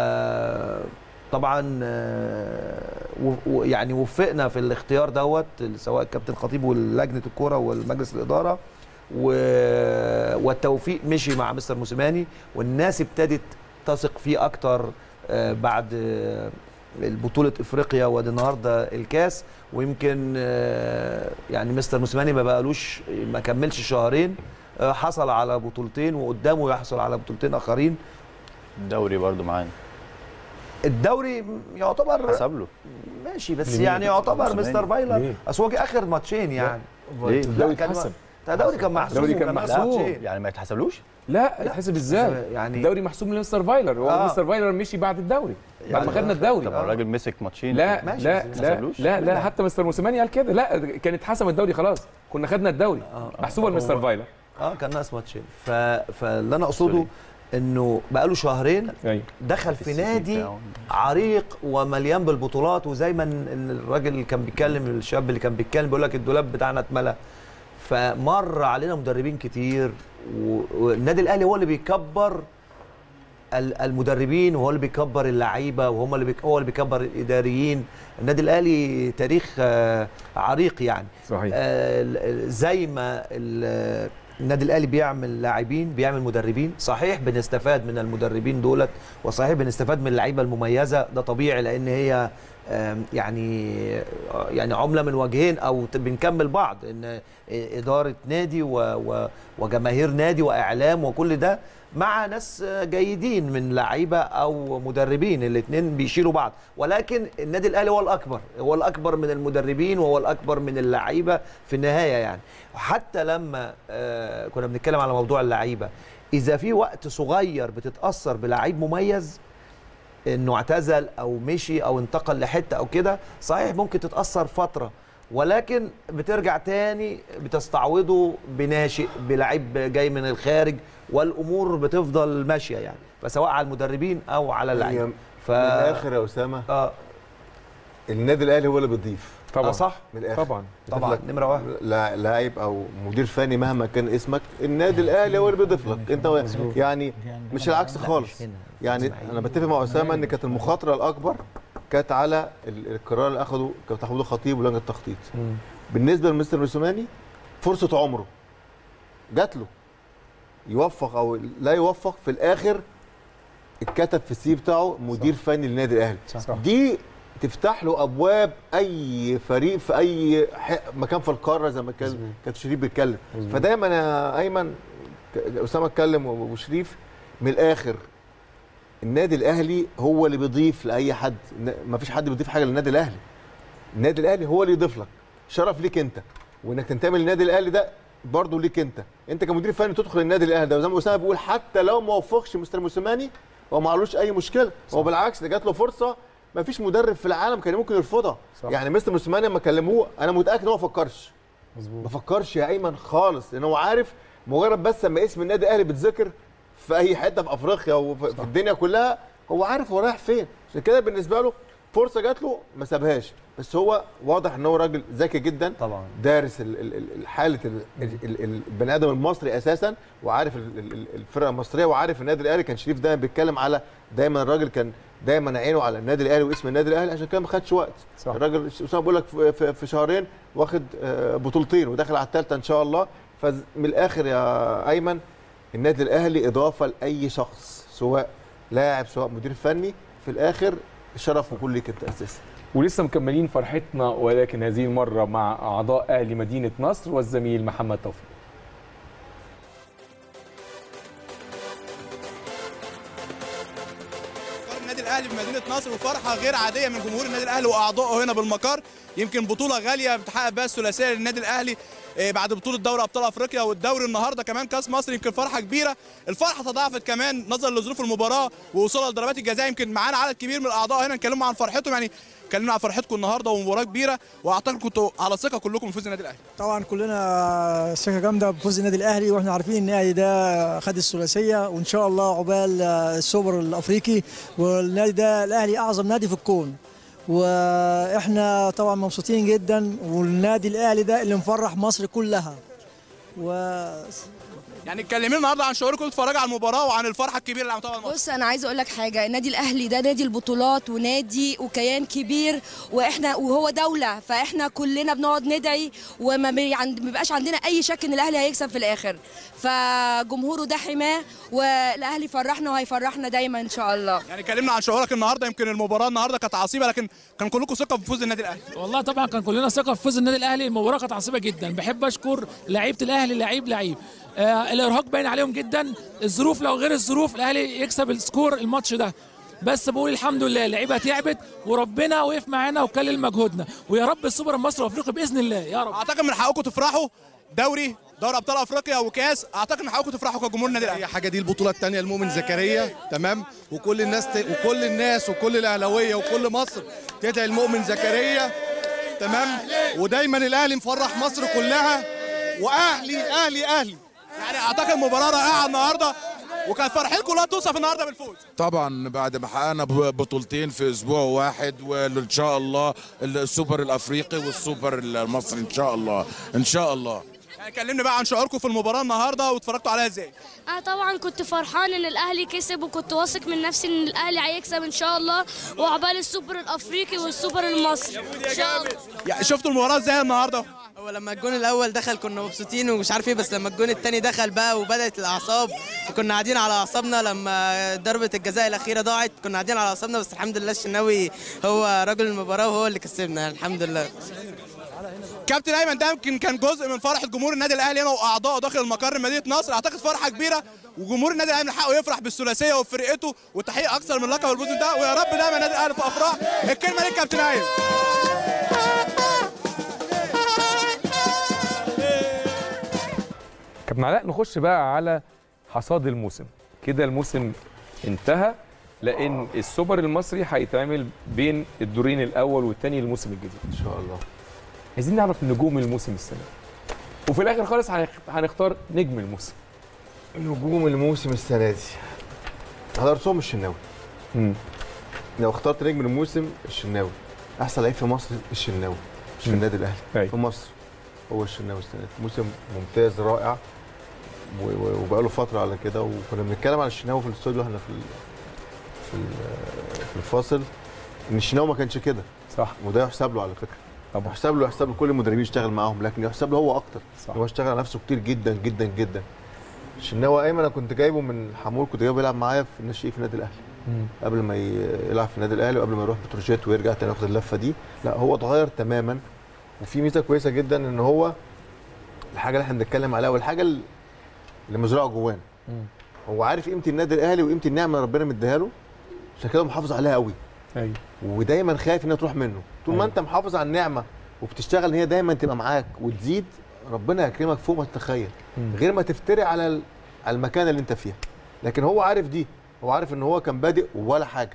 طبعا آه، و- و- يعني وفقنا في الاختيار دوت سواء الكابتن خطيب ولجنه الكوره والمجلس الاداره و... والتوفيق مشي مع مستر موسيماني والناس ابتدت تثق فيه اكتر آه، بعد آه، البطوله افريقيا وادي النهارده الكاس ويمكن آه، يعني مستر موسيماني ما بقالوش ما كملش شهرين آه، حصل على بطولتين وقدامه يحصل على بطولتين اخرين الدوري برضو معانا الدوري يعتبر حسب له ماشي بس لمين؟ يعني يعتبر موسيماني. مستر فايلر ليه؟ اصل هو جه اخر ماتشين يعني ليه؟ لا، كان ده دوري كان محسوب الدوري كان وكان محسوب. ماتشين. يعني ما يتحسبلوش لا يتحسب ازاي؟ يعني الدوري محسوب لمستر فايلر هو آه. مستر فايلر مشي بعد الدوري بعد ما يعني خدنا الدوري طب الراجل مسك ماتشين لا ماشي، لا بس ما لا اتحسبلوش. لا لا حتى مستر موسيماني قال كده لا كان اتحسم الدوري خلاص كنا خدنا الدوري محسوبه لمستر فايلر اه كان ناقص ماتشين ف... فاللي انا اقصده انه بقاله شهرين دخل في نادي عريق ومليان بالبطولات وزي ما ال- الراجل اللي كان بيتكلم الشاب اللي كان بيتكلم بيقول لك الدولاب بتاعنا اتملى فمر علينا مدربين كتير و- والنادي الاهلي هو اللي بيكبر ال- المدربين وهو اللي بيكبر اللعيبه وهم اللي بيك هو اللي بيكبر الاداريين النادي الاهلي تاريخ آه، عريق يعني صحيح. آه، ال- ال- زي ما ال- النادي الاهلي بيعمل لاعبين بيعمل مدربين صحيح بنستفاد من المدربين دولت وصحيح بنستفاد من اللعيبه المميزه ده طبيعي لان هي آم، يعني آه، يعني عمله من وجهين او ت- بنكمل بعض ان اداره نادي و و وجماهير نادي واعلام وكل ده مع ناس جيدين من لعيبه او مدربين الاثنين بيشيلوا بعض ولكن النادي الاهلي هو الاكبر هو الاكبر من المدربين وهو الاكبر من اللعيبه في النهايه يعني حتى لما آه، كنا بنتكلم على موضوع اللعيبه اذا في وقت صغير بتتاثر بلعيب مميز انه اعتزل او مشي او انتقل لحته او كده صحيح ممكن تتاثر فتره ولكن بترجع تاني بتستعوضه بناشئ بلعيب جاي من الخارج والامور بتفضل ماشيه يعني فسواء على المدربين او على اللعيبه ف... من الاخر يا اسامه اه النادي الاهلي هو اللي بيضيف طبعا آه صح من الاخر طبعا طبعا لك نمره واحد لا- لاعب او مدير فني مهما كان اسمك النادي الاهلي هو اللي بيضيف لك انت و- يعني مش العكس خالص يعني انا بتفق مع اسامه ان كانت المخاطره الاكبر كانت على ال- القرار اللي اخده كابتن محمود الخطيب ولجنه التخطيط بالنسبه لمستر موسوماني فرصه عمره جات له يوفق او لا يوفق في الاخر اتكتب في السي بتاعه مدير فني للنادي الاهلي صح. دي تفتح له ابواب اي فريق في اي ح- مكان في القاره زي ما كان كابتن شريف بيتكلم مظبوط. فدايما يا ايمن ك- اسامه اتكلم و- وشريف من الاخر النادي الاهلي هو اللي بيضيف لاي حد ما فيش حد بيضيف حاجه للنادي الاهلي النادي الاهلي هو اللي يضيف لك شرف ليك انت وانك تنتمي للنادي الاهلي ده برضه ليك انت انت كمدير فني تدخل النادي الاهلي ده وزي ما اسامه بيقول حتى لو ما وفقش مستر موسيماني هو ما علوش اي مشكله هو بالعكس ده جات له فرصه ما فيش مدرب في العالم كان ممكن يرفضها صح. يعني مستر موسيماني لما كلموه انا متاكد ان هو ما فكرش مظبوط ما فكرش يا ايمن خالص لان هو عارف مجرد بس لما اسم النادي الاهلي بيتذكر في اي حته في افريقيا وفي في الدنيا كلها هو عارف هو رايح فين عشان كده بالنسبه له فرصه جات له ما سابهاش بس هو واضح ان هو راجل ذكي جدا طبعا دارس ال- ال- ال- حاله ال- ال- ال- البني ادم المصري اساسا وعارف ال- ال- ال- الفرقه المصريه وعارف النادي الاهلي كان شريف دايما بيتكلم على دايما الراجل كان دايما عينه على النادي الاهلي واسم النادي الاهلي عشان كده ما خدش وقت صح. الراجل اسامه بيقول لك في- في في شهرين واخد آه، بطولتين وداخل على الثالثه ان شاء الله فمن الاخر يا ايمن النادي الاهلي اضافه لاي شخص سواء لاعب سواء مدير فني في الاخر الشرف وكل ليك انت اساسا ولسه مكملين فرحتنا ولكن هذه المره مع اعضاء اهلي مدينه نصر والزميل محمد توفيق النادي الاهلي بمدينه نصر وفرحه غير عاديه من جمهور النادي الاهلي واعضائه هنا بالمقر يمكن بطوله غاليه بتحقق بها الثلاثيه للنادي الاهلي آه، بعد بطوله دوري ابطال افريقيا والدوري النهارده كمان كاس مصر يمكن فرحه كبيره الفرحه تضاعفت كمان نظرا لظروف المباراه ووصولها لضربات الجزاء يمكن معانا عدد كبير من الاعضاء هنا نتكلموا عن فرحتهم يعني اتكلمنا عن فرحتكم النهارده ومباراه كبيره واعتقد كنتوا على ثقه كلكم بفوز النادي الاهلي طبعا كلنا ثقه جامده بفوز النادي الاهلي واحنا عارفين ان النادي ده خد الثلاثيه وان شاء الله عقبال السوبر الافريقي والنادي ده الاهلي اعظم نادي في الكون واحنا طبعا مبسوطين جدا والنادي الاهلي ده اللي مفرح مصر كلها و يعني اتكلمين النهارده عن شعوركم تتفرجوا على المباراه وعن الفرحه الكبيره اللي عملتوها الماتش بص انا عايزه اقول لك حاجه النادي الاهلي ده نادي البطولات ونادي وكيان كبير واحنا وهو دوله فاحنا كلنا بنقعد ندعي وما بي- عند- ما بيبقاش عندنا اي شك ان الاهلي هيكسب في الاخر فجمهوره ده حماه والاهلي فرحنا وهيفرحنا دايما ان شاء الله يعني اتكلمنا عن شعورك النهارده يمكن المباراه النهارده كانت عصيبه لكن كان كلكم ثقه بفوز النادي الاهلي والله طبعا كان كلنا ثقه في فوز النادي الاهلي المباراه كانت عصيبه جدا بحب اشكر لعيبه الاهلي لعيب لعيب آه الارهاق باين عليهم جدا الظروف لو غير الظروف الاهلي يكسب السكور الماتش ده بس بقول الحمد لله اللعيبه تعبت وربنا وقف معانا وكلل مجهودنا ويا رب السوبر المصري وافريقيا باذن الله يا رب اعتقد من حقكم تفرحوا دوري دوري ابطال افريقيا وكاس اعتقد من حقكم تفرحوا كجمهور النادي الاهلي هي حاجه دي البطوله الثانيه لمؤمن زكريا تمام وكل الناس ت... وكل الناس وكل الاهلاويه وكل مصر تدعي لمؤمن زكريا تمام ودايما الاهلي مفرح مصر كلها واهلي اهلي اهلي يعني اعتقد مباراه رائعه النهارده وكان فرحتكم لا توصف النهارده بالفوز طبعا بعد ما حققنا ب- بطولتين في اسبوع واحد وان شاء الله السوبر الافريقي والسوبر المصري ان شاء الله ان شاء الله يعني كلمني بقى عن شعوركم في المباراه النهارده واتفرجتوا عليها ازاي انا طبعا كنت فرحان ان الاهلي كسب وكنت واثق من نفسي ان الاهلي هيكسب ان شاء الله وعقبال السوبر الافريقي والسوبر المصري ان شاء الله يعني شفتوا المباراه ازاي النهارده هو لما الجون الاول دخل كنا مبسوطين ومش عارف ايه بس لما الجون التاني دخل بقى وبدات الاعصاب وكنا قاعدين على اعصابنا لما ضربه الجزاء الاخيره ضاعت كنا قاعدين على اعصابنا بس الحمد لله الشناوي هو رجل المباراه وهو اللي كسبنا يعني الحمد لله كابتن ايمن ده يمكن كان جزء من فرحه جمهور النادي الاهلي هنا واعضائه داخل المقر مدينه نصر اعتقد فرحه كبيره وجمهور النادي الاهلي من حقه يفرح بالثلاثيه وبفرقته وتحقيق اكثر من لقب البطوله ده ويا رب دايما النادي الاهلي في افراح الكلمه ليك كابتن ايمن كابتن علاء نخش بقى على حصاد الموسم كده الموسم انتهى لان السوبر المصري هيتعمل بين الدورين الاول والثاني الموسم الجديد ان شاء الله عايزين نعرف نجوم الموسم السنه وفي الاخر خالص هنخ- هنختار نجم الموسم نجوم الموسم السنه دي على رسوم الشناوي لو اخترت نجم الموسم الشناوي احسن لعيب في مصر الشناوي مش في مم. النادي الاهلي في مصر هو الشناوي السنه دي موسم ممتاز رائع و- و- وبقاله فتره على كده وكنا بنتكلم عن الشناوي في الاستوديو احنا في ال- في ال- في الفاصل ان الشناوي ما كانش كده صح وده يحسب له على فكره طبعا يحسب له يحسب له كل المدربين اشتغل معاهم لكن يحسب له هو اكتر صح. هو اشتغل على نفسه كتير جدا جدا جدا الشناوي ايمن انا كنت جايبه من حمول كنت جايبه يلعب معايا في الناشئين في النادي الاهلي قبل ما ي- يلعب في النادي الاهلي وقبل ما يروح بتروجيت ويرجع تاني ياخد اللفه دي لا هو اتغير تماما وفي ميزه كويسه جدا ان هو الحاجه اللي احنا بنتكلم عليها والحاجه اللي اللي مزروعه جواه هو عارف قيمه النادي الاهلي وقيمه النعمه اللي ربنا مديها له عشان كده محافظ عليها قوي ايوه ودايما خايف انها تروح منه طول ما أيوة. انت محافظ على النعمه وبتشتغل ان هي دايما تبقى معاك وتزيد ربنا يكرمك فوق ما تتخيل مم. غير ما تفتري على ال- على المكان اللي انت فيها لكن هو عارف دي هو عارف ان هو كان بادئ ولا حاجه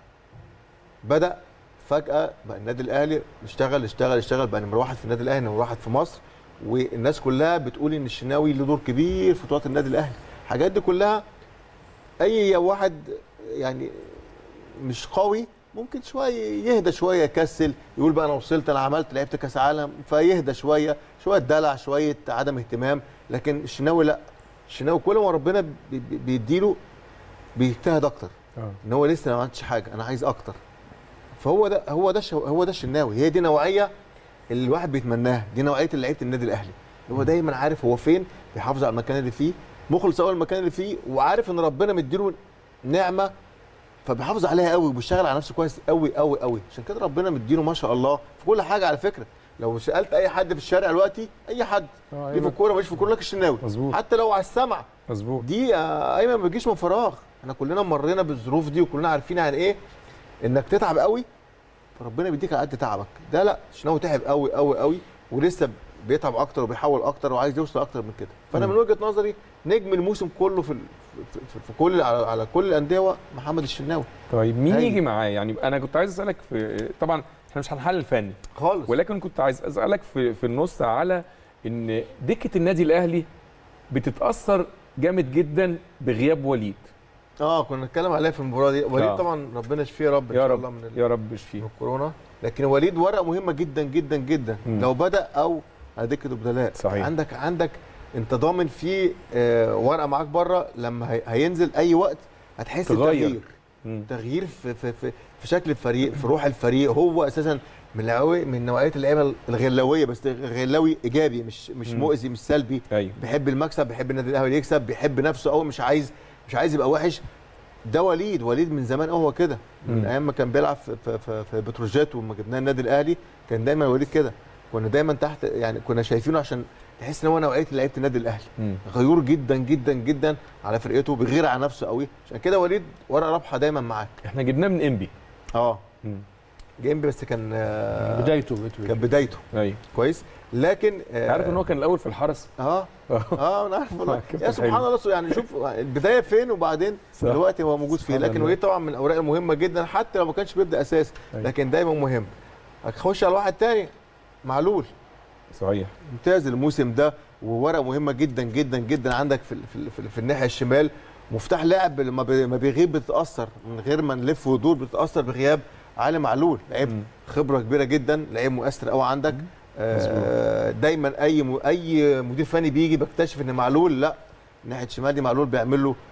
بدا فجاه بقى النادي الاهلي اشتغل اشتغل اشتغل بقى نمره واحد في النادي الاهلي نمره واحد في مصر والناس كلها بتقول ان الشناوي له دور كبير في بطولات النادي الاهلي الحاجات دي كلها اي واحد يعني مش قوي ممكن شويه يهدى شويه يكسل يقول بقى انا وصلت انا عملت لعبت كاس عالم فيهدى شويه شويه دلع شويه عدم اهتمام لكن الشناوي لا الشناوي كل ما ربنا بي- بي- بيديله بيجتهد اكتر ان هو لسه ما عملتش حاجه انا عايز اكتر فهو ده هو ده الشو- هو ده الشناوي هي دي نوعيه اللي الواحد بيتمناها دي نوعيه لعيبه النادي الاهلي هو دايما عارف هو فين بيحافظ على المكان اللي فيه مخلص اول المكان اللي فيه وعارف ان ربنا مديله نعمه فبيحافظ عليها قوي وبيشتغل على نفسه كويس قوي قوي قوي عشان كده ربنا مديله ما شاء الله في كل حاجه على فكره لو سالت اي حد في الشارع دلوقتي اي حد آه، ليه في أيمن. الكوره مش في الكوره لك الشناوي مظبوط. حتى لو على السمع مظبوط دي يا ايمن ما بتجيش من فراغ احنا كلنا مرينا بالظروف دي وكلنا عارفين يعني ايه انك تتعب قوي فربنا بيديك على قد تعبك ده لا الشناوي تعب قوي قوي قوي ولسه بيتعب اكتر وبيحاول اكتر وعايز يوصل اكتر من كده فانا مم. من وجهه نظري نجم الموسم كله في ال- في, في, في كل على, على كل الانديه هو محمد الشناوي طيب مين هايل. يجي معاه يعني انا كنت عايز اسالك في طبعا احنا مش هنحلل فني خالص ولكن كنت عايز اسالك في في النص على ان دكه النادي الاهلي بتتاثر جامد جدا بغياب وليد اه كنا نتكلم عليها في المباراه دي وليد آه. طبعا ربنا يشفيه يا رب ان يا شاء رب الله من ال- يا رب اشفيه من الكورونا لكن وليد ورقه مهمه جدا جدا جدا مم. لو بدا او على دكه البدلاء صحيح. عندك عندك انت ضامن في آه، ورقه معاك بره لما هي- هينزل اي وقت هتحس تغير. بتغيير مم. تغيير في في في, في شكل الفريق في روح الفريق هو اساسا من العوي من نوعيه اللعيبه الغلاويه بس غلاوي ايجابي مش مش مم. مؤذي مش سلبي ايوه بيحب المكسب بيحب النادي الاهلي يكسب بيحب نفسه قوي مش عايز مش عايز يبقى وحش ده وليد وليد من زمان قوي هو كده من مم. ايام ما كان بيلعب في في, في, في بتروجيت وما جبناه النادي الاهلي كان دايما وليد كده كنا دايما تحت يعني كنا شايفينه عشان تحس ان هو نوعيه لعيبه النادي الاهلي مم. غيور جدا جدا جدا على فرقته بيغير على نفسه قوي عشان كده وليد ورقه رابحه دايما معاك احنا جبناه من انبي اه مم. جيمبي بس كان آه، بدايته كان بدايته ايوه كويس لكن آه، عارف ان هو كان الاول في الحرس اه اه انا عارف والله كابتن يا سبحان حلمي. الله يعني شوف البدايه فين وبعدين صح. دلوقتي هو موجود فيه سبحان لكن الله. وليد طبعا من الاوراق المهمه جدا حتى لو ما كانش بيبدا اساس أيوة. لكن دايما مهم هتخش على واحد تاني معلول صحيح ممتاز الموسم ده وورقه مهمه جدا جدا جدا عندك في في, في, في الناحيه الشمال مفتاح لاعب لما بي- ما بيغيب بتتاثر من غير ما نلف وندور بتتاثر بغياب علي معلول لعيب خبره كبيره جدا لعيب مؤثر قوي عندك آه دايما اي م... اي مدير فني بيجي بكتشف ان معلول لا ناحيه شمال دي معلول بيعمل له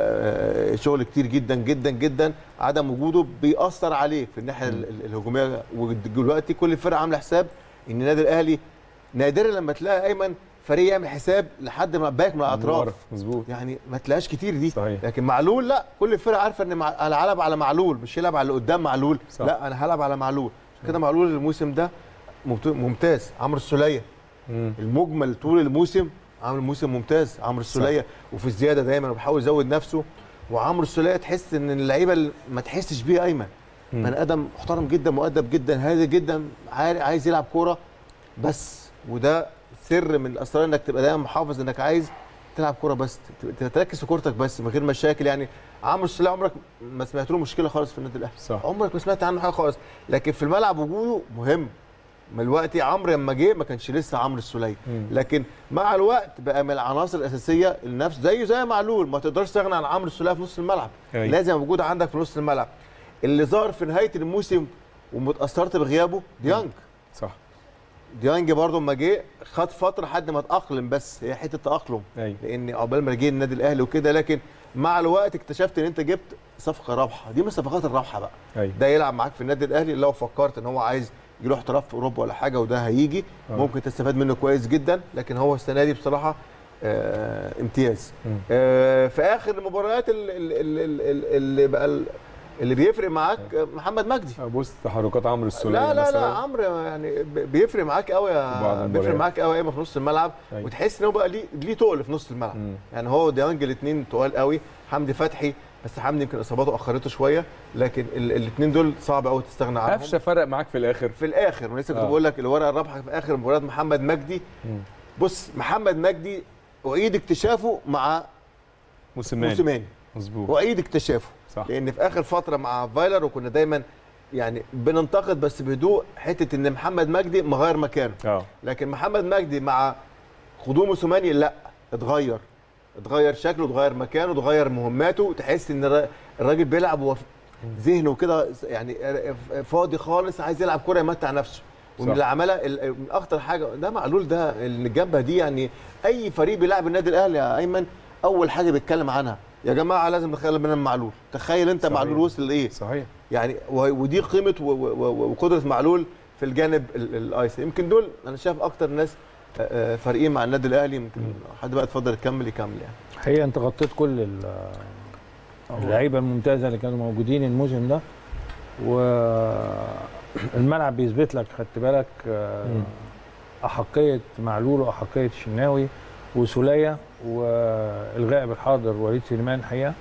آه شغل كتير جدا جدا جدا عدم وجوده بيأثر عليه في الناحيه ال- ال- الهجوميه ودلوقتي كل الفرقه عامله حساب ان النادي الاهلي نادرا لما تلاقي ايمن فريق يعمل حساب لحد ما باك من الاطراف مظبوط يعني ما تلاقيش كتير دي صحيح. لكن معلول لا كل الفرقه عارفه ان مع... انا هلعب على معلول مش هلعب على اللي قدام معلول صح. لا انا هلعب على معلول عشان كده معلول الموسم ده ممت- ممتاز عمرو السوليه المجمل طول الموسم عامل موسم ممتاز عمرو السوليه وفي الزياده دايما بيحاول يزود نفسه وعمرو السوليه تحس ان اللعيبه اللي ما تحسش بيه ايمن مم. بني ادم محترم جدا مؤدب جدا هادي جدا عارف- عايز يلعب كوره بس وده سر من الاسرار انك تبقى دايما محافظ انك عايز تلعب كوره بس تبقى تركز في كورتك بس من غير مشاكل يعني عمرو السوليه عمرك ما سمعت له مشكله خالص في النادي الاهلي صح. عمرك ما سمعت عنه حاجه خالص لكن في الملعب وجوده مهم ما الوقت عمرو لما جه ما كانش لسه عمرو السوليه لكن مع الوقت بقى من العناصر الاساسيه النفس زيه زي معلول ما تقدرش تستغنى عن عمرو السوليه في نص الملعب أيوة. لازم يبقى موجود عندك في نص الملعب اللي ظهر في نهايه الموسم ومتاثرت بغيابه ديانج صح ديانج برضه لما جه خد فتره لحد ما اتاقلم بس هي حته تاقلم أيوة. لان عقبال ما جه النادي الاهلي وكده لكن مع الوقت اكتشفت ان انت جبت صفقه رابحه دي من الصفقات الرابحه بقى أيوة. ده يلعب معاك في النادي الاهلي لو فكرت ان هو عايز يروح احتراف في اوروبا ولا حاجه وده هيجي آه. ممكن تستفاد منه كويس جدا لكن هو السنه دي بصراحه آه امتياز مم. آه في اخر المباريات اللي, اللي, اللي بقى ال- اللي بيفرق معاك آه، محمد مجدي بص تحركات عمرو السوليه لا لا لا مثلاً. عمرو يعني ب- بيفرق معاك قوي في بعض يا المباريات. بيفرق معاك قوي ايمن في نص الملعب أيوة. وتحس ان هو بقى ليه ليه تقل في نص الملعب مم. يعني هو ديانج الاثنين تقال قوي حمدي فتحي بس حمدي يمكن اصاباته اخرته شويه لكن الاثنين دول صعب قوي تستغنى عنهم قفشه فرق معاك في الاخر في الاخر ولسه كنت آه. بقول لك الورقه الرابحه في اخر مباراه محمد مجدي مم. بص محمد مجدي اعيد اكتشافه مع موسيماني موسيماني مظبوط واعيد اكتشافه صح. لان في اخر فتره مع فايلر وكنا دايما يعني بننتقد بس بهدوء حته ان محمد مجدي مغير مكانه اه لكن محمد مجدي مع قدوم موسيماني لا اتغير اتغير شكله اتغير مكانه اتغير مهماته تحس ان الر- الراجل بيلعب وهو في ذهنه كده يعني فاضي خالص عايز يلعب كوره يمتع نفسه ومن صح. اللي عملها ال- من اخطر حاجه ده معلول ده اللي جنبها دي يعني اي فريق بيلعب النادي الاهلي يا ايمن اول حاجه بيتكلم عنها يا جماعه لازم نخلي بالنا من معلول تخيل انت صحيح. معلول وصل لايه صحيح يعني و- ودي قيمه و- و- و- وقدره معلول في الجانب ال- الايسر يمكن دول انا شايف اكتر ناس آه، آه، فارقين مع النادي الاهلي يمكن حد بقى اتفضل يكمل يكمل يعني الحقيقه انت غطيت كل ال- اللعيبه الممتازه اللي كانوا موجودين الموسم ده والملعب بيثبت لك خدت بالك آه، مم. احقيه معلول واحقيه الشناوي وسوليه والغائب الحاضر وليد سليمان الحقيقه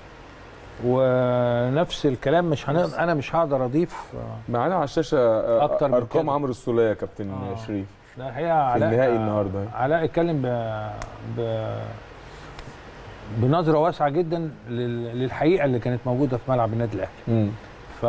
ونفس الكلام مش هنقدر انا مش هقدر اضيف آه، معانا على الشاشه آه، أكتر من ارقام كده. عمرو السوليه يا كابتن آه. شريف لا الحقيقه علاء النهائي النهارده. علاء اتكلم ب... ب... بنظره واسعه جدا لل... للحقيقه اللي كانت موجوده في ملعب النادي الاهلي مم. ف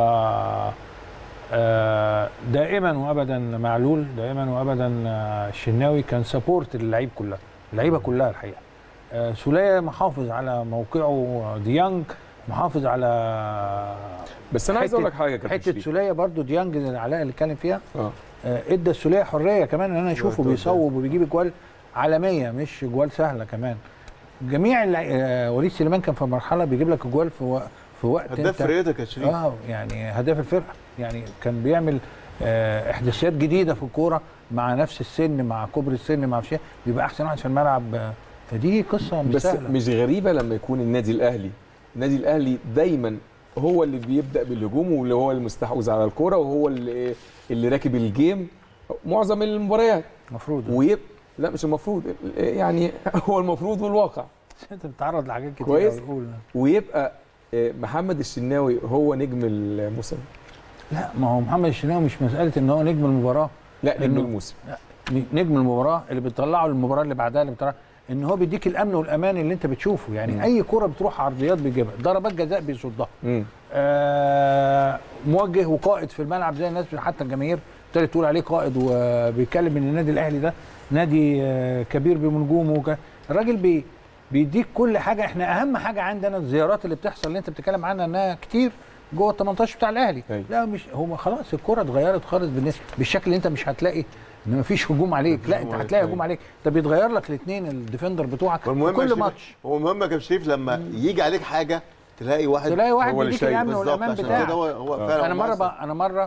آه، دائما وابدا معلول دائما وابدا آه، الشناوي كان سبورت للعيب كلها اللعيبه كلها الحقيقه آه، سوليه محافظ على موقعه ديانج محافظ على بس انا عايز حتة- اقول لك حاجه يا كابتن حته شريف. سوليه برضو ديانج اللي علاء اللي اتكلم فيها اه آه، ادى السوليه حريه كمان ان انا اشوفه قلت بيصوب وبيجيب اجوال عالميه مش اجوال سهله كمان جميع اللع... آه، وليد سليمان كان في مرحله بيجيب لك اجوال في و... في وقت هداف فرقتك يا شريف اه يعني هداف الفرقه يعني كان بيعمل آه احداثيات جديده في الكوره مع نفس السن مع كبر السن مع شيء بيبقى احسن واحد في الملعب آه، فدي قصه مش بس سهله مش غريبه لما يكون النادي الاهلي النادي الاهلي دايما هو اللي بيبدا بالهجوم واللي هو المستحوذ على الكوره وهو اللي اللي راكب الجيم معظم المباريات المفروض ويب لا مش المفروض يعني هو المفروض والواقع انت بتتعرض لحاجات كتير كويس أوي. قول. ويبقى آه، محمد الشناوي هو نجم الموسم لا ما هو محمد الشناوي مش مساله ان هو نجم المباراه لا نجم إنه- الموسم لا، نجم المباراه اللي بتطلعه المباراه اللي بعدها اللي بتطلع ان هو بيديك الامن والامان اللي انت بتشوفه يعني مم. اي كره بتروح عرضيات بيجيبها ضربات جزاء بيصدها مم. آه موجه وقائد في الملعب زي الناس حتى الجماهير ابتدت تقول عليه قائد وبيتكلم ان النادي الاهلي ده نادي آه كبير بنجومه وك... الراجل بي بيديك كل حاجه احنا اهم حاجه عندنا الزيارات اللي بتحصل اللي انت بتتكلم عنها انها كتير جوه ال 18 بتاع الاهلي لا مش هو خلاص الكره اتغيرت خالص بالنسبه بالشكل اللي انت مش هتلاقي ان مفيش هجوم عليك لا انت هتلاقي هجوم عليك ده بيتغير لك الاثنين الديفندر بتوعك في والمهم يا كل شريف- ماتش هو المهم يا كابتن شريف لما يجي عليك حاجه تلاقي واحد تلاقي واحد هو اللي بيديك شايل. الامن بالظبط، والامان عشان بتاعك كده هو هو فعلا انا مره مؤثر. بقى انا مره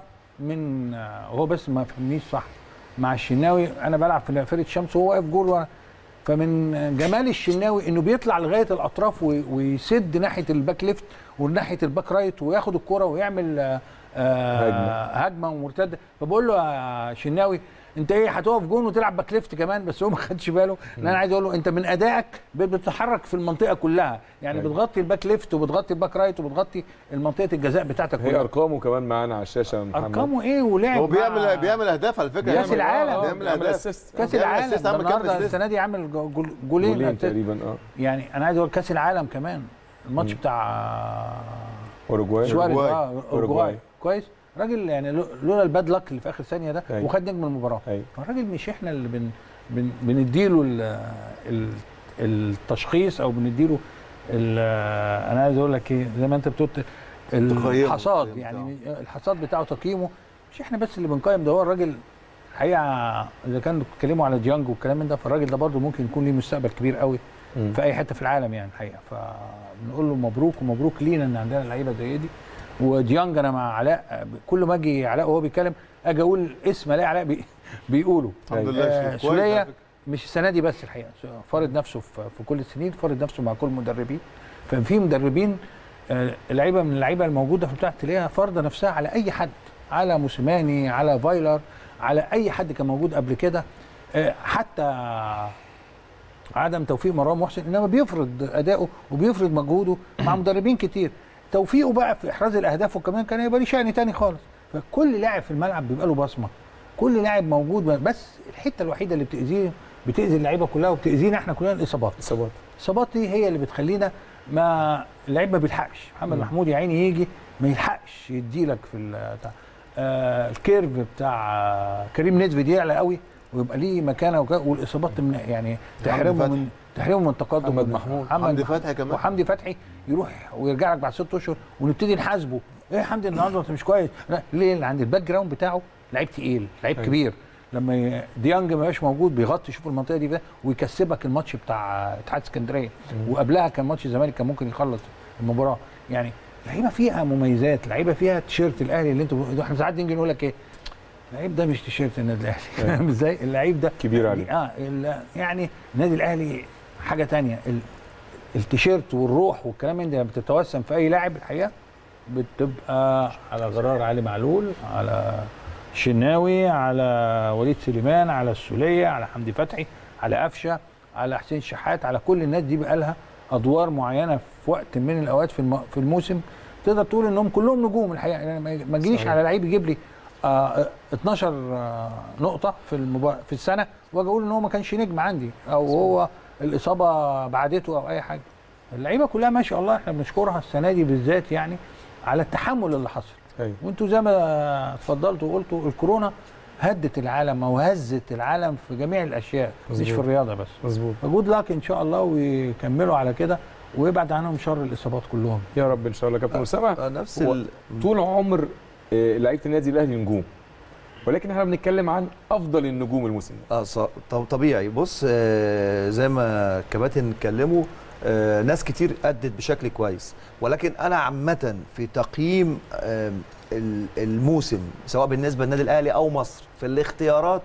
من آه، هو بس ما فهمنيش صح مع الشناوي انا بلعب في فرقه شمس وهو واقف جول ورا فمن جمال الشناوي انه بيطلع لغايه الاطراف وي- ويسد ناحيه الباك ليفت وناحيه الباك رايت وياخد الكره ويعمل آه، آه، هجمة. هجمه ومرتده فبقول له يا شناوي انت ايه هتقف جون وتلعب باك ليفت كمان بس هو ما خدش باله ان انا عايز اقول له انت من ادائك بتتحرك في المنطقه كلها يعني أيوة. بتغطي الباك ليفت وبتغطي الباك رايت وبتغطي المنطقه الجزاء بتاعتك هي كلها ارقامه كمان معانا على الشاشه يا محمد ارقامه ايه ولعب هو بيعمل مع- بيعمل اهداف على فكره كاس بيعمل- العالم آه، بيعمل اهداف كاس بيعمل العالم assist، ده عمل كام النهارده assist؟ السنه دي عامل جو- جول- جولين جولين assist. تقريبا اه يعني انا عايز اقول كاس العالم كمان الماتش مم. بتاع اوروجواي سواريز أوروجواي. اه أوروجواي. اوروجواي كويس راجل يعني لو- لولا الباد لك اللي في اخر ثانيه ده أيوة. وخد نجم المباراه أيوة. فالراجل مش احنا اللي بن بن بنديله ال- ال- التشخيص او بنديله ال- انا عايز اقول لك ايه زي ما انت بتقول تقييمه، الحصاد التقييم يعني الحصاد بتاعه تقييمه مش احنا بس اللي بنقيم ده هو الراجل الحقيقه اذا كانوا بيتكلموا على ديانج والكلام من ده فالراجل ده برضه ممكن يكون ليه مستقبل كبير قوي مم. في اي حته في العالم يعني الحقيقه فبنقول له مبروك ومبروك لينا ان عندنا لعيبه زي دي وديانج انا مع علاء كل ما اجي علاء وهو بيتكلم اجي اقول اسم الاقي علاء بي بيقوله الحمد لله، آه، كويس على سوليه فكرة. مش السنه دي بس الحقيقه فارض نفسه في في كل السنين فارض نفسه مع كل المدربين ففي مدربين آه، لعيبه من اللعيبه الموجوده في بتاعه تلاقيها فارضه نفسها على اي حد على موسيماني على فايلر على اي حد كان موجود قبل كده آه، حتى عدم توفيق مروان محسن انما بيفرض اداؤه وبيفرض مجهوده مع مدربين كتير توفيقه بقى في احراز الاهداف وكمان كان هيبقى ليه شأن تاني خالص فكل لاعب في الملعب بيبقى له بصمه كل لاعب موجود بس الحته الوحيده اللي بتاذيه بتاذي اللعيبه كلها وبتاذينا احنا كلنا الاصابات اصابات الاصابات دي هي اللي بتخلينا ما اللعيب ما بيلحقش محمد مم. محمود يا عيني يجي ما يلحقش يديلك في ال- بتاع آه الكيرف بتاع آه كريم نيدفيد يعلى قوي ويبقى ليه مكانه وك- والاصابات من يعني تحرمه فتحي. من تحرمه من تقدم محمد من- محمود. حمدي فتحي كمان. وحمدي فتحي يروح ويرجع لك بعد ست اشهر ونبتدي نحاسبه ايه يا حمدي النهارده انت مش كويس لا ليه اللي عند الباك جراوند بتاعه لعيب تقيل لعيب أيوة. كبير لما ي- ديانج ما يبقاش موجود بيغطي يشوف المنطقه دي بقى ويكسبك الماتش بتاع اتحاد اسكندريه وقبلها كان ماتش الزمالك كان ممكن يخلص المباراه يعني لعيبه فيها مميزات لعيبه فيها تيشيرت الاهلي اللي انتوا احنا ساعات نيجي نقول لك ايه اللعيب ده مش تيشيرت النادي الاهلي أيوة. فاهم ازاي اللعيب ده كبير عليه. اه ال- يعني النادي الاهلي حاجه تانية ال- التيشيرت والروح والكلام من ده لما بتتوسم في اي لاعب الحقيقه بتبقى على غرار علي معلول على شناوي على وليد سليمان على السوليه على حمدي فتحي على قفشه على حسين شحات على كل الناس دي بقى لها ادوار معينه في وقت من الاوقات في الم- في الموسم تقدر تقول انهم كلهم نجوم الحقيقه يعني ما- ما تجيش صحيح. على لعيب يجيب لي آه 12 آه نقطه في المبار... في السنه واجي اقول ان هو ما كانش نجم عندي او هو الاصابه بعدته او اي حاجه اللعيبه كلها ما شاء الله احنا بنشكرها السنه دي بالذات يعني على التحمل اللي حصل ايوه وانتوا زي ما اتفضلتوا وقلتوا الكورونا هدت العالم او هزت العالم في جميع الاشياء مش في مظبوط. الرياضه بس مظبوط فجود لاك ان شاء الله ويكملوا على كده ويبعد عنهم شر الاصابات كلهم يا رب ان شاء الله كابتن اسامه آه، نفس هو ال... طول عمر آه، لعيبه النادي الاهلي نجوم ولكن احنا بنتكلم عن افضل النجوم الموسم ده اه ص- طب- طبيعي بص آه، زي ما الكباتن اتكلموا آه، ناس كتير أدت بشكل كويس ولكن أنا عامة في تقييم آم، ال- الموسم سواء بالنسبة للنادي الأهلي أو مصر في الاختيارات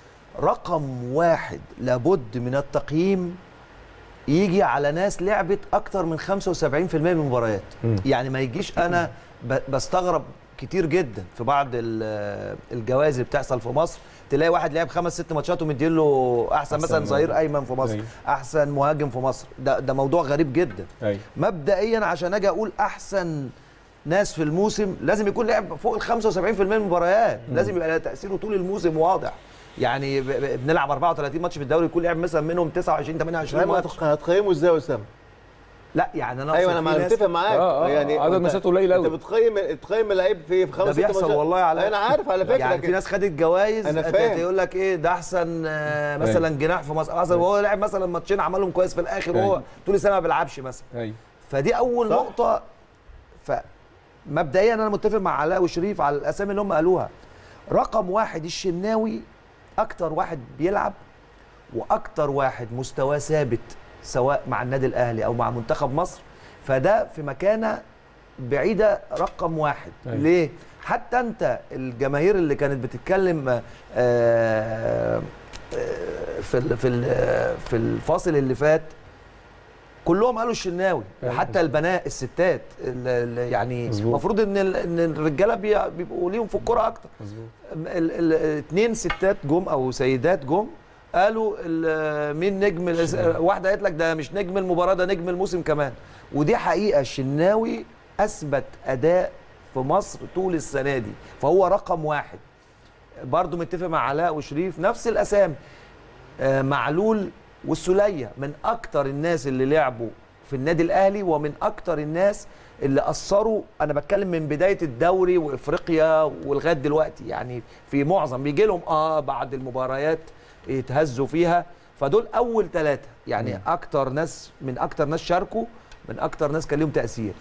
رقم واحد لابد من التقييم يجي على ناس لعبت أكتر من 75% من المباريات مم. يعني ما يجيش أنا ب- بستغرب كتير جدا في بعض ال- الجوائز اللي بتحصل في مصر تلاقي واحد لعب خمس ست ماتشات ومديله احسن أحسن مثلا ظهير مهاجم. ايمن في مصر أيوة. احسن مهاجم في مصر ده ده موضوع غريب جدا ايوه مبدئيا عشان اجي اقول احسن ناس في الموسم لازم يكون لعب فوق ال 75% من المباريات لازم يبقى له تاثيره طول الموسم واضح يعني ب- ب- بنلعب 34 ماتش في الدوري كل لعب مثلا منهم 29 28 طيب ماتش هتقيمه ازاي يا اسامه؟ لا يعني انا ايوه أقصد انا في ما ناس- متفق معاك آه، آه، يعني عدد أنت- ماتشات قليل أوي. انت بتقيم تقيم اللعيب في في خمس ده ست بيحصل ماتشات. والله على انا عارف على فكره يعني لكن- في ناس خدت جوائز أنا أت- فاهم. يقول لك ايه ده احسن آه، مثلا جناح في مصر مثلا وهو لعب مثلا ماتشين عملهم كويس في الاخر وهو أيوة. طول السنه ما بيلعبش مثلا ايوه فدي اول صح. نقطه فمبدئيا انا متفق مع علاء وشريف على الاسامي اللي هم قالوها رقم واحد الشناوي اكتر واحد بيلعب واكتر واحد مستواه ثابت سواء مع النادي الاهلي او مع منتخب مصر فده في مكانه بعيده رقم واحد أيوة. ليه حتى انت الجماهير اللي كانت بتتكلم آه، آه، في ال- في ال- في الفاصل اللي فات كلهم قالوا الشناوي أيوة. حتى البنات الستات ال- ال- يعني مظبوط. المفروض ان ال- ان الرجاله بي- بيبقوا ليهم في الكوره اكتر مظبوط الاثنين ستات جم او سيدات جم قالوا ال- مين نجم الأس- واحده قالت لك ده مش نجم المباراه ده نجم الموسم كمان ودي حقيقه الشناوي اثبت اداء في مصر طول السنه دي فهو رقم واحد برضو متفق مع علاء وشريف نفس الاسامي آه، معلول والسوليه من اكتر الناس اللي لعبوا في النادي الاهلي ومن اكتر الناس اللي اثروا انا بتكلم من بدايه الدوري وافريقيا ولغايه دلوقتي يعني في معظم بيجي لهم اه بعد المباريات يتهزوا فيها فدول اول ثلاثه يعني اكتر ناس من اكتر ناس شاركوا من اكتر ناس كان لهم تاثير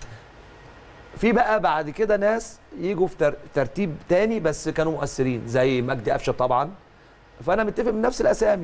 في بقى بعد كده ناس يجوا في تر- ترتيب تاني بس كانوا مؤثرين زي مجدي قفشه طبعا فانا متفق من نفس الاسامي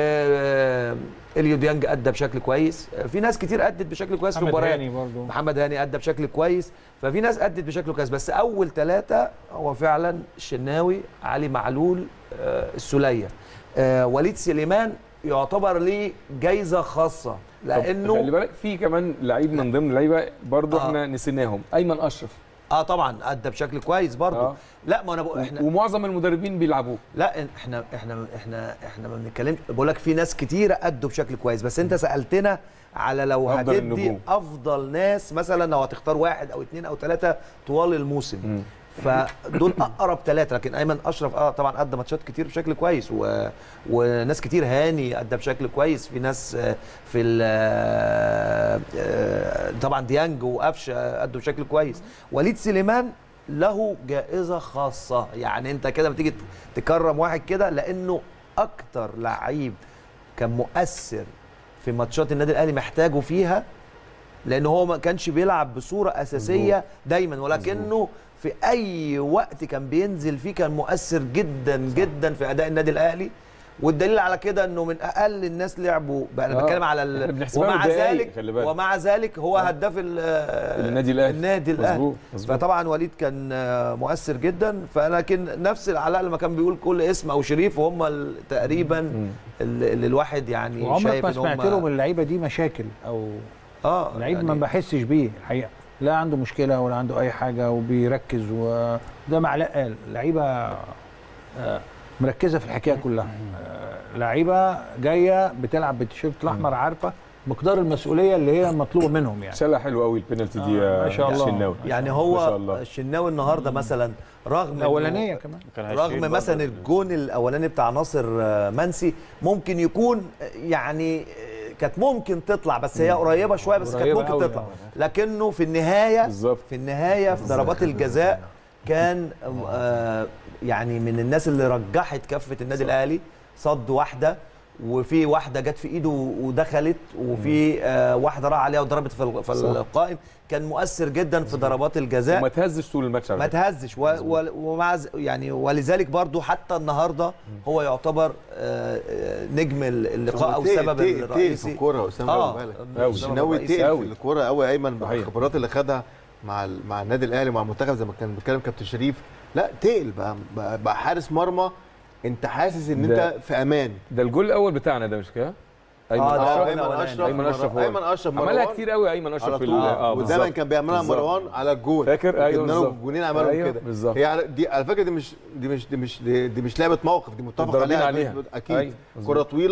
آه اليو ديانج ادى بشكل كويس آه، في ناس كتير ادت بشكل كويس في محمد المباريات هاني برضو. محمد هاني ادى بشكل كويس ففي ناس ادت بشكل كويس بس اول ثلاثه هو فعلا الشناوي علي معلول آه السوليه آه وليد سليمان يعتبر ليه جايزه خاصه لانه خلي بالك في كمان لعيب من ضمن اللعيبه برضو آه. احنا نسيناهم ايمن اشرف اه طبعا ادى بشكل كويس برضه آه. لا ما انا بقول احنا ومعظم المدربين بيلعبوه لا احنا احنا احنا احنا ما بنتكلمش بقول لك في ناس كتيره ادوا بشكل كويس بس انت سالتنا على لو أفضل هتدي النجوم. افضل ناس مثلا لو هتختار واحد او اثنين او ثلاثه طوال الموسم فدول اقرب ثلاثه لكن ايمن اشرف اه طبعا ادى ماتشات كتير بشكل كويس و... وناس كتير هاني ادى بشكل كويس في ناس آه، في ال... آه، آه، طبعا ديانج وقفشه ادوا بشكل كويس وليد سليمان له جائزه خاصه يعني انت كده بتيجي تكرم واحد كده لانه اكتر لعيب كان مؤثر في ماتشات النادي الاهلي محتاجه فيها لان هو ما كانش بيلعب بصوره اساسيه مظبوط. دايما ولكنه في اي وقت كان بينزل فيه كان مؤثر جدا جدا في اداء النادي الاهلي والدليل على كده انه من اقل الناس لعبوا بقى انا آه. بتكلم على إحنا ال... بنحسبها ومع بالدقايق، ذلك خلي بالك. ومع ذلك هو هداف ال- النادي الأهلي. النادي الاهلي مظبوط، مظبوط. فطبعا وليد كان آه، مؤثر جدا فلكن نفس علاء لما كان بيقول كل اسم او شريف هم ال- تقريبا اللي اللي الواحد يعني وعمرك شايف ما ان سمعت هم له من اللعيبه دي مشاكل او اه لعيب ما يعني- بحسش بيه الحقيقه لا عنده مشكله ولا عنده اي حاجه وبيركز وزي ما علاء قال لعيبه آه، مركزه في الحكايه كلها آه، لعيبه جايه بتلعب بالتيشيرت الاحمر عارفه مقدار المسؤوليه اللي هي مطلوبه منهم يعني شالها حلو قوي البنالتي دي آه، يا ما شاء الله. الشناوي يعني ما هو شاء الله الشناوي النهارده مثلا رغم إنه- الاولانيه كمان رغم مثلا الجون الاولاني بتاع ناصر آه، منسي ممكن يكون آه، يعني آه، كانت ممكن تطلع بس هي قريبه شويه بس كانت قريبة ممكن أوي، تطلع لكنه في النهايه بالظبط في النهايه في ضربات الجزاء كان آه، يعني من الناس اللي رجحت كفه النادي الاهلي صد واحده وفي واحده جت في ايده ودخلت وفي آه، واحده راح عليها وضربت في ال- في صح. القائم كان مؤثر جدا في ضربات الجزاء وما تهزش طول الماتش على ما فكرة. تهزش و... و... ومع ز- يعني ولذلك برضو حتى النهارده هو يعتبر آه، آه، نجم ال- اللقاء او تقل- السبب تقل- تقل الرئيسي في الكوره يا اسامه اه خلي بالك السبب الشناوي الرئيسي. تقل أوي. في الكوره قوي ايمن صحيح. بالخبرات اللي خدها مع ال- مع النادي الاهلي ومع المنتخب زي ما كان بيتكلم كابتن شريف لا تقل بقى بقى, بقى حارس مرمى انت حاسس ان ده- انت في امان ده الجول الاول بتاعنا ده مش كده؟ ايمن آه، ده اشرف أيمن أشرف. ايمن اشرف هو. ايمن اشرف عملها مروان كتير قوي ايمن على اشرف في طول. ال- اه ودايما بالظبط. كان بيعملها بالظبط. مروان على الجول فاكر؟ أيوة جبنا له بالظبط. جونين عملهم أيوة كده بالظبط. هي على- دي على فكره دي مش دي مش دي مش دي, دي مش لعبه موقف دي متفق متدربين عليها عليها. اكيد أيوة، مظبوط. كره طويله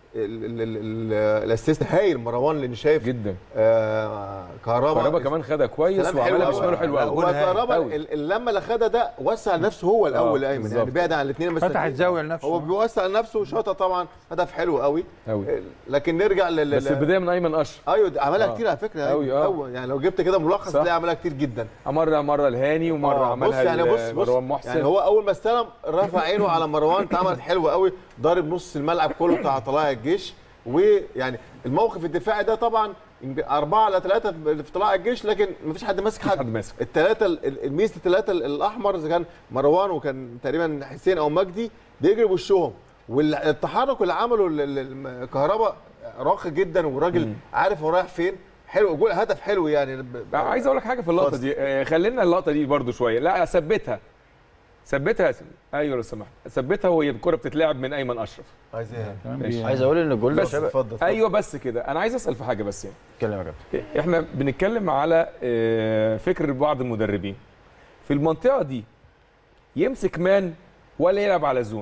ال- ال- ال- ال- الاسيست هايل مروان لان شايف جدا آه كهربا كهربا كمان خدها كويس سلام وعملها حلو بشماله حلو قوي وكهربا ال- اللمه اللي خدها ده وسع لنفسه هو الاول آه، ايمن بالظبط. يعني بعد عن الاثنين بس فتح الزاويه لنفسه هو بيوسع لنفسه وشاطها طبعا هدف حلو قوي قوي لكن نرجع لل بس البدايه من ايمن اشرف ايوه ده عملها آه. كتير على فكره أوي، آه. أوي. يعني لو جبت كده ملخص صح. تلاقي عملها كتير جدا مره مره الهاني ومره آه، بص عملها يعني بص بص مروان محسن يعني هو اول ما استلم رفع عينه على مروان اتعملت حلوه قوي ضارب نص الملعب كله بتاع طلائع الجيش ويعني الموقف الدفاعي ده طبعا يمكن أربعة على ثلاثة في طلائع الجيش لكن مفيش حد ماسك حد حد ماسك الثلاثة الميزة الثلاثة الأحمر إذا كان مروان وكان تقريبا حسين أو مجدي بيجري بوشهم والتحرك اللي عمله ال- ال- الكهرباء راقي جدا وراجل عارف هو رايح فين حلو جول هدف حلو يعني ب- عايز اقول لك حاجه في اللقطه اتفضل. دي آه، خلينا اللقطه دي برضو شويه لا ثبتها ثبتها يا سيدي ايوه لو سمحت ثبتها وهي الكره بتتلعب من ايمن اشرف عايز ايه ماشي. عايز اقول ان الجول ده بس شبه- اتفضل ايوه بس كده انا عايز اسال في حاجه بس يعني اتكلم يا كابتن احنا بنتكلم على آه، فكر بعض المدربين في المنطقه دي يمسك مان ولا يلعب على زون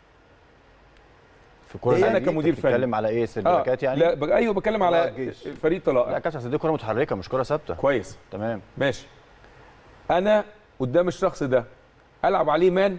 في كوره انا زي دي كمدير أنت فني بتتكلم على ايه سيرفيكات يعني لا ب... ايوه بتكلم على الجيش. فريق طلائع لا كاس دي كوره متحركه مش كوره ثابته كويس تمام ماشي انا قدام الشخص ده العب عليه مان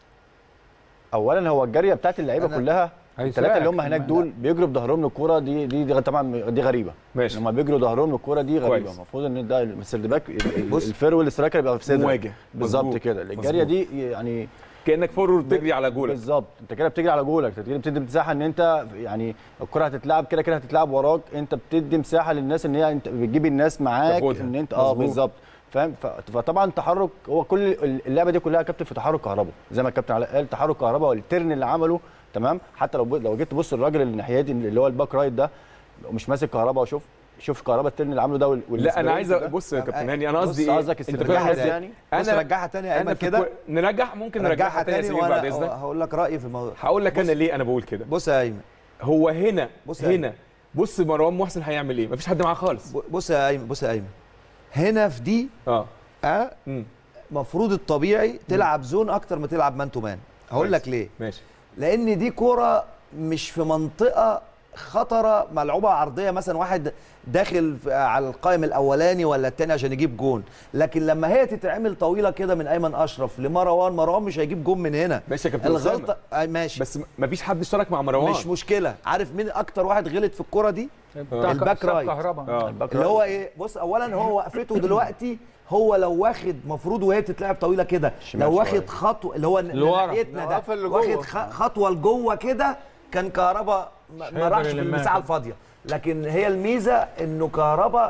اولا هو الجاريه بتاعت اللعيبه أنا- كلها الثلاثه اللي هم هيساعد هناك كمان. دول بيجروا بظهرهم للكوره دي دي, دي طبعا دي غريبه ماشي لما بيجروا ظهرهم للكوره دي غريبه كويس. المفروض ان ده السيرد باك بص. الفيرو الاسترايكر يبقى في صدرك مواجه. بالظبط مظبوط. كده الجاريه مظبوط. دي يعني كانك فورورد تجري على جولك بالظبط انت كده بتجري على جولك انت كده بتدي مساحه ان انت يعني الكره هتتلعب كده كده هتتلعب وراك انت بتدي مساحه للناس ان هي انت بتجيب الناس معاك تاخدها. ان انت اه مظبوط. بالظبط فاهم ف- فطبعا تحرك هو كل اللعبه دي كلها يا كابتن في تحرك كهرباء زي ما الكابتن علاء قال تحرك كهرباء والترن اللي عمله تمام حتى لو لو جيت تبص الراجل الناحيه دي اللي هو الباك رايت ده مش ماسك كهرباء وشوف شوف كهرباء الترن اللي عامله ده وال- لا انا والسبرنت عايز ده. بص يا كابتن هاني انا بص قصدي ايه قصدك انت السبرنت فاهم قصدي يعني بص رجعها تاني يا أنا ايمن في كده الكو- نرجع ممكن نرجعها تاني يا تاني سليم بعد وانا اذنك هقول لك رايي في الموضوع هقول لك انا بص- ليه انا بقول كده بص يا ايمن هو هنا بص يا هنا بص مروان محسن هيعمل ايه مفيش حد معاه خالص بص يا ايمن بص يا ايمن هنا في دي اه اه المفروض الطبيعي تلعب زون اكتر ما تلعب مان تو مان هقول كويس. لك ليه ماشي لان دي كوره مش في منطقه خطره ملعوبه عرضيه مثلا واحد داخل في- على القائم الاولاني ولا الثاني عشان يجيب جون لكن لما هي تتعمل طويله كده من ايمن اشرف لمروان مروان مش هيجيب جون من هنا ماشي يا كابتن الغلطه آه ماشي بس مفيش حد اشترك مع مروان مش مشكله عارف مين اكتر واحد غلط في الكوره دي بتاع الباك حساب رايت كهرباء. آه. اللي هو ايه بص اولا هو وقفته دلوقتي هو لو واخد مفروض وهي بتتلعب طويله كده شمال لو واخد شوية. خطوه اللي هو لورا. ناحيتنا واقفة ده اللي جوه. واخد خ- خطوه لجوه كده كان كهربا ما- ما هيقدر راحش في يلمها المساحه كده. الفاضيه لكن هي الميزه انه كهربا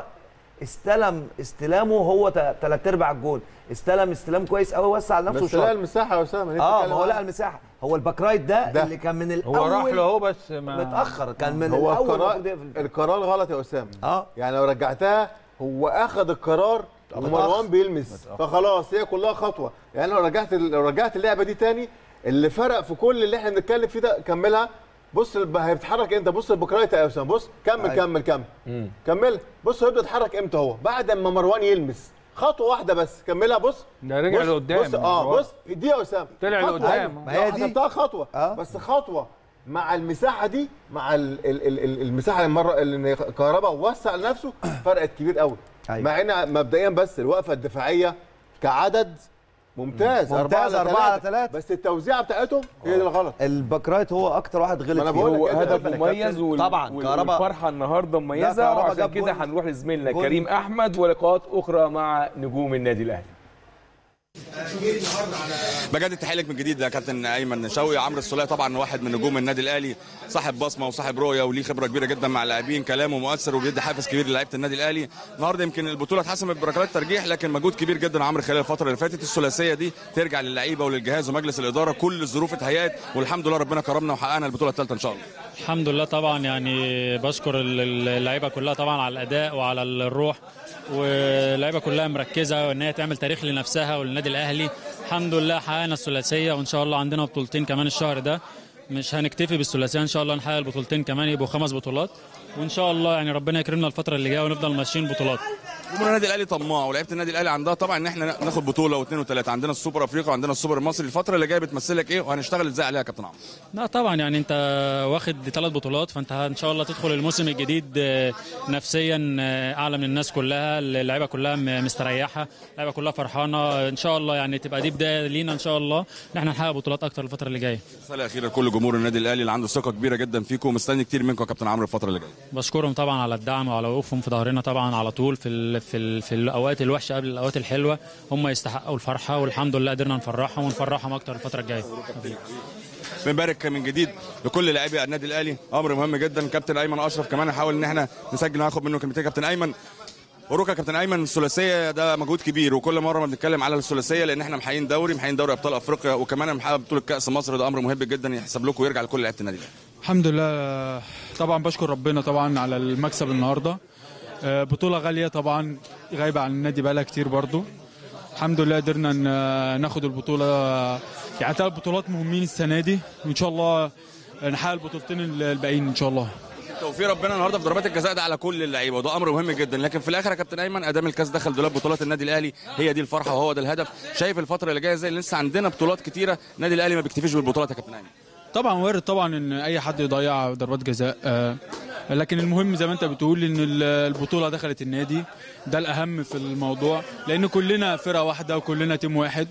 استلم استلامه هو ثلاث ارباع الجول استلم استلام كويس قوي وسع لنفسه بس لا وشاط المساحه يا اسامه اللي أنت اه بتتكلم ما هو لقى عنها. المساحه هو الباك رايت ده, ده. اللي كان من الاول هو راح له اهو بس ما متاخر كان من هو الاول القرار المفروض يقفل. القرار غلط يا اسامه اه يعني لو رجعتها هو اخذ القرار ومروان بيلمس فخلاص هي كلها خطوه يعني لو رجعت لو رجعت اللعبه دي تاني اللي فرق في كل اللي احنا بنتكلم فيه ده كملها بص الب- هيتحرك امتى بص البكرايت يا اسامه بص كمل أيوة. كمل كمل كمل بص هيبدا يتحرك امتى هو بعد ما مروان يلمس خطوه واحده بس كملها بص ده رجع بص- لقدام بص اه مروان. بص دي يا اسامه طلع خطوة. لقدام. ما هي لو دي. حسبتها خطوه آه. بس خطوه مع المساحه دي مع ال ال ال ال- المساحه المره اللي كهرباء وسع لنفسه فرقت كبير قوي أيوة. مع ان مبدئيا بس الوقفه الدفاعيه كعدد ممتاز ممتاز، أربعة على ثلاثة. بس التوزيعه بتاعتهم هي دي الغلط الباك رايت هو اكتر واحد ما غلط أنا فيه بقول لك هو كده هدف يا مميز كابتن. وال... طبعاً، وال- كهربا- والفرحه النهارده مميزه كهربا وعشان جاب كده جول. هنروح لزميلنا جول. كريم احمد ولقاءات اخرى مع نجوم النادي الاهلي بجد التحيه لك من جديد يا كابتن ايمن شوقي عمرو السوليه طبعا واحد من نجوم النادي الاهلي صاحب بصمه وصاحب رؤيه وليه خبره كبيره جدا مع اللاعبين كلامه مؤثر وبيدي حافز كبير للاعيبه النادي الاهلي النهارده يمكن البطوله اتحسمت بركلات ترجيح لكن مجهود كبير جدا عمرو خلال الفتره اللي فاتت الثلاثيه دي ترجع للعيبه وللجهاز ومجلس الاداره كل الظروف اتهيأت والحمد لله ربنا كرمنا وحققنا البطوله الثالثه ان شاء الله الحمد لله طبعا يعني بشكر ال- اللعيبه كلها طبعا على الاداء وعلى الروح واللعيبه كلها مركزه وان هي تعمل تاريخ لنفسها وللنادي الاهلي الحمد لله حققنا الثلاثيه وان شاء الله عندنا بطولتين كمان الشهر ده مش هنكتفي بالثلاثيه ان شاء الله نحقق البطولتين كمان يبقوا خمس بطولات وان شاء الله يعني ربنا يكرمنا الفتره اللي جايه ونفضل ماشيين بطولات جمهور النادي الاهلي طماع ولعيبه النادي الاهلي عندها طبعا ان احنا ناخد بطوله واثنين وثلاثه عندنا السوبر افريقيا وعندنا السوبر المصري الفتره اللي جايه بتمثلك ايه وهنشتغل ازاي عليها يا كابتن عمرو لا طبعا يعني انت واخد ثلاث بطولات فانت ان شاء الله تدخل الموسم الجديد آه، نفسيا آه، اعلى من الناس كلها اللعيبه كلها م- مستريحه اللعيبه كلها فرحانه ان شاء الله يعني تبقى دي بدايه لينا ان شاء الله ان احنا نحقق بطولات اكتر الفتره اللي جايه رساله اخيره لكل جمهور النادي الاهلي اللي عنده ثقه كبيره جدا فيكم ومستني كتير منكم يا كابتن عمرو الفتره اللي جايه بشكرهم طبعا على الدعم وعلى وقوفهم في ظهرنا طبعا على طول في ال في ال في الاوقات الوحشه قبل الاوقات الحلوه هم يستحقوا الفرحه والحمد لله قدرنا نفرحهم ونفرحهم اكتر الفتره الجايه بنبارك من جديد لكل لاعبي النادي الاهلي امر مهم جدا كابتن ايمن اشرف كمان نحاول ان احنا نسجل ناخد منه كلمتين كابتن ايمن مبروك يا كابتن ايمن الثلاثيه ده مجهود كبير وكل مره ما بنتكلم على الثلاثيه لان احنا محققين دوري محققين دوري ابطال افريقيا وكمان محقق بطوله كاس مصر ده امر مهم جدا يحسب لكم ويرجع لكل لعيبه النادي الاهلي الحمد لله طبعا بشكر ربنا طبعا على المكسب النهارده آه، بطولة غالية طبعا غايبة عن النادي بقالها كتير برضو الحمد لله قدرنا ن- ناخد البطولة يعني ثلاث بطولات مهمين السنة دي وإن شاء الله نحقق البطولتين الباقيين إن شاء الله توفيق ربنا النهارده في ضربات الجزاء ده على كل اللعيبه وده امر مهم جدا لكن في الاخر يا كابتن ايمن ادام الكاس دخل دولاب بطولات النادي الاهلي هي دي الفرحه وهو ده الهدف شايف الفتره اللي جايه ازاي لسه عندنا بطولات كتيره النادي الاهلي ما بيكتفيش بالبطولات يا كابتن ايمن طبعا وارد طبعا ان اي حد يضيع ضربات جزاء آه، لكن المهم زي ما انت بتقول ان ال- البطوله دخلت النادي ده الاهم في الموضوع لان كلنا فرقه واحده وكلنا تيم واحد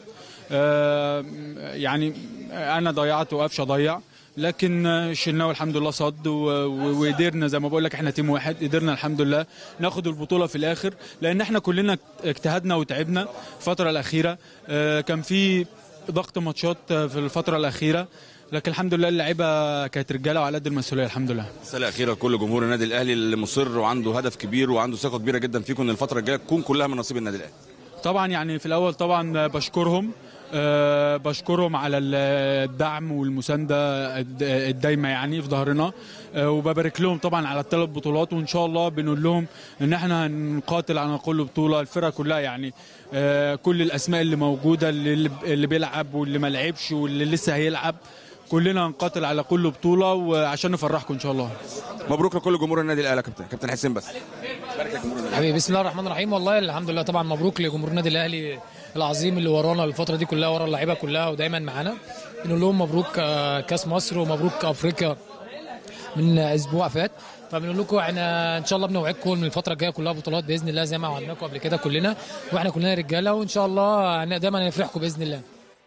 آه، يعني انا ضيعت وقفش ضيع لكن آه، الشناوي الحمد لله صد و- و- وقدرنا زي ما بقول لك احنا تيم واحد قدرنا الحمد لله ناخد البطوله في الاخر لان احنا كلنا اجتهدنا وتعبنا الفتره الاخيره آه، كان في ضغط ماتشات آه، في الفتره الاخيره لكن الحمد لله اللعيبه كانت رجاله وعلى قد المسؤوليه الحمد لله رساله اخيره لكل جمهور النادي الاهلي اللي مصر وعنده هدف كبير وعنده ثقه كبيره جدا فيكم ان الفتره الجايه تكون كلها من نصيب النادي الاهلي طبعا يعني في الاول طبعا بشكرهم آه، بشكرهم على الدعم والمسانده الد- الدايمه يعني في ظهرنا آه، وببارك لهم طبعا على الثلاث بطولات وان شاء الله بنقول لهم ان احنا هنقاتل على كل بطوله الفرقه كلها يعني آه، كل الاسماء اللي موجوده اللي اللي بيلعب واللي ما لعبش واللي لسه هيلعب كلنا هنقاتل على كل بطوله وعشان نفرحكم ان شاء الله مبروك لكل جمهور النادي الاهلي يا كابتن كابتن حسين بس حبيبي بسم الله الرحمن الرحيم والله الحمد لله طبعا مبروك لجمهور النادي الاهلي العظيم اللي ورانا الفتره دي كلها ورا اللعيبه كلها ودايما معانا بنقول لهم مبروك آه، كاس مصر ومبروك افريقيا من اسبوع فات فبنقول لكم احنا ان شاء الله بنوعدكم من الفتره الجايه كلها بطولات باذن الله زي ما وعدناكم قبل كده كلنا واحنا كلنا رجاله وان شاء الله هن- دايما هنفرحكم باذن الله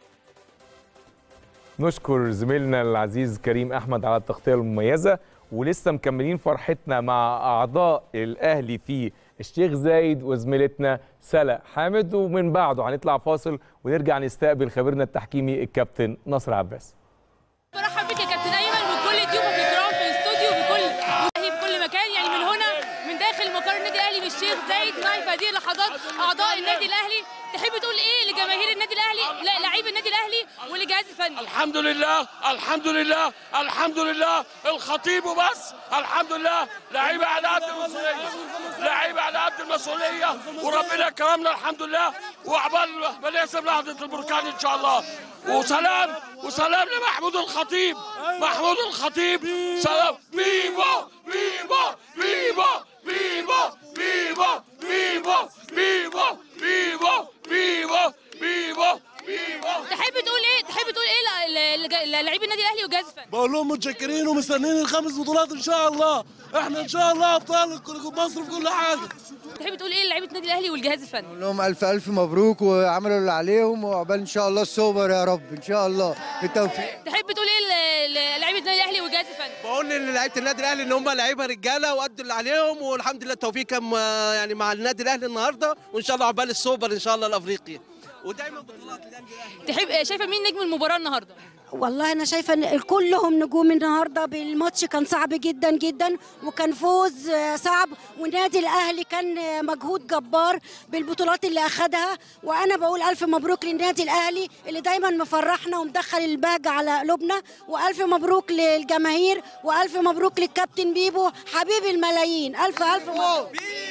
نشكر زميلنا العزيز كريم احمد على التغطيه المميزه ولسه مكملين فرحتنا مع اعضاء الاهلي في الشيخ زايد وزميلتنا سلا حامد ومن بعده هنطلع فاصل ونرجع نستقبل خبيرنا التحكيمي الكابتن نصر عباس برحب بك يا كابتن ايمن وكل ضيوفك الكرام في الاستوديو بكل مشاهدي في كل مكان يعني من هنا من داخل مقر النادي الاهلي بالشيخ زايد معي في هذه اللحظات اعضاء النادي الاهلي تحب تقول ايه لجماهير النادي الاهلي لا لعيب النادي الاهلي ولجهاز الفني الحمد لله الحمد لله الحمد لله الخطيب وبس الحمد لله لعيبه على قد المسؤوليه لعيبه على قد المسؤوليه وربنا كرمنا الحمد لله وعقبال ما نقسم لحظه البركان ان شاء الله وسلام وسلام لمحمود الخطيب محمود الخطيب سلام فيفا فيفا فيفا فيفا فيفا فيفا فيفا فيفا فيفا فيفا فيفا تحب تقول ايه تحب تقول ايه ل- ل- للعيب النادي الاهلي والجهاز الفني بقول لهم متشكرين ومستنيين الخمس بطولات ان شاء الله احنا ان شاء الله ابطال كل- مصر في كل حاجه تحب تقول ايه للعيبه النادي الاهلي والجهاز الفني بقول لهم الف الف مبروك وعملوا اللي عليهم وعقبال ان شاء الله السوبر يا رب ان شاء الله بالتوفيق تحب تقول ايه ل- ل- لعيبه النادي الاهلي والجهاز الفني بقول ان لعيبه النادي الاهلي ان هم لعيبه رجاله وادوا اللي عليهم والحمد لله التوفيق كان آه، يعني مع النادي الاهلي النهارده وان شاء الله عقبال السوبر ان شاء الله الافريقي ودايما بطولات تحب شايفه مين نجم المباراه النهارده والله انا شايفه ان كلهم نجوم النهارده بالماتش كان صعب جدا جدا وكان فوز آه، صعب والنادي الاهلي كان آه، مجهود جبار بالبطولات اللي اخدها وانا بقول الف مبروك للنادي الاهلي اللي دايما مفرحنا ومدخل البهجه على قلوبنا والف مبروك للجماهير والف مبروك للكابتن بيبو حبيب الملايين الف الف مبروك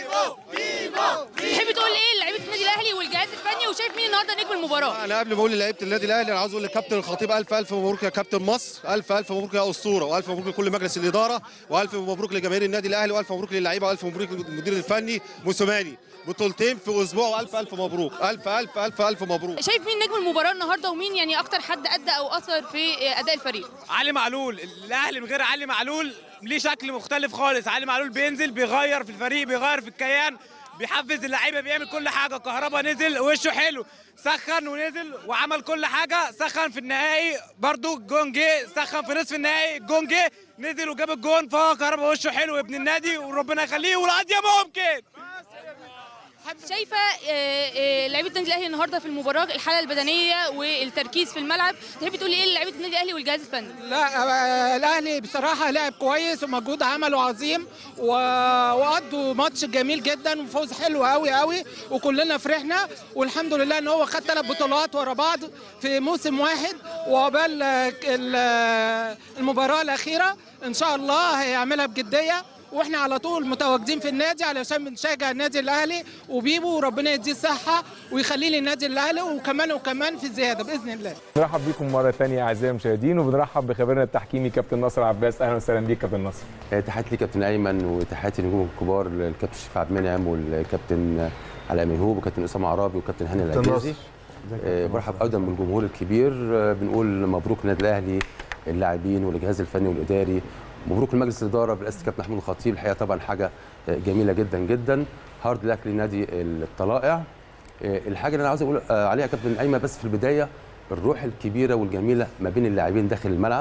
تحب تقول ايه لعيبه النادي الاهلي والجهاز الفني وشايف مين النهارده نجم المباراه انا قبل ما اقول لعيبه النادي الاهلي انا عاوز اقول للكابتن الخطيب الف الف مبروك يا كابتن مصر الف الف مبروك يا اسطوره والف مبروك لكل مجلس الاداره والف مبروك لجماهير النادي الاهلي والف مبروك للعيبه والف مبروك للمدير الفني موسوماني بطولتين في اسبوع والف الف مبروك الف الف الف الف مبروك شايف مين نجم المباراه النهارده ومين يعني اكتر حد ادى او اثر في اداء الفريق علي معلول الاهلي من غير علي معلول ليه شكل مختلف خالص علي معلول بينزل بيغير في الفريق بيغير في الكيان بيحفز اللعيبه بيعمل كل حاجه كهربا نزل وشه حلو سخن ونزل وعمل كل حاجه سخن في النهائي برضو الجون جه سخن في نصف النهائي الجون جه نزل وجاب الجون فهو كهربا وشه حلو ابن النادي وربنا يخليه والقضيه ممكن شايفه آه، آه، لعيبه النادي الاهلي النهارده في المباراه الحاله البدنيه والتركيز في الملعب تحبي تقولي ايه لعيبه النادي الاهلي والجهاز الفني لا آه، الاهلي بصراحه لعب كويس ومجهود عمله عظيم و... وقضوا ماتش جميل جدا وفوز حلو قوي قوي وكلنا فرحنا والحمد لله ان هو خد ثلاث بطولات ورا بعض في موسم واحد وعقبال آه، ال- آه، المباراه الاخيره ان شاء الله هيعملها بجديه واحنا على طول متواجدين في النادي علشان بنشجع النادي الاهلي وبيبو وربنا يديه الصحه ويخليه للنادي الاهلي وكمان وكمان في زياده باذن الله نرحب بيكم مره ثانيه اعزائي المشاهدين وبنرحب بخبيرنا التحكيمي كابتن ناصر عباس اهلا وسهلا بيك كابتن ناصر تحياتي لي كابتن ايمن وتحياتي للنجوم الكبار الكابتن شريف عبد المنعم والكابتن علاء ميهوب وكابتن اسامه عرابي وكابتن هاني كابتن العجازي ناصر. آه، برحب ايضا بالجمهور الكبير آه، بنقول مبروك النادي الاهلي اللاعبين والجهاز الفني والاداري مبروك لمجلس الاداره برئاسه الكابتن محمود الخطيب الحقيقه طبعا حاجه آه، جميله جدا جدا هارد لك لنادي الطلائع آه، الحاجه اللي انا عاوز اقول آه، عليها يا كابتن ايمن بس في البدايه الروح الكبيره والجميله ما بين اللاعبين داخل الملعب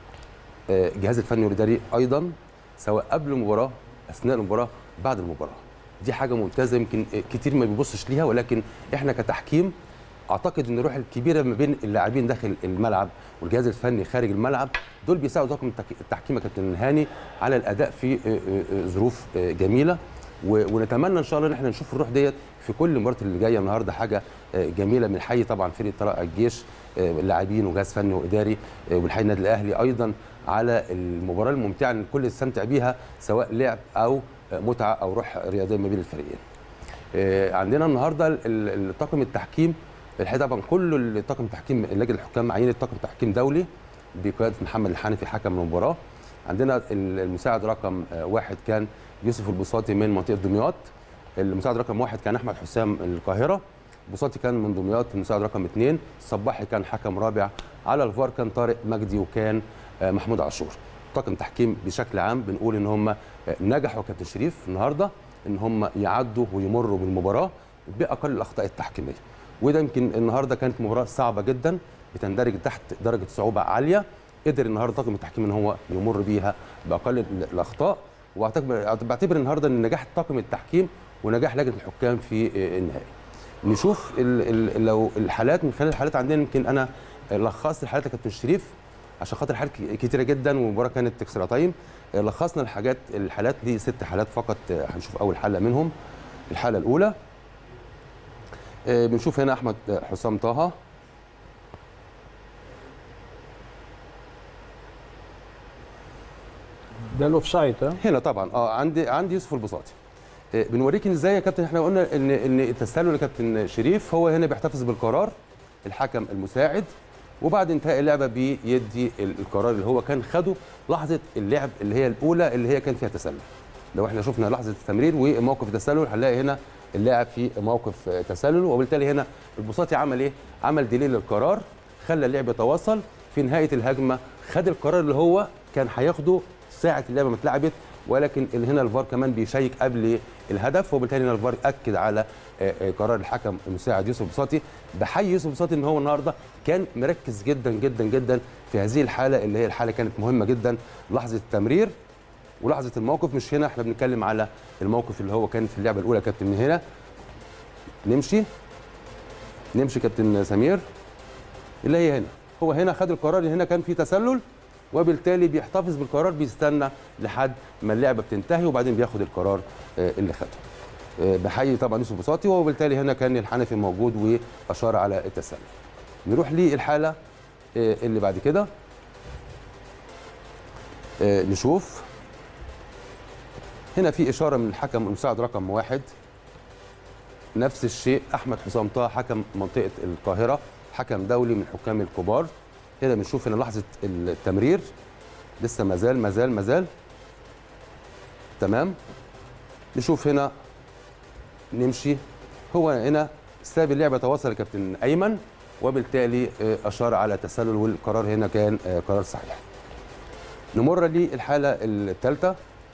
آه، الجهاز الفني والاداري ايضا سواء قبل المباراه اثناء المباراه بعد المباراه دي حاجه ممتازه يمكن آه، كتير ما بيبصش ليها ولكن احنا كتحكيم اعتقد ان الروح الكبيره ما بين اللاعبين داخل الملعب والجهاز الفني خارج الملعب دول بيساعدوا طاقم التك- التحكيم يا كابتن هاني على الاداء في آه، آه، آه، ظروف آه، جميله و- ونتمنى ان شاء الله ان احنا نشوف الروح ديت في كل المباريات اللي جايه النهارده حاجه آه، جميله من حي طبعا فريق طلائع الجيش آه، اللاعبين وجهاز فني واداري آه، والحي النادي الاهلي ايضا على المباراه الممتعه اللي الكل يستمتع بيها سواء لعب او آه، متعه او روح رياضيه ما بين الفريقين. آه، عندنا النهارده ال- ال- الطاقم التحكيم الحقيقه طبعا كل الطاقم التحكيم لجنه الحكام عينه طاقم تحكيم دولي بقياده محمد الحنفي حكم المباراه عندنا ال- المساعد رقم آه، واحد كان يوسف البساطي من منطقه دمياط المساعد رقم واحد كان احمد حسام القاهره البساطي كان من دمياط المساعد رقم اثنين الصباحي كان حكم رابع على الفار كان طارق مجدي وكان آه، محمود عاشور طاقم تحكيم بشكل عام بنقول ان هم آه، نجحوا كابتن شريف النهارده ان هم يعدوا ويمروا بالمباراه باقل الاخطاء التحكيميه وده يمكن النهارده كانت مباراه صعبه جدا بتندرج تحت درجه صعوبه عاليه قدر النهارده طاقم التحكيم ان هو يمر بيها باقل ال- الاخطاء واعتبر بعتبر النهارده ان نجاح طاقم التحكيم ونجاح لجنه الحكام في آه، النهائي نشوف ال ال لو الحالات من خلال الحالات عندنا يمكن انا لخصت الحالات يا كابتن شريف عشان خاطر حالات ك- كتيره جدا والمباراه كانت اكسترا تايم آه، لخصنا الحاجات الحالات دي ست حالات فقط آه، هنشوف اول حاله منهم الحاله الاولى آه، بنشوف هنا احمد حسام طه ده الاوف سايد ها هنا طبعا اه عندي عندي يوسف البساطي آه، بنوريك إن ازاي يا كابتن احنا قلنا ان ان التسلل يا كابتن شريف هو هنا بيحتفظ بالقرار الحكم المساعد وبعد انتهاء اللعبه بيدي ال- القرار اللي هو كان خده لحظه اللعب اللي هي الاولى اللي هي كان فيها تسلل لو احنا شفنا لحظه التمرير وموقف التسلل هنلاقي هنا اللاعب في موقف آه، تسلل وبالتالي هنا البساطي عمل ايه عمل دليل للقرار خلى اللعب يتواصل في نهايه الهجمه خد القرار اللي هو كان هياخده ساعه اللعبه ما اتلعبت ولكن اللي هنا الفار كمان بيشيك قبل الهدف وبالتالي هنا الفار اكد على آه، آه، قرار الحكم المساعد يوسف بساطي بحيي يوسف بساطي ان هو النهارده كان مركز جدا جدا جدا في هذه الحاله اللي هي الحاله كانت مهمه جدا لحظه التمرير ولحظه الموقف مش هنا احنا بنتكلم على الموقف اللي هو كان في اللعبه الاولى كابتن من هنا نمشي نمشي كابتن سمير اللي هي هنا هو هنا خد القرار اللي هنا كان في تسلل وبالتالي بيحتفظ بالقرار بيستنى لحد ما اللعبه بتنتهي وبعدين بياخد القرار آه، اللي خده آه، بحيي طبعا يوسف بساطي وبالتالي هنا كان الحنفي موجود واشار على التسلل نروح للحاله آه، اللي بعد كده آه، نشوف هنا في اشاره من الحكم المساعد رقم واحد نفس الشيء احمد حسام طه حكم منطقه القاهره حكم دولي من الحكام الكبار هنا بنشوف هنا لحظه التمرير لسه مازال مازال مازال تمام نشوف هنا نمشي هو هنا ساب اللعبه تواصل الكابتن ايمن وبالتالي آه، اشار على تسلل والقرار هنا كان آه، قرار صحيح نمر للحاله الثالثه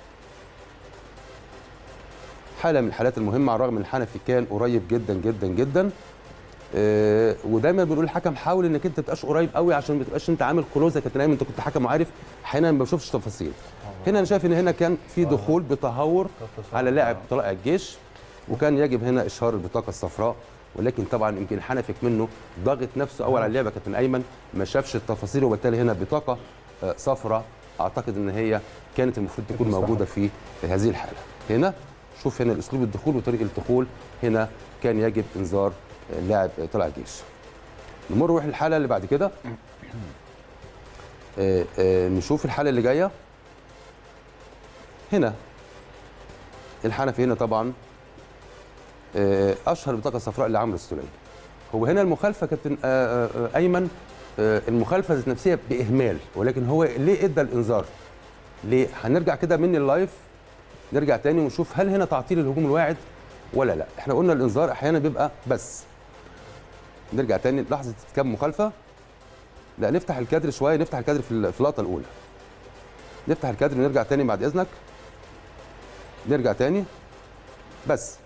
حاله من الحالات المهمه على الرغم ان الحنفي كان قريب جدا جدا جدا آه، ودايما بنقول الحكم حاول انك انت تبقاش قريب قوي عشان ما تبقاش انت عامل كلوز يا كابتن ايمن انت كنت حكم وعارف احيانا ما بشوفش تفاصيل هنا انا شايف ان هنا كان في دخول بتهور على لاعب طلائع الجيش وكان يجب هنا اشهار البطاقه الصفراء ولكن طبعا يمكن حنفي منه ضاغط نفسه اول على اللعبه كابتن ايمن ما شافش التفاصيل وبالتالي هنا بطاقه آه، صفراء اعتقد ان هي كانت المفروض تكون موجوده في هذه الحاله هنا شوف هنا الاسلوب الدخول وطريقه الدخول هنا كان يجب انذار آه، لاعب آه، طلائع الجيش نمر نروح الحاله اللي بعد كده آه، آه، نشوف الحاله اللي جايه هنا الحنفي هنا طبعا آه، اشهر بطاقه صفراء لعمرو السوليه هو هنا المخالفه كابتن آه، آه، آه، ايمن آه، المخالفه ذات نفسها باهمال ولكن هو ليه ادى الانذار ليه هنرجع كده من اللايف نرجع تاني ونشوف هل هنا تعطيل الهجوم الواعد ولا لا احنا قلنا الانذار احيانا بيبقى بس نرجع تاني لحظه كام مخالفه لا نفتح الكادر شويه نفتح الكادر في ال- في اللقطه الاولى نفتح الكادر ونرجع تاني بعد اذنك نرجع تاني بس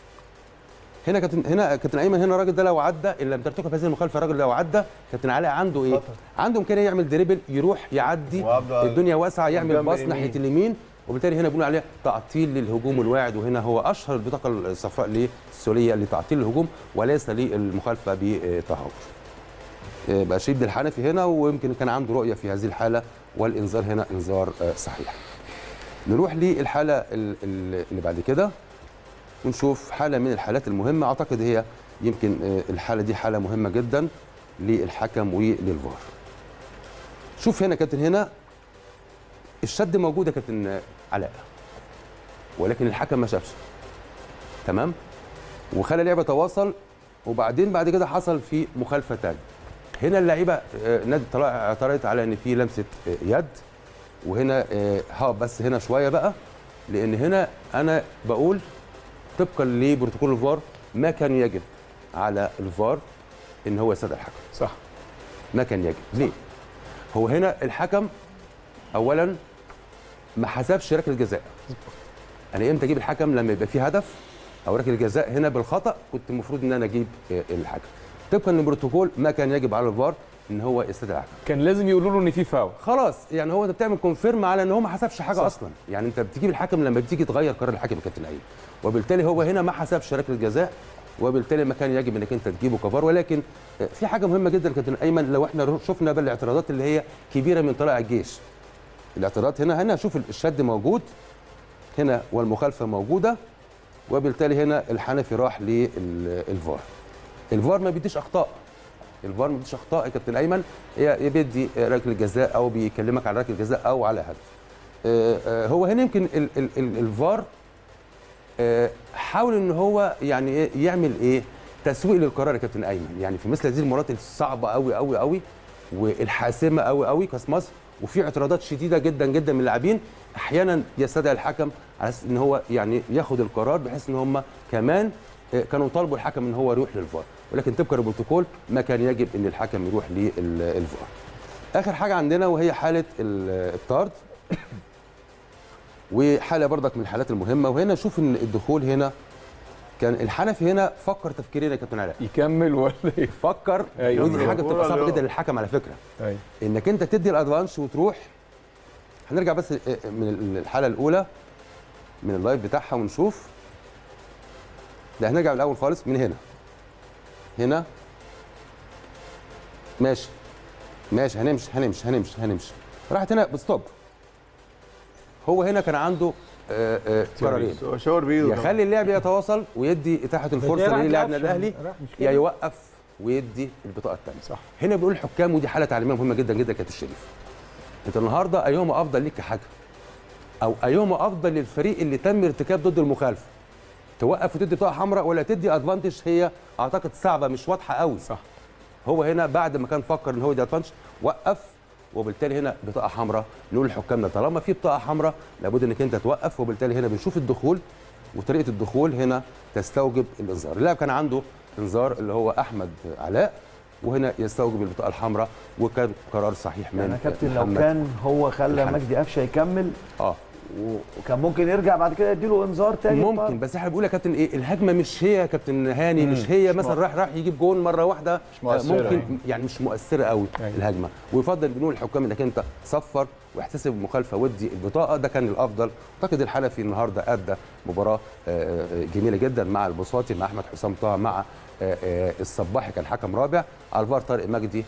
هنا كابتن هنا كابتن ايمن هنا الراجل ده لو عدى ان لم ترتكب هذه المخالفه الراجل لو عدى كابتن علاء عنده ايه؟ عنده امكانيه يعمل دريبل يروح يعدي وأبدأ الدنيا واسعه يعمل جنب باص اليمين. ناحيه اليمين وبالتالي هنا بنقول عليه تعطيل للهجوم الواعد وهنا هو اشهر البطاقه الصفراء للسوريه لتعطيل الهجوم وليس للمخالفه بتهور. آه، بقى شيد الحنفي هنا ويمكن كان عنده رؤيه في هذه الحاله والانذار هنا انذار آه، صحيح. نروح للحاله ال- ال- اللي بعد كده ونشوف حاله من الحالات المهمه اعتقد هي يمكن آه، الحاله دي حاله مهمه جدا للحكم وللفار. شوف هنا كابتن هنا الشد موجود يا كابتن علاء ولكن الحكم ما شافش تمام وخلى اللعبه تواصل وبعدين بعد كده حصل في مخالفه ثانيه هنا اللعيبه آه، نادي الطلائع اعترضت على ان في لمسه آه، يد وهنا آه، ها بس هنا شويه بقى لان هنا انا بقول طبقا لبروتوكول الفار ما كان يجب على الفار ان هو يستدعي الحكم صح ما كان يجب ليه هو هنا الحكم اولا ما حسبش ركله جزاء انا امتى اجيب الحكم لما يبقى في هدف او ركله جزاء هنا بالخطا كنت المفروض ان انا اجيب آه، الحكم طبقا للبروتوكول ما كان يجب على الفار ان هو يستدعي الحكم كان لازم يقولوا له ان في فاول خلاص يعني هو انت بتعمل كونفيرم على ان هو ما حسبش حاجه صح. صح. اصلا يعني انت بتجيب الحكم لما بتيجي تغير قرار الحكم يا كابتن ايمن وبالتالي هو هنا ما حسبش ركله جزاء وبالتالي ما كان يجب انك انت تجيبه كفار ولكن آه، في حاجه مهمه جدا يا كابتن ايمن لو احنا شفنا بقى الاعتراضات اللي هي كبيره من طلائع الجيش الاعتراضات هنا هنا شوف الشد موجود هنا والمخالفه موجوده وبالتالي هنا الحنفي راح للفار الفار ما بيديش اخطاء الفار ما بيديش اخطاء يا كابتن ايمن هي يا بيدي ركله جزاء او بيكلمك على ركله جزاء او على هدف آه، آه، هو هنا يمكن ال- ال- ال- الفار آه، حاول ان هو يعني إيه يعمل ايه تسويق للقرار يا كابتن ايمن يعني في مثل هذه المرات الصعبه قوي قوي قوي والحاسمه قوي قوي كاس مصر وفي اعتراضات شديده جدا جدا من اللاعبين احيانا يستدعي الحكم على اساس ان هو يعني ياخد القرار بحيث ان هم كمان آه، كانوا طالبوا الحكم ان هو يروح للفار ولكن طبقا للبروتوكول ما كان يجب ان الحكم يروح للفار اخر حاجه عندنا وهي حاله ال- الطرد وحاله برضك من الحالات المهمه وهنا شوف ان الدخول هنا كان الحنفي هنا فكر تفكيرين يا كابتن علاء يكمل ولا يفكر أيوة. ودي حاجه بتبقى صعبه أيوة. جدا للحكم على فكره ايوه انك انت تدي الادفانس وتروح هنرجع بس من الحاله الاولى من اللايف بتاعها ونشوف لا هنرجع من الاول خالص من هنا هنا ماشي ماشي هنمشي هنمشي هنمشي هنمشي راحت هنا بستوب هو هنا كان عنده آه، آه، قرارين هو شاور بإيده كمان. يخلي اللعب يتواصل ويدي اتاحه الفرصه راح للاعب لعب الاهلي راح مش كده؟ يا يوقف ويدي البطاقه الثانيه صح هنا بيقول الحكام ودي حاله تعليميه مهمه جدا جدا كابتن الشريف انت النهارده ايهما افضل ليك كحكم او ايهما افضل للفريق اللي تم ارتكاب ضد المخالفه توقف وتدي بطاقه حمراء ولا تدي ادفانتج هي اعتقد صعبه مش واضحه قوي صح هو هنا بعد ما كان فكر ان هو يدي ادفانتج وقف وبالتالي هنا بطاقه حمراء نقول لحكامنا طالما في بطاقه حمراء لابد انك انت توقف وبالتالي هنا بنشوف الدخول وطريقه الدخول هنا تستوجب الانذار اللاعب كان عنده انذار اللي هو احمد علاء وهنا يستوجب البطاقه الحمراء وكان قرار صحيح من يعني يا كابتن لو محمد كان هو خلى الحنفي. مجدي قفشه يكمل اه وكان ممكن يرجع بعد كده يديله انذار تاني ممكن بس احنا بنقول يا كابتن ايه الهجمه مش هي يا كابتن هاني مم. مش هي مش مثلا مؤ- راح راح يجيب جون مره واحده مش مؤثرة ممكن يعني. يعني مش مؤثره قوي الهجمه ويفضل بنقول الحكام انك انت صفر واحتسب المخالفه ودي البطاقه ده كان الافضل اعتقد الحنفي النهارده ادى مباراه آه، آه، جميله جدا مع البساطي مع احمد حسام طه مع آه، آه، الصباحي كان حكم رابع على الفار طارق مجدي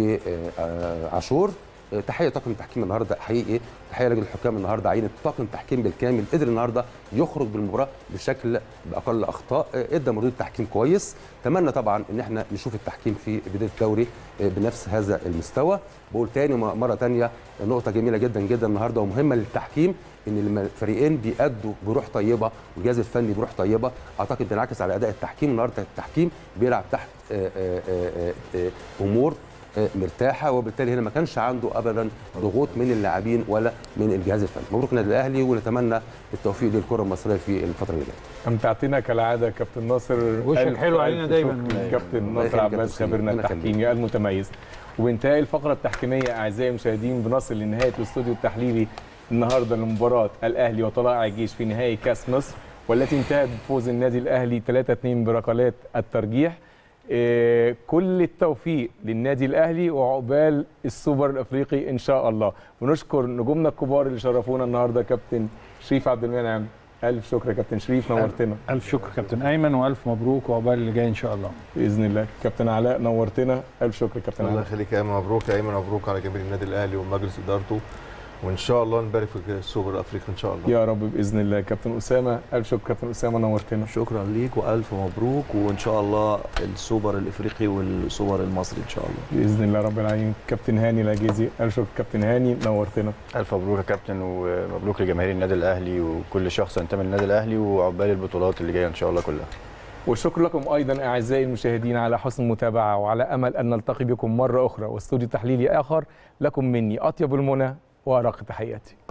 وعاشور تحيه طاقم التحكيم النهارده حقيقي تحيه لجنه الحكام النهارده عينت طاقم تحكيم بالكامل قدر النهارده يخرج بالمباراه بشكل باقل اخطاء ادى مردود تحكيم كويس اتمنى طبعا ان احنا نشوف التحكيم في بدايه الدوري بنفس هذا المستوى بقول تاني مره تانيه نقطه جميله جدا جدا النهارده ومهمه للتحكيم ان لما الفريقين بيأدوا بروح طيبه والجهاز الفني بروح طيبه اعتقد بينعكس على اداء التحكيم النهارده التحكيم بيلعب تحت آه، آه، آه، آه، امور آه، مرتاحه وبالتالي هنا ما كانش عنده ابدا ضغوط من اللاعبين ولا من الجهاز الفني مبروك النادي الاهلي ونتمنى التوفيق للكره المصريه في الفتره اللي جايه امتعتنا كالعاده كابتن ناصر وشك ألف حلو ألف علينا دايما. شكر كابتن الله ناصر يخليك يا عباس كابتن خبيرنا ربنا يخليك. التحكيمي المتميز وبانتهاء الفقره التحكيميه اعزائي المشاهدين بنصل لنهايه الاستوديو التحليلي النهارده لمباراه الاهلي وطلائع الجيش في نهائي كاس مصر والتي انتهت بفوز النادي الاهلي 3-2 بركلات الترجيح إيه، كل التوفيق للنادي الاهلي وعقبال السوبر الافريقي ان شاء الله ونشكر نجومنا الكبار اللي شرفونا النهارده كابتن شريف عبد المنعم الف شكر يا كابتن شريف نورتنا الف شكر كابتن ايمن والف مبروك وعقبال اللي جاي ان شاء الله باذن الله كابتن علاء نورتنا الف شكر كابتن الله علاء يخليك يا ايمن مبروك يا ايمن مبروك على جماهير النادي الاهلي ومجلس ادارته وان شاء الله نبارك في السوبر الافريقي ان شاء الله يا رب باذن الله كابتن اسامه الف شكر كابتن اسامه نورتنا شكرا ليك والف مبروك وان شاء الله السوبر الافريقي والسوبر المصري ان شاء الله باذن الله رب العالمين كابتن هاني العجيزي الف شكر كابتن هاني نورتنا الف مبروك يا كابتن ومبروك لجماهير النادي الاهلي وكل شخص ينتمي للنادي الاهلي وعقبال البطولات اللي جايه ان شاء الله كلها والشكر لكم ايضا اعزائي المشاهدين على حسن المتابعه وعلى امل ان نلتقي بكم مره اخرى واستوديو تحليلي اخر لكم مني اطيب المنى وارق تحياتي